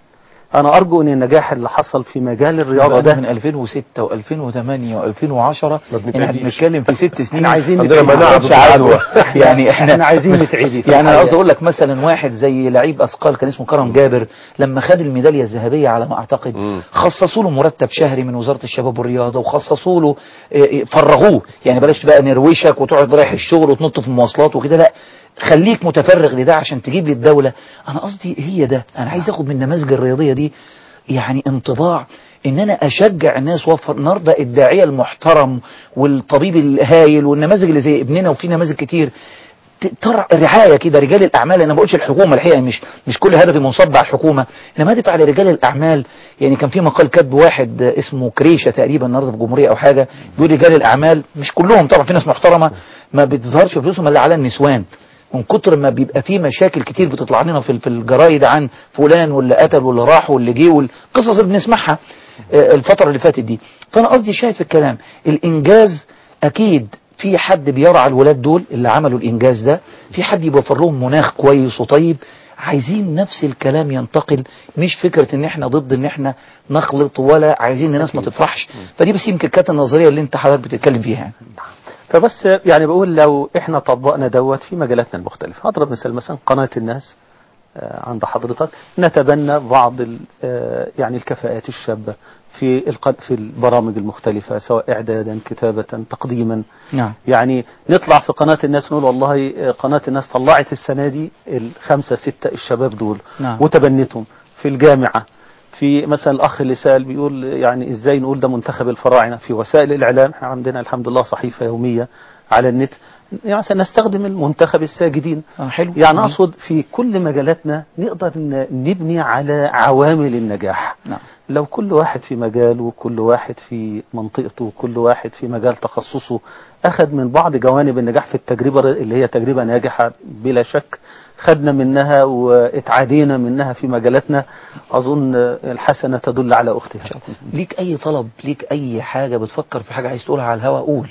G: أنا أرجو أن النجاح اللي حصل في مجال الرياضة
A: بقى
G: ده
A: من 2006 و2008 و2010
F: ما
A: احنا
F: بنتعديش.
A: بنتكلم في ست سنين
G: احنا عايزين
F: عندنا
G: نتعدي.
F: مناعة
A: مش
F: ضد
A: عدوى
F: العدوى.
A: يعني احنا
G: احنا عايزين نتعدي في
A: يعني انا
G: الحقيقة.
A: قصدي اقول لك مثلا واحد زي لعيب اثقال كان اسمه كرم جابر لما خد الميداليه الذهبيه على ما اعتقد
F: مم.
A: خصصوا له مرتب شهري من وزاره الشباب والرياضه وخصصوا له اه، اه، فرغوه يعني بلاش بقى نروشك وتقعد رايح الشغل وتنط في المواصلات وكده لا خليك متفرغ لده عشان تجيب لي الدوله انا قصدي هي ده انا عايز اخد من النماذج الرياضيه دي يعني انطباع ان انا اشجع الناس وفر النهارده الداعيه المحترم والطبيب الهايل والنماذج اللي زي ابننا وفي نماذج كتير ت- ترى رعايه كده رجال الاعمال انا ما بقولش الحكومه الحقيقه مش مش كل هدفي منصب على الحكومه انما هدف على رجال الاعمال يعني كان في مقال كاتب واحد آه، اسمه كريشه تقريبا النهارده في الجمهوريه او حاجه بيقول رجال الاعمال مش كلهم طبعا في ناس محترمه ما بتظهرش فلوسهم الا على النسوان من كتر ما بيبقى في مشاكل كتير بتطلع لنا في في الجرايد عن فلان واللي قتل واللي راح واللي جه والقصص اللي بنسمعها آه، الفتره اللي فاتت دي فانا قصدي شاهد في الكلام الانجاز اكيد في حد بيرعى الولاد دول اللي عملوا الانجاز ده في حد يوفر لهم مناخ كويس وطيب عايزين نفس الكلام ينتقل مش فكرة ان احنا ضد ان احنا نخلط ولا عايزين الناس ما تفرحش فدي بس يمكن كانت النظرية اللي انت حضرتك بتتكلم فيها يعني.
G: فبس يعني بقول لو احنا طبقنا دوت في مجالاتنا المختلفة هضرب مثال مثلا قناة الناس آه، عند حضرتك نتبنى بعض ال- آه، يعني الكفاءات الشابة في الق- في البرامج المختلفة سواء إعدادا كتابة تقديما
A: نعم
G: يعني نطلع في قناة الناس نقول والله آه، قناة الناس طلعت السنة دي الخمسة ستة الشباب دول
A: نعم.
G: وتبنتهم في الجامعة في مثلا الأخ اللي سأل بيقول يعني إزاي نقول ده منتخب الفراعنة في وسائل الإعلام احنا عندنا الحمد لله صحيفة يومية على النت يعني مثلا نستخدم المنتخب الساجدين
A: آه حلو
G: يعني أقصد في كل مجالاتنا نقدر ن- نبني على عوامل النجاح
A: نعم
G: لو كل واحد في مجاله وكل واحد في منطقته وكل واحد في مجال تخصصه أخذ من بعض جوانب النجاح في التجربة اللي هي تجربة ناجحة بلا شك خدنا منها واتعادينا منها في مجالاتنا أظن الحسنة تدل على أختها
A: ليك اي طلب ليك اي حاجة بتفكر في حاجة عايز تقولها على الهواء قول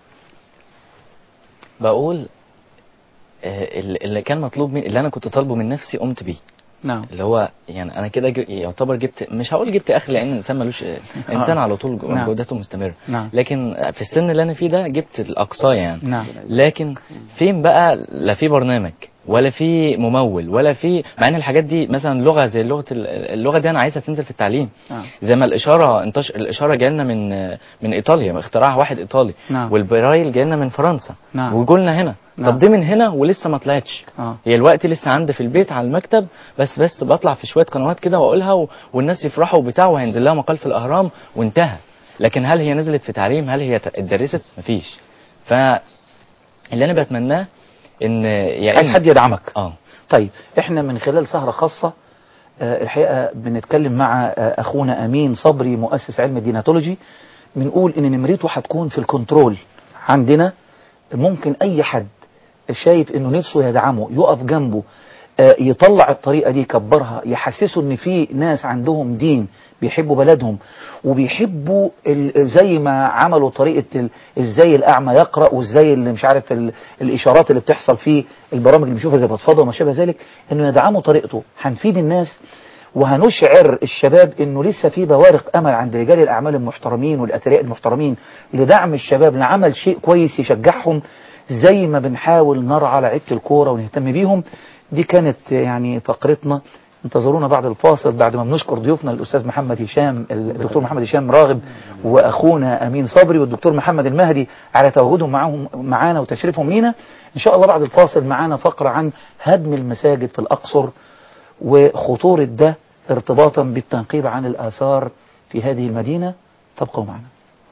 E: بقول آه، اللي اللي كان مطلوب مني اللي انا كنت طالبه من نفسي قمت بيه
A: نعم
E: اللي هو يعني انا كده جو- يعتبر جبت مش هقول جبت اخر لان الانسان ملوش انسان على طول جو-
A: نعم.
E: جودته مستمره
A: نعم
E: لكن في السن اللي انا فيه ده جبت الاقصى يعني
A: نعم
E: لكن فين بقى لا في برنامج ولا في ممول ولا في مع ان الحاجات دي مثلا لغه زي لغه ال- اللغه دي انا عايزها تنزل في التعليم
A: نعم
E: زي ما الاشاره انتش الاشاره جايه لنا من من ايطاليا اختراعها واحد ايطالي
A: نعم
E: والبرايل جايه لنا من فرنسا
A: نعم
E: وجولنا هنا
A: نعم.
E: طب دي من هنا ولسه ما طلعتش
A: اه
E: هي الوقت لسه عندي في البيت على المكتب بس بس بطلع في شويه قنوات كده واقولها و... والناس يفرحوا وبتاع وهينزل لها مقال في الاهرام وانتهى لكن هل هي نزلت في تعليم هل هي ت- اتدرست مفيش ف اللي انا بتمناه ان يا
A: عايز
E: إما-
A: حد يدعمك
E: اه
A: طيب احنا من خلال سهرة خاصة آه، الحقيقة بنتكلم مع آه، أخونا أمين صبري مؤسس علم الديناتولوجي بنقول إن نمرته هتكون في الكنترول عندنا ممكن أي حد شايف إنه نفسه يدعمه يقف جنبه آه، يطلع الطريقة دي يكبرها يحسسوا إن في ناس عندهم دين بيحبوا بلدهم وبيحبوا ال- زي ما عملوا طريقة ال- ازاي الأعمى يقرأ وازاي اللي مش عارف ال- الإشارات اللي بتحصل في البرامج اللي بنشوفها زي فضفضة وما شابه ذلك إنه يدعموا طريقته هنفيد الناس وهنشعر الشباب انه لسه في بوارق امل عند رجال الاعمال المحترمين والاثرياء المحترمين لدعم الشباب لعمل شيء كويس يشجعهم زي ما بنحاول نرعى لعيبه الكوره ونهتم بيهم دي كانت يعني فقرتنا انتظرونا بعد الفاصل بعد ما بنشكر ضيوفنا الاستاذ محمد هشام الدكتور محمد هشام راغب واخونا امين صبري والدكتور محمد المهدي على تواجدهم معاهم معانا وتشريفهم لينا ان شاء الله بعد الفاصل معانا فقره عن هدم المساجد في الاقصر وخطورة ده ارتباطا بالتنقيب عن الآثار في هذه المدينة تبقوا معنا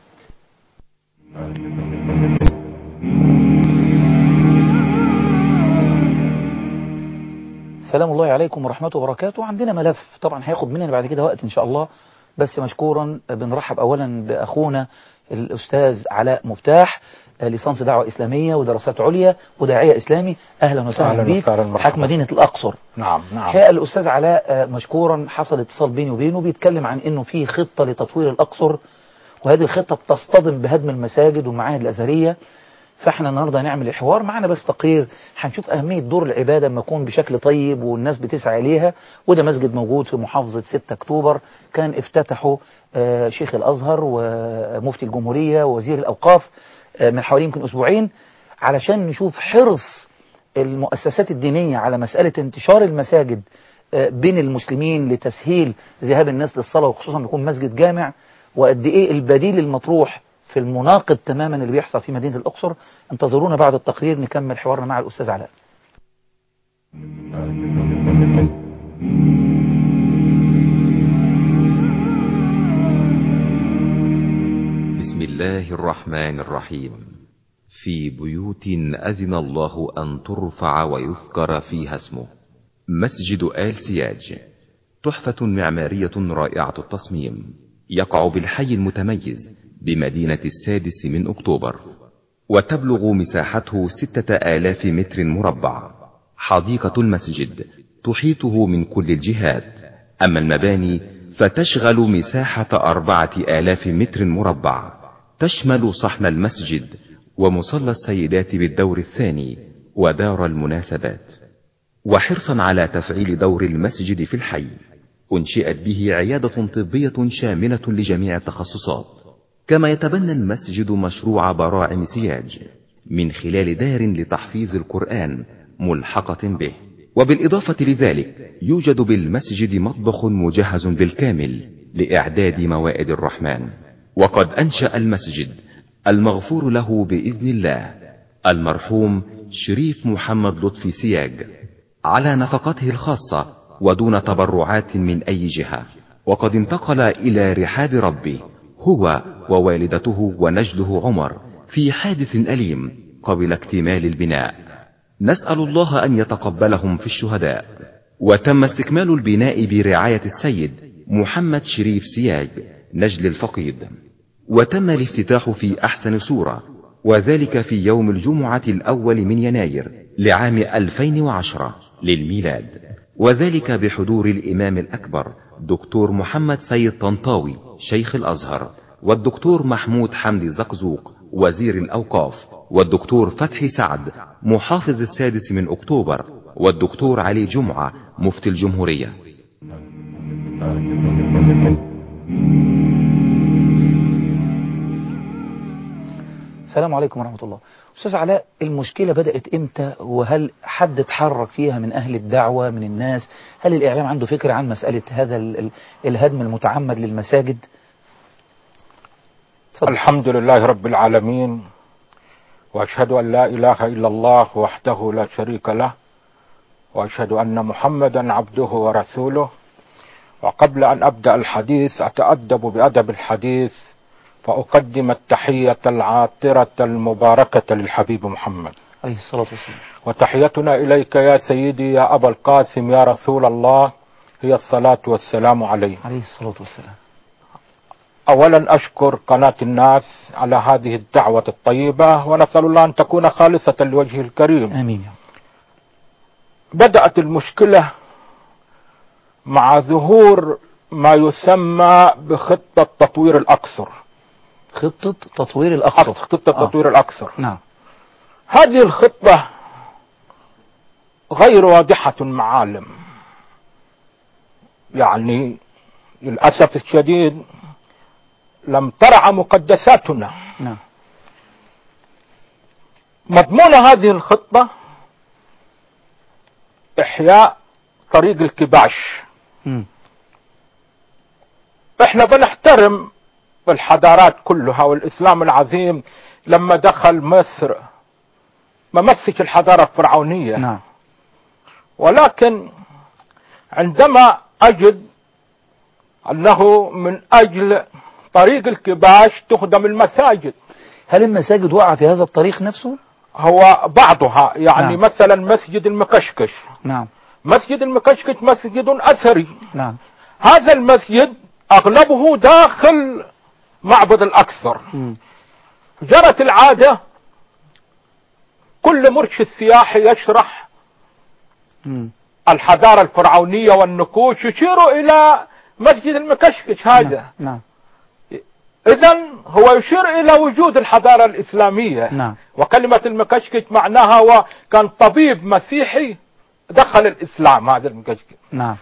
A: سلام الله عليكم ورحمته وبركاته عندنا ملف طبعا هياخد مننا بعد كده وقت إن شاء الله بس مشكورا بنرحب أولا بأخونا الأستاذ علاء مفتاح ليسانس دعوة إسلامية ودراسات عليا وداعية إسلامي أهلا وسهلا
N: أهلا
A: بيك
N: وسهلا، مرحبا.
A: حاكم مدينة الأقصر
N: نعم نعم
A: الحقيقة الأستاذ علاء آه، مشكورا حصل اتصال بيني وبينه بيتكلم عن أنه في خطة لتطوير الأقصر وهذه الخطة بتصطدم بهدم المساجد والمعاهد الأزهرية فاحنا النهارده هنعمل الحوار معنا بس تقرير هنشوف أهمية دور العبادة لما يكون بشكل طيب والناس بتسعى إليها وده مسجد موجود في محافظة 6 أكتوبر كان افتتحه آه، شيخ الأزهر ومفتي الجمهورية ووزير الأوقاف آه، من حوالي يمكن أسبوعين علشان نشوف حرص المؤسسات الدينية على مسألة انتشار المساجد آه، بين المسلمين لتسهيل ذهاب الناس للصلاة وخصوصا يكون مسجد جامع وقد ايه البديل المطروح في المناقض تماما اللي بيحصل في مدينة الأقصر انتظرونا بعد التقرير نكمل حوارنا مع الأستاذ علاء
O: بسم الله الرحمن الرحيم في بيوت أذن الله أن ترفع ويذكر فيها اسمه مسجد آل سياج تحفة معمارية رائعة التصميم يقع بالحي المتميز بمدينة السادس من أكتوبر وتبلغ مساحته ستة آلاف متر مربع حديقة المسجد تحيطه من كل الجهات أما المباني فتشغل مساحة أربعة آلاف متر مربع تشمل صحن المسجد ومصلى السيدات بالدور الثاني ودار المناسبات وحرصا على تفعيل دور المسجد في الحي أنشئت به عيادة طبية شاملة لجميع التخصصات كما يتبنى المسجد مشروع براعم سياج من خلال دار لتحفيظ القرآن ملحقة به وبالإضافة لذلك يوجد بالمسجد مطبخ مجهز بالكامل لإعداد موائد الرحمن وقد أنشأ المسجد المغفور له بإذن الله المرحوم شريف محمد لطفي سياج على نفقته الخاصة ودون تبرعات من أي جهة وقد انتقل إلى رحاب ربه هو ووالدته ونجله عمر في حادث أليم قبل اكتمال البناء نسأل الله أن يتقبلهم في الشهداء وتم استكمال البناء برعاية السيد محمد شريف سياج نجل الفقيد وتم الافتتاح في أحسن صورة وذلك في يوم الجمعة الأول من يناير لعام 2010 للميلاد وذلك بحضور الإمام الأكبر دكتور محمد سيد طنطاوي شيخ الأزهر والدكتور محمود حمدي زقزوق وزير الأوقاف والدكتور فتحي سعد محافظ السادس من أكتوبر والدكتور علي جمعة مفتي الجمهورية
A: السلام عليكم ورحمة الله أستاذ علاء المشكلة بدأت إمتى وهل حد اتحرك فيها من أهل الدعوة من الناس هل الإعلام عنده فكرة عن مسألة هذا ال- ال- الهدم المتعمد للمساجد
N: الحمد لله رب العالمين واشهد ان لا اله الا الله وحده لا شريك له واشهد ان محمدا عبده ورسوله وقبل ان ابدا الحديث اتادب بادب الحديث فاقدم التحيه العاطره المباركه للحبيب محمد
A: عليه الصلاة والسلام
N: وتحيتنا اليك يا سيدي يا ابا القاسم يا رسول الله هي الصلاه والسلام عليه
A: عليه الصلاة والسلام
N: اولا اشكر قناة الناس على هذه الدعوة الطيبة ونسأل الله ان تكون خالصة لوجهه الكريم
A: امين
N: بدأت المشكلة مع ظهور ما يسمى بخطة تطوير الاقصر
A: خطة تطوير الأقصر
N: خطة تطوير الاقصر
A: نعم
N: هذه الخطة غير واضحة المعالم يعني للأسف الشديد لم ترعى مقدساتنا
A: نعم
N: مضمون هذه الخطة إحياء طريق الكباش
A: مم.
N: احنا بنحترم الحضارات كلها والإسلام العظيم لما دخل مصر ما مسك الحضارة الفرعونية
A: نعم
N: ولكن عندما أجد أنه من أجل طريق الكباش تخدم المساجد
A: هل المساجد وقع في هذا الطريق نفسه؟
N: هو بعضها يعني
A: نعم.
N: مثلا مسجد المكشكش
A: نعم
N: مسجد المكشكش مسجد أثري
A: نعم
N: هذا المسجد أغلبه داخل معبد الأقصر
A: مم.
N: جرت العادة كل مرشد سياحي يشرح
A: مم.
N: الحضارة الفرعونية والنقوش يشير إلى مسجد المكشكش هذا
A: نعم
N: إذا هو يشير إلى وجود الحضارة الإسلامية
A: نعم
N: وكلمة المكشكش معناها هو كان طبيب مسيحي دخل الإسلام هذا المكشكش
A: نعم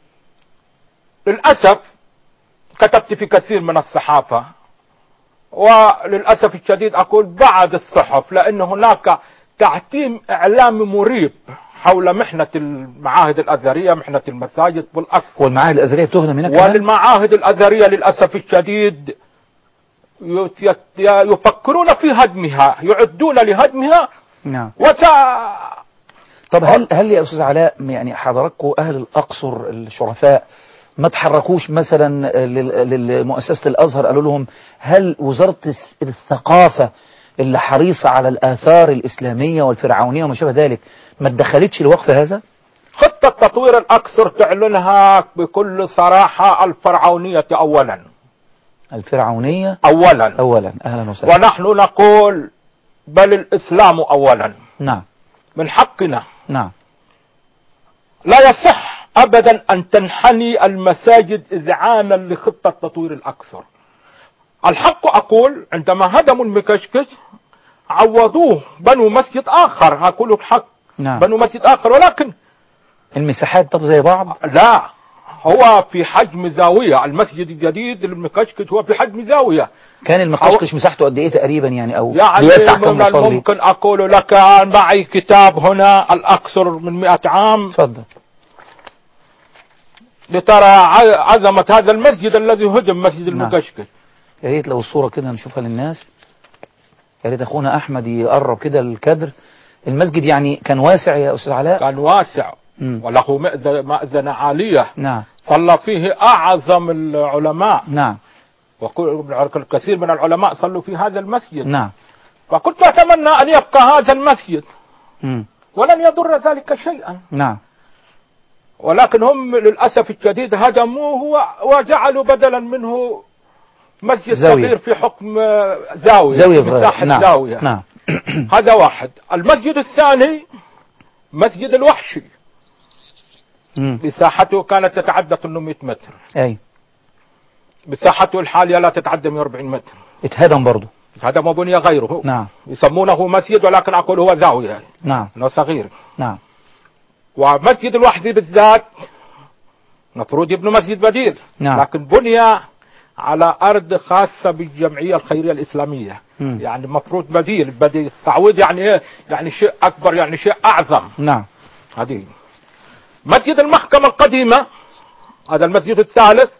N: للأسف كتبت في كثير من الصحافة وللأسف الشديد أقول بعض الصحف لأن هناك تعتيم إعلامي مريب حول محنة المعاهد الأزهرية محنة المساجد والأقصى
A: والمعاهد الأزهرية بتهدم هناك كمان؟
N: والمعاهد الأزهرية للأسف الشديد يت- يت- يفكرون في هدمها يعدون لهدمها
A: نعم
N: وسا
A: طب هل هل يا استاذ علاء يعني حضراتكم اهل الاقصر الشرفاء ما تحركوش مثلا لل- لمؤسسه الازهر قالوا لهم هل وزاره الث- الثقافه اللي حريصه على الاثار الاسلاميه والفرعونيه وما شابه ذلك ما اتدخلتش لوقف هذا؟
N: خطة تطوير الأقصر تعلنها بكل صراحة الفرعونية أولا
A: الفرعونيه
N: أولا
A: اولا اهلا وسهلا
N: ونحن نقول بل الإسلام أولا
A: نعم
N: من حقنا
A: نعم
N: لا يصح أبدا أن تنحني المساجد إذعانا لخطة تطوير الأقصر الحق أقول عندما هدموا المكشكش عوضوه بنوا مسجد آخر هقول الحق
A: نعم
N: بنوا مسجد آخر ولكن
A: المساحات طب زي بعض
N: لا هو في حجم زاوية المسجد الجديد المكشكش هو في حجم زاوية
A: كان المقشقش مساحته قد ايه تقريبا يعني او
N: يعني
A: بيسع كم
N: من
A: مصلي
N: الممكن أقول لك أن معي كتاب هنا الأكثر من مئة عام
A: تفضل
N: لترى ع- عظمة هذا المسجد الذي هدم مسجد
A: نعم.
N: المكشكش
A: يا ريت لو الصورة كده نشوفها للناس يا ريت اخونا احمد يقرب كده الكادر المسجد يعني كان واسع يا استاذ علاء
N: كان واسع
A: مم.
N: وله مأذنة مأذنة عالية
A: نعم
N: صلى فيه أعظم العلماء
A: نعم
N: الكثير من العلماء صلوا في هذا المسجد
A: نعم
N: فكنت أتمنى أن يبقى هذا المسجد
A: مم.
N: ولن يضر ذلك شيئا
A: نعم
N: ولكن هم للأسف الشديد هدموه و- وجعلوا بدلا منه مسجد
A: زاوية.
N: صغير في حكم آه، زاوية
A: زاوية
N: مساحة
A: صغيرة نعم
N: زاوية
A: نعم
N: هذا واحد المسجد الثاني مسجد الوحشي
A: مم.
N: مساحته كانت تتعدى 800 متر
A: اي
N: مساحته الحالية لا تتعدى 140 متر
A: اتهدم برضه
N: هذا ما بني غيره
A: نعم
N: يسمونه مسجد ولكن أقول هو زاوية
A: نعم
N: انه صغير
A: نعم
N: ومسجد الوحدي بالذات مفروض يبنوا مسجد بديل
A: نعم.
N: لكن بني على أرض خاصة بالجمعية الخيرية الإسلامية
A: مم.
N: يعني مفروض بديل بديل تعويض يعني إيه يعني شيء أكبر يعني شيء أعظم
A: نعم
N: هذه مسجد المحكمة القديمة هذا المسجد الثالث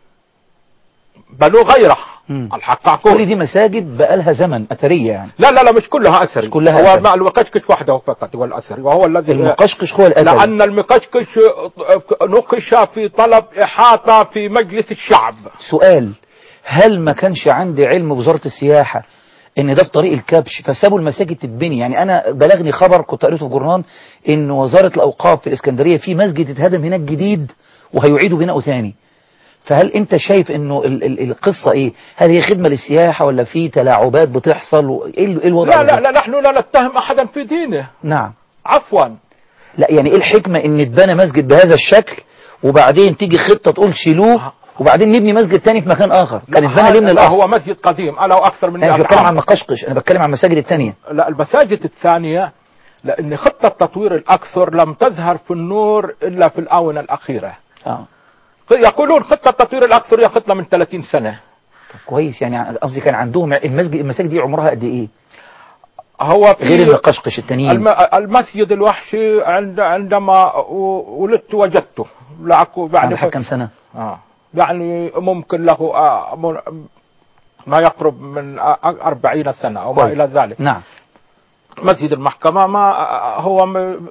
N: بنوا غيره
A: مم.
N: الحق
A: كل
N: أقول
A: دي مساجد بقالها زمن اثريه يعني
N: لا لا لا مش كلها أثري
A: مش كلها
N: هو
A: أثري.
N: ما الوكشكش وحده فقط هو الأثري وهو الذي
A: المقشقش هو الاثري
N: لأن المقشقش نقش في طلب إحاطة في مجلس الشعب
A: سؤال هل ما كانش عندي علم وزارة السياحة ان ده في طريق الكبش فسابوا المساجد تتبني يعني انا بلغني خبر كنت قريته في جورنال ان وزارة الاوقاف في الاسكندرية في مسجد اتهدم هناك جديد وهيعيدوا بناؤه تاني فهل انت شايف انه ال ال القصة ايه هل هي خدمة للسياحة ولا في تلاعبات بتحصل و- ايه ال- إيه الوضع
N: لا لا
A: بالظبط؟
N: لا نحن لا نتهم أحدا في دينه
A: نعم
N: عفوا
A: لا يعني ايه الحكمة ان اتبنى مسجد بهذا الشكل وبعدين تيجي خطة تقول شيلوه وبعدين نبني مسجد تاني في مكان اخر كان اتبنى ليه من
N: لا
A: الاصل
N: هو مسجد قديم أنا وأكثر من
A: انا مش
N: مئة
A: بتكلم
N: عام.
A: عن مقشقش انا بتكلم عن المساجد التانية
N: لا المساجد الثانية لأن خطة تطوير الأكثر لم تظهر في النور إلا في الآونة الأخيرة
A: اه
N: يقولون خطة تطوير الأكثر هي خطة من 30 سنة
A: طب كويس يعني قصدي كان عندهم المسجد المساجد دي عمرها قد ايه
N: هو في
A: غير المقشقش التانيين
N: الم... المسجد الوحشي عند... عندما و- ولدت وجدته لا أكو
A: عند
N: يعني
A: حد كم سنة
N: آه. يعني ممكن له آه م- ما يقرب من آه أربعين سنة أو ما
A: كويس.
N: إلى ذلك
A: نعم
N: مسجد المحكمة ما آه هو م...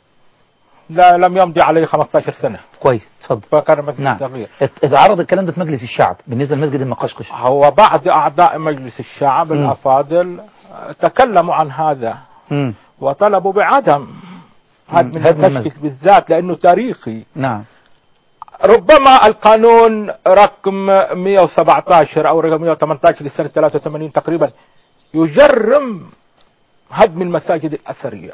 N: لا لم يمضي عليه 15 سنة
A: كويس اتفضل
N: فكان مسجد
A: نعم
N: صغير
A: ات- اتعرض الكلام ده في مجلس الشعب بالنسبة لمسجد المقشقش
N: هو بعض أعضاء مجلس الشعب
A: مم.
N: الأفاضل آه، تكلموا عن هذا
A: مم.
N: وطلبوا بعدم هدم
A: هدم
N: المسجد بالذات لأنه تاريخي
A: نعم
N: ربما القانون رقم 117 او رقم 118 لسنه 83 تقريبا يجرم هدم المساجد الاثريه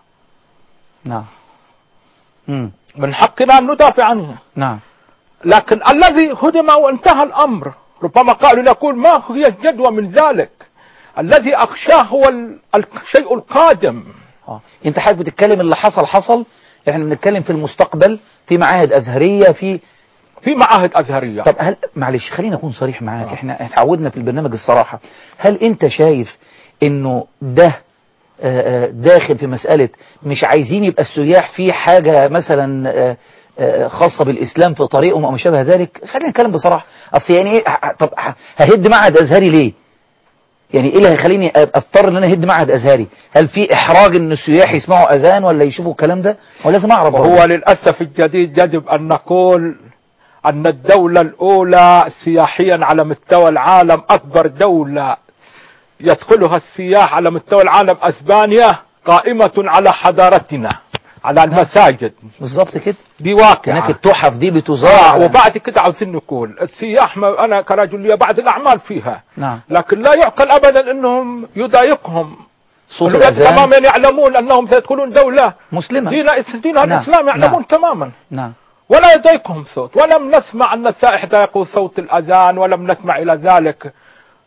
A: نعم مم.
N: من حقنا ان ندافع عنها
A: نعم
N: لكن الذي هدم وانتهى الامر ربما قالوا نقول ما هي الجدوى من ذلك الذي اخشاه هو ال- الشيء القادم
A: اه انت حضرتك بتتكلم اللي حصل حصل احنا بنتكلم في المستقبل في معاهد ازهريه في
N: في معاهد ازهريه
A: طب هل معلش خليني اكون صريح معاك آه. احنا اتعودنا في البرنامج الصراحه هل انت شايف انه ده آه، آه، داخل في مسألة مش عايزين يبقى السياح في حاجة مثلا آه، آه، خاصة بالإسلام في طريقهم أو ما شابه ذلك خلينا نتكلم بصراحة أصل يعني إيه ه- طب ه- ههد معهد أزهري ليه يعني إيه اللي هيخليني أ- أضطر إن أنا أهد معهد أزهري هل في إحراج إن السياح يسمعوا أذان ولا يشوفوا الكلام ده ولا لازم أعرف برضه؟
N: هو للأسف الجديد يجب أن نقول أن الدولة الأولى سياحيا على مستوى العالم أكبر دولة يدخلها السياح على مستوى العالم أسبانيا قائمة على حضارتنا على المساجد
A: بالظبط كده
N: دي واقعة
A: هناك التحف دي بتزار
N: آه وبعد كده عاوزين نقول السياح ما أنا كرجل لي بعض الأعمال فيها
A: نعم
N: لكن لا يعقل أبدا أنهم يضايقهم
A: صوت
N: الناس
A: الأذان
N: تماما يعلمون أنهم سيدخلون دولة
A: مسلمة
N: دين دينها
A: نعم.
N: الإسلام يعلمون
A: نعم.
N: تماما
A: نعم
N: ولا يضايقهم صوت ولم نسمع أن السائح ضايقوا صوت الأذان ولم نسمع إلى ذلك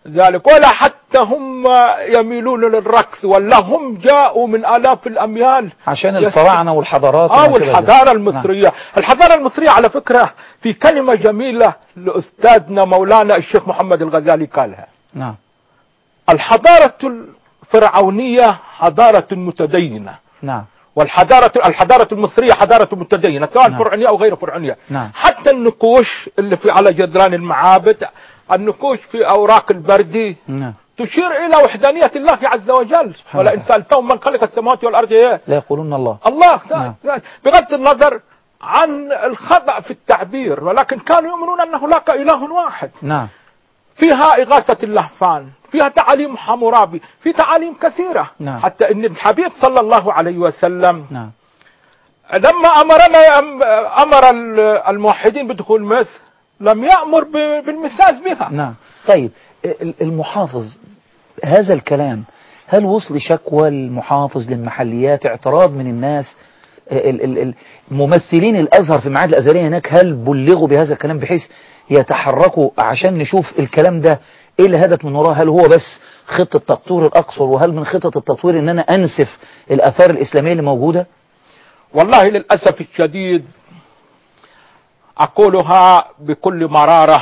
N: ذلك ولا حتى هم يميلون للرقص ولا هم جاءوا من آلاف الأميال
A: عشان الفراعنة والحضارات
N: اه
A: وما شابه ذلك.
N: والحضارة المصرية الحضارة المصرية على فكرة في كلمة جميلة لأستاذنا مولانا الشيخ محمد الغزالي قالها
A: نعم
N: الحضارة الفرعونية حضارة متدينة
A: نعم
N: والحضارة الحضارة المصرية حضارة متدينة سواء
A: نعم.
N: فرعونية أو غير فرعونية
A: نعم
N: حتى النقوش اللي في على جدران المعابد النقوش في أوراق البردي
A: نعم
N: تشير إلى وحدانية الله عز وجل ولئن سألتهم من خلق السماوات والأرض إيه
A: لا يقولون الله
N: الله
A: نعم.
N: بغض النظر عن الخطأ في التعبير ولكن كانوا يؤمنون أن هناك إله واحد
A: نعم
N: فيها إغاثة اللهفان فيها تعاليم حمورابي في تعاليم كثيرة
A: نعم.
N: حتى أن الحبيب صلى الله عليه وسلم
A: نعم
N: لما أمرنا أمر الموحدين بدخول مصر لم يأمر ب- بالمساس بها
A: نعم طيب ال- المحافظ هذا الكلام هل وصل شكوى المحافظ للمحليات اعتراض من الناس ال- ال- ال- ممثلين الأزهر في المعاهد الأزهرية هناك هل بلغوا بهذا الكلام بحيث يتحركوا عشان نشوف الكلام ده ايه الهدف من وراه هل هو بس خطة تطوير الأقصر وهل من خطط التطوير ان انا انسف الآثار الإسلامية اللي موجودة
N: والله للأسف الشديد أقولها بكل مرارة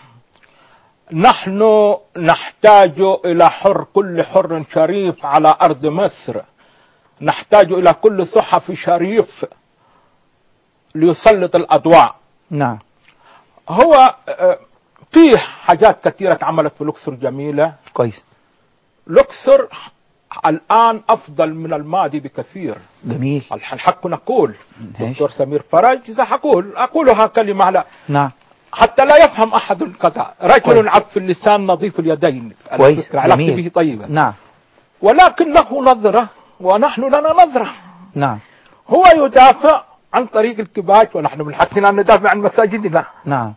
N: نحن نحتاج إلى حر كل حر شريف على أرض مصر نحتاج إلى كل صحفي شريف ليسلط الأضواء
A: نعم
N: هو آه، فيه حاجات كثيرة اتعملت في لوكسور جميلة
A: كويس
N: لوكسور الآن أفضل من الماضي بكثير
A: جميل
N: الحق نقول
A: ماشي.
N: دكتور سمير فرج إذا حقول أقولها كلمة على
A: نعم
N: حتى لا يفهم أحد القضاء رجل
A: كويس.
N: عف اللسان نظيف اليدين
A: كويس
N: الفكرة علاقتي
A: جميل
N: به طيبة
A: نعم
N: ولكن له نظرة ونحن لنا نظرة
A: نعم
N: هو يدافع عن طريق الكباش ونحن من حقنا أن ندافع عن مساجدنا
A: نعم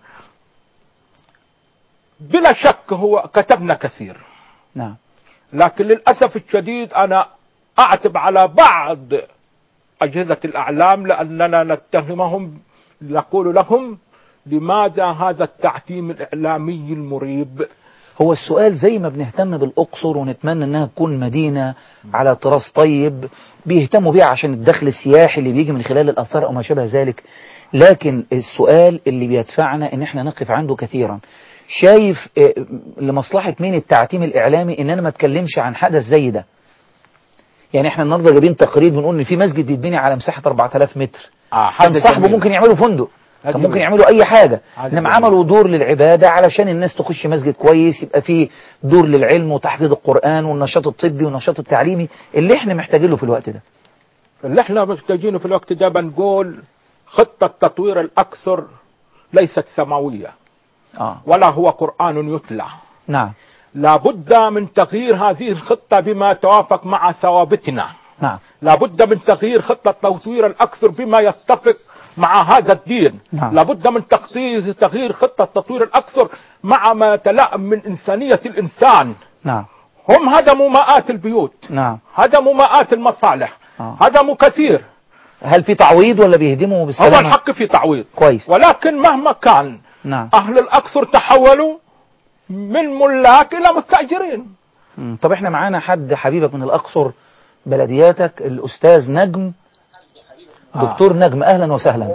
N: بلا شك هو كتبنا كثير
A: نعم
N: لكن للأسف الشديد أنا أعتب على بعض أجهزة الأعلام لأننا نتهمهم نقول لهم لماذا هذا التعتيم الإعلامي المريب
A: هو السؤال زي ما بنهتم بالأقصر ونتمنى انها تكون مدينة على طراز طيب بيهتموا بيها عشان الدخل السياحي اللي بيجي من خلال الآثار أو ما شابه ذلك لكن السؤال اللي بيدفعنا ان احنا نقف عنده كثيرا شايف آه، لمصلحة مين التعتيم الإعلامي ان انا ما اتكلمش عن حدث زي ده يعني احنا النهارده جايبين تقرير بنقول ان في مسجد بيتبني على مساحة 4000 متر
N: آه
A: كان صاحبه ممكن يعملوا فندق
N: هذا
A: كان ممكن
N: جميل.
A: يعملوا اي حاجة
N: هذا
A: انما
N: جميل.
A: عملوا دور للعبادة علشان الناس تخش مسجد كويس يبقى فيه دور للعلم وتحفيظ القرآن والنشاط الطبي والنشاط التعليمي اللي احنا محتاجينه في الوقت ده
N: اللي احنا محتاجينه في الوقت ده بنقول خطة تطوير الأكثر ليست سماوية
A: اه
N: ولا هو قرآن يتلى
A: نعم
N: لابد من تغيير هذه الخطة بما يتوافق مع ثوابتنا
A: نعم
N: لابد من تغيير خطة تطوير الأكثر بما يتفق مع هذا الدين
A: نعم.
N: لابد من تخطيط تغيير خطة تطوير الأكثر مع ما يتلائم من إنسانية الإنسان
A: نعم
N: هم هدموا مئات البيوت
A: نعم
N: هدموا مئات المصالح
A: آه.
N: هدموا كثير
A: هل في تعويض ولا بيهدموا
N: هو
A: بالسلامة
N: الحق في تعويض
A: كويس
N: ولكن مهما كان
A: نعم
N: أهل الأقصر تحولوا من ملاك إلى مستأجرين
A: مم. طب احنا معانا حد حبيبك من الأقصر بلدياتك الأستاذ نجم دكتور نجم أهلا وسهلا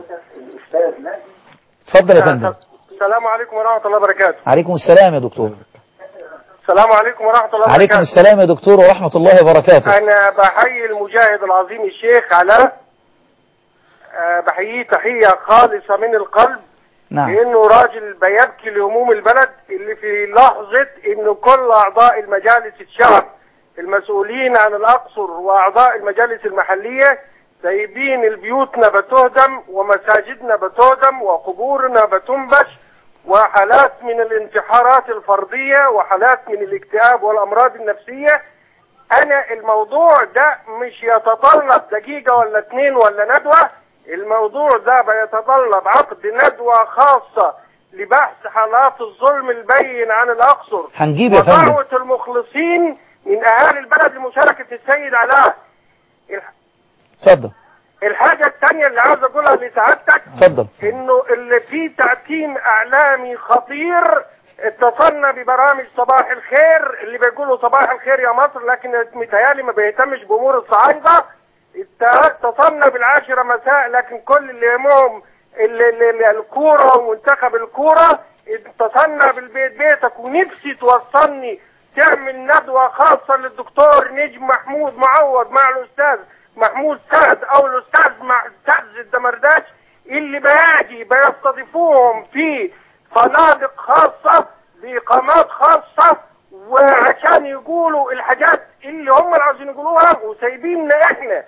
A: اتفضل يا فندم
P: السلام عليكم ورحمة الله وبركاته
A: عليكم السلام يا دكتور
P: السلام عليكم ورحمة الله
A: عليكم
P: وبركاته
A: السلام يا دكتور ورحمة الله وبركاته
P: أنا بحيي المجاهد العظيم الشيخ علاء آه، بحييه تحية خالصة من القلب
A: نعم
P: لأنه راجل بيبكي لهموم البلد اللي في لحظة إنه كل أعضاء المجالس الشعب المسؤولين عن الأقصر وأعضاء المجالس المحلية سايبين البيوتنا بتهدم ومساجدنا بتهدم وقبورنا بتنبش وحالات من الانتحارات الفردية وحالات من الاكتئاب والأمراض النفسية أنا الموضوع ده مش يتطلب دقيقة ولا اتنين ولا ندوة الموضوع ده بيتطلب عقد ندوة خاصة لبحث حالات الظلم البين عن الأقصر
A: هنجيب يا فندم
P: ودعوة المخلصين من أهالي البلد لمشاركة السيد علاء الح-
A: اتفضل
P: الحاجة الثانية اللي عاوز أقولها لسعادتك
A: اتفضل
P: إنه اللي فيه تعتيم إعلامي خطير اتصلنا ببرامج صباح الخير اللي بيقولوا صباح الخير يا مصر لكن متهيألي ما بيهتمش بأمور الصعايدة اتصلنا بالعاشرة مساء لكن كل اللي يهمهم ال- ال- ال- الكورة ومنتخب الكورة اتصلنا بالبيت بيتك ونفسي توصلني تعمل ندوة خاصة للدكتور نجم محمود معوض مع الأستاذ محمود سعد أو الأستاذ مع سعد الدمرداش اللي بيجي بيستضيفوهم في فنادق خاصة بإقامات خاصة وعشان يقولوا الحاجات اللي هم اللي عاوزين يقولوها وسايبيننا احنا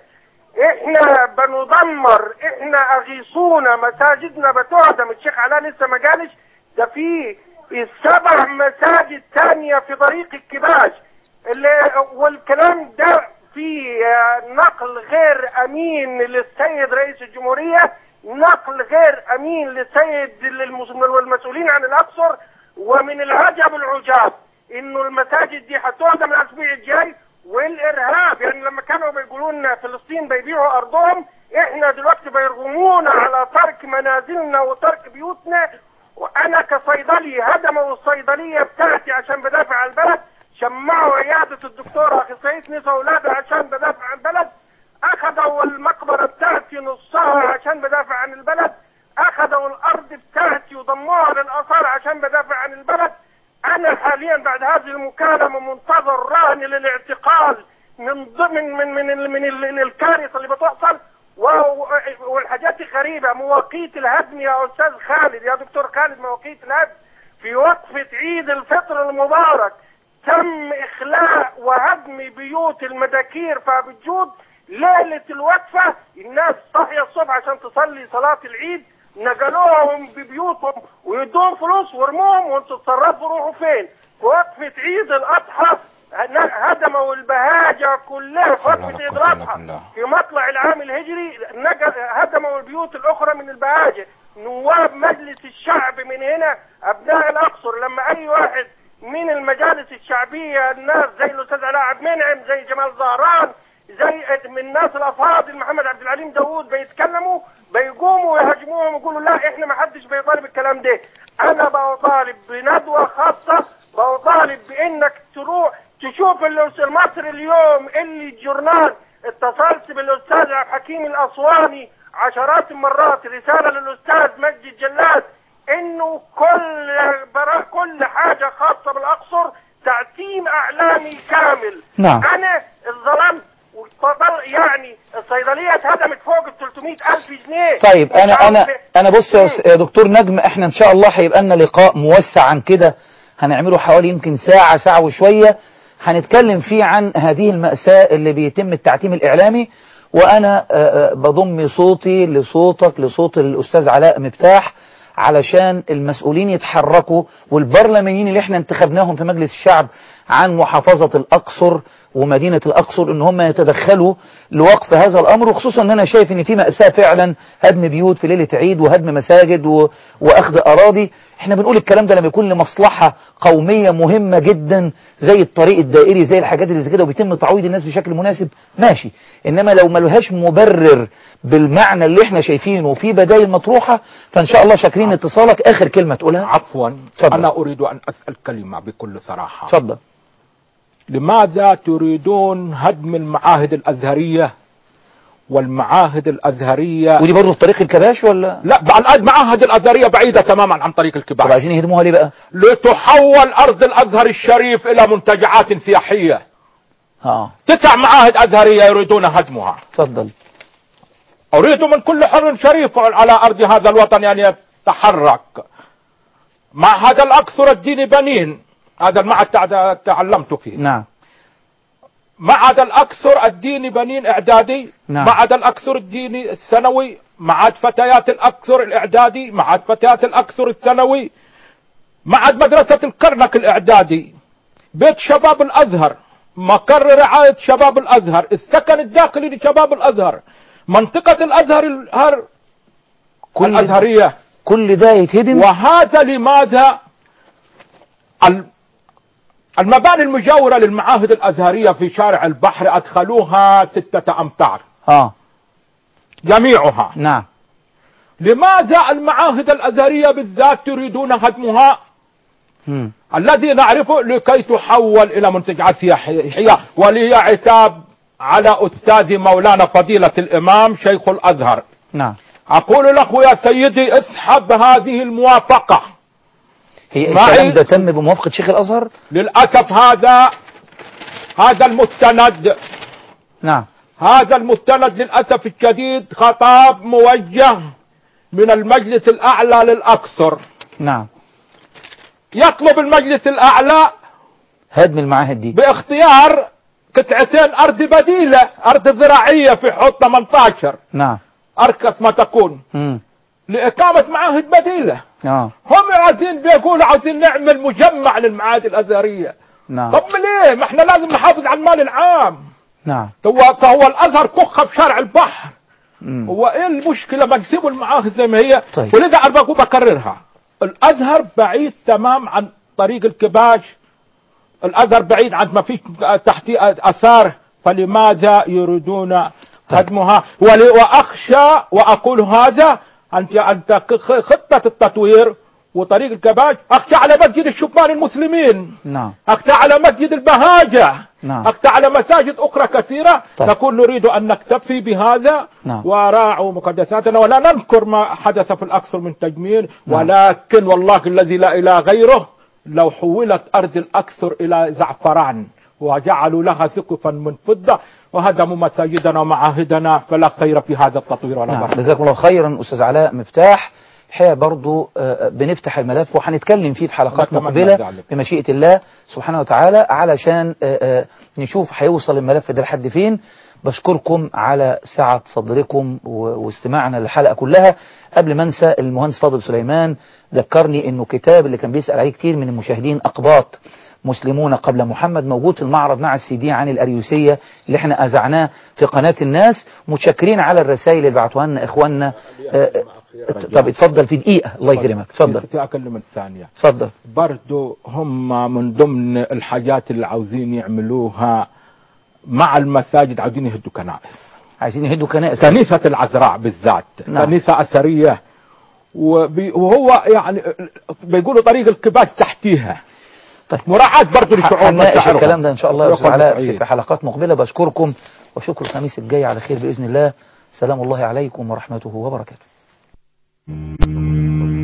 P: احنا بندمر احنا اغيثونا مساجدنا بتعدم الشيخ علاء لسه ما قالش ده في السبع مساجد تانية في طريق الكباش اللي والكلام ده في آه، نقل غير امين للسيد رئيس الجمهورية نقل غير امين للسيد المس- والمسؤولين عن الاقصر ومن العجب العجاب انه المساجد دي هتهدم الاسبوع الجاي والارهاب يعني لما كانوا بيقولوا لنا فلسطين بيبيعوا ارضهم احنا دلوقتي بيرغمونا على ترك منازلنا وترك بيوتنا وانا كصيدلي هدموا الصيدليه بتاعتي عشان بدافع عن البلد شمعوا عياده الدكتوره اخصائيه نساء واولادها عشان بدافع عن البلد اخذوا المقبره بتاعتي نصها عشان بدافع عن البلد اخذوا الارض بتاعتي وضموها للاثار عشان بدافع عن البلد انا حاليا بعد هذه المكالمه منتظر رهن للاعتقال من ضمن من من من, من ال- ال- الكارثه اللي بتحصل و- والحاجات دي غريبه مواقيت الهدم يا استاذ خالد يا دكتور خالد مواقيت الهدم في وقفه عيد الفطر المبارك تم اخلاء وهدم بيوت المداكير في ابو الجود ليله الوقفه الناس صاحيه الصبح عشان تصلي صلاه العيد نقلوهم ببيوتهم ويدوهم فلوس ورموهم وانتوا تتصرفوا روحوا فين في وقفة عيد الأضحى هن- هدموا البهاجة كلها في وقفة عيد الأضحى في مطلع العام الهجري نقل هدموا البيوت الأخرى من البهاجة نواب مجلس الشعب من هنا أبناء الأقصر لما أي واحد من المجالس الشعبية الناس زي الأستاذ علاء عبد المنعم زي جمال زهران زي من الناس الافاضل محمد عبد العليم داوود بيتكلموا بيقوموا ويهاجموهم ويقولوا لا احنا ما حدش بيطالب الكلام ده انا بطالب بندوه خاصه بطالب بانك تروح تشوف الأس- المصري اليوم اللي الجورنال اتصلت بالاستاذ عبد الحكيم الاسواني عشرات المرات رساله للاستاذ مجدي الجلاد انه كل برا كل حاجه خاصه بالاقصر تعتيم اعلامي كامل
A: نعم.
P: انا اتظلمت وفضل يعني الصيدليه اتهدمت فوق ال 300 الف جنيه
A: طيب انا انا انا بص يا س- يا دكتور نجم احنا ان شاء الله هيبقى لنا لقاء موسع عن كده هنعمله حوالي يمكن ساعة ساعة وشوية هنتكلم فيه عن هذه المأساة اللي بيتم التعتيم الإعلامي وأنا آه، آه، بضم صوتي لصوتك لصوت الأستاذ علاء مفتاح علشان المسؤولين يتحركوا والبرلمانيين اللي احنا انتخبناهم في مجلس الشعب عن محافظة الأقصر ومدينة الأقصر ان هم يتدخلوا لوقف هذا الأمر وخصوصا ان انا شايف ان في مأساة فعلا هدم بيوت في ليلة عيد وهدم مساجد و... واخذ أراضي احنا بنقول الكلام ده لما يكون لمصلحة قومية مهمة جدا زي الطريق الدائري زي الحاجات اللي زي كده وبيتم تعويض الناس بشكل مناسب ماشي انما لو ملهاش مبرر بالمعنى اللي احنا شايفينه وفي بدائل مطروحة فان شاء الله شاكرين اتصالك اخر كلمة تقولها
N: عفوا
A: تفضل.
N: أنا أريد أن أسأل كلمة بكل صراحة
A: اتفضل
N: لماذا تريدون هدم المعاهد الأزهرية والمعاهد الأزهرية
A: ودي برضه في طريق الكباش ولا
N: لا بقى المعاهد الأزهرية بعيدة تماما عن طريق الكباش
A: طب عايزين يهدموها ليه بقى
N: لتحول أرض الأزهر الشريف إلى منتجعات سياحية
A: اه
N: تسع معاهد أزهرية يريدون هدمها
A: تفضل
N: أريد من كل حر شريف على أرض هذا الوطن أن يتحرك معهد الأقصر الدين بنين هذا المعهد تع- تعلمت فيه
A: نعم
N: معهد الأقصر الديني بنين إعدادي
A: نعم.
N: معهد الأقصر الديني الثانوي معهد فتيات الأقصر الإعدادي معهد فتيات الأقصر الثانوي معهد مدرسة الكرنك الإعدادي بيت شباب الأزهر مقر رعاية شباب الأزهر السكن الداخلي لشباب الأزهر منطقة الأزهر الهر
A: كل
N: الأزهرية
A: كل ده يتهدم
N: وهذا لماذا ال- المباني المجاورة للمعاهد الأزهرية في شارع البحر أدخلوها ستة أمتار
A: اه
N: جميعها
A: نعم
N: لماذا المعاهد الأزهرية بالذات تريدون هدمها
A: مم.
N: الذي نعرفه لكي تحول إلى منتجعات سياحية ولي عتاب على أستاذ مولانا فضيلة الإمام شيخ الأزهر
A: نعم
N: أقول له يا سيدي اسحب هذه الموافقة
A: هي
N: معي-
A: الكلام ده تم بموافقة شيخ الأزهر
N: للأسف هذا هذا المستند
A: نعم
N: هذا المستند للأسف الشديد خطاب موجه من المجلس الأعلى للأقصر
A: نعم
N: يطلب المجلس الأعلى
A: هدم المعاهد دي
N: باختيار قطعتين أرض بديلة أرض زراعية في حوض 18
A: نعم
N: أركس ما تكون
A: مم.
N: لإقامة معاهد بديلة
A: اه
N: هم عايزين بيقولوا عايزين نعمل مجمع للمعاهد الأزهرية
A: نعم
N: طب ليه ما احنا لازم نحافظ على المال العام
A: نعم
N: هو فهو الازهر كخه في شارع البحر
A: مم.
N: هو ايه المشكله ما نسيبوا المعاهد زي ما هي
A: طيب.
N: ولذا انا بقول بكررها الازهر بعيد تمام عن طريق الكباش الازهر بعيد عن ما فيش تحتيه اثار فلماذا يريدون هدمها ول- واخشى واقول هذا انت انت خ- خطه التطوير وطريق الكباش اخشى على مسجد الشبان المسلمين
A: نعم
N: اخشى على مسجد البهاجه
A: نعم
N: أخذ على مساجد أخرى كثيرة
A: طيب.
N: نقول نريد أن نكتفي بهذا
A: نعم.
N: وراعوا مقدساتنا ولا ننكر ما حدث في الأقصر من تجميل
A: نعم.
N: ولكن والله الذي لا إله غيره لو حولت أرض الأقصر إلى زعفران وجعلوا لها سقفا من فضة وهدموا مساجدنا ومعاهدنا فلا خير في هذا التطوير ولا
A: نعم
N: بركة
A: جزاكم الله خيرا أستاذ علاء مفتاح الحقيقة برضو آه، بنفتح الملف وهنتكلم فيه في حلقات
N: نتمنى
A: مقبلة
N: ذلك.
A: بمشيئة الله سبحانه وتعالى علشان آه، آه، نشوف هيوصل الملف ده لحد فين بشكركم على سعة صدركم و- واستماعنا للحلقة كلها قبل ما انسى المهندس فاضل سليمان ذكرني انه كتاب اللي كان بيسأل عليه كتير من المشاهدين أقباط مسلمون قبل محمد موجود في المعرض مع السي دي عن الأريوسية اللي احنا أذعناه في قناة الناس متشكرين على الرسائل اللي بعتوها لنا إخواننا آه، طب اتفضل في دقيقة الله يكرمك اتفضل
N: في أكلم الثانية
A: اتفضل
N: برضو هم من ضمن الحاجات اللي عاوزين يعملوها مع المساجد عاوزين يهدوا كنائس
A: عايزين يهدوا كنائس
N: كنيسة العذراء بالذات
A: نعم.
N: كنيسة أثرية وبي- وهو يعني بيقولوا طريق الكباس تحتيها
A: طيب
N: مراعاة برضو لشعور
A: هنناقش
N: مشاعرهم.
A: الكلام ده ان شاء الله يا استاذ
N: يقعد
A: علاء
N: سعيد.
A: في في حلقات مقبله بشكركم واشوفكم الخميس الجاي على خير باذن الله سلام الله عليكم ورحمته وبركاته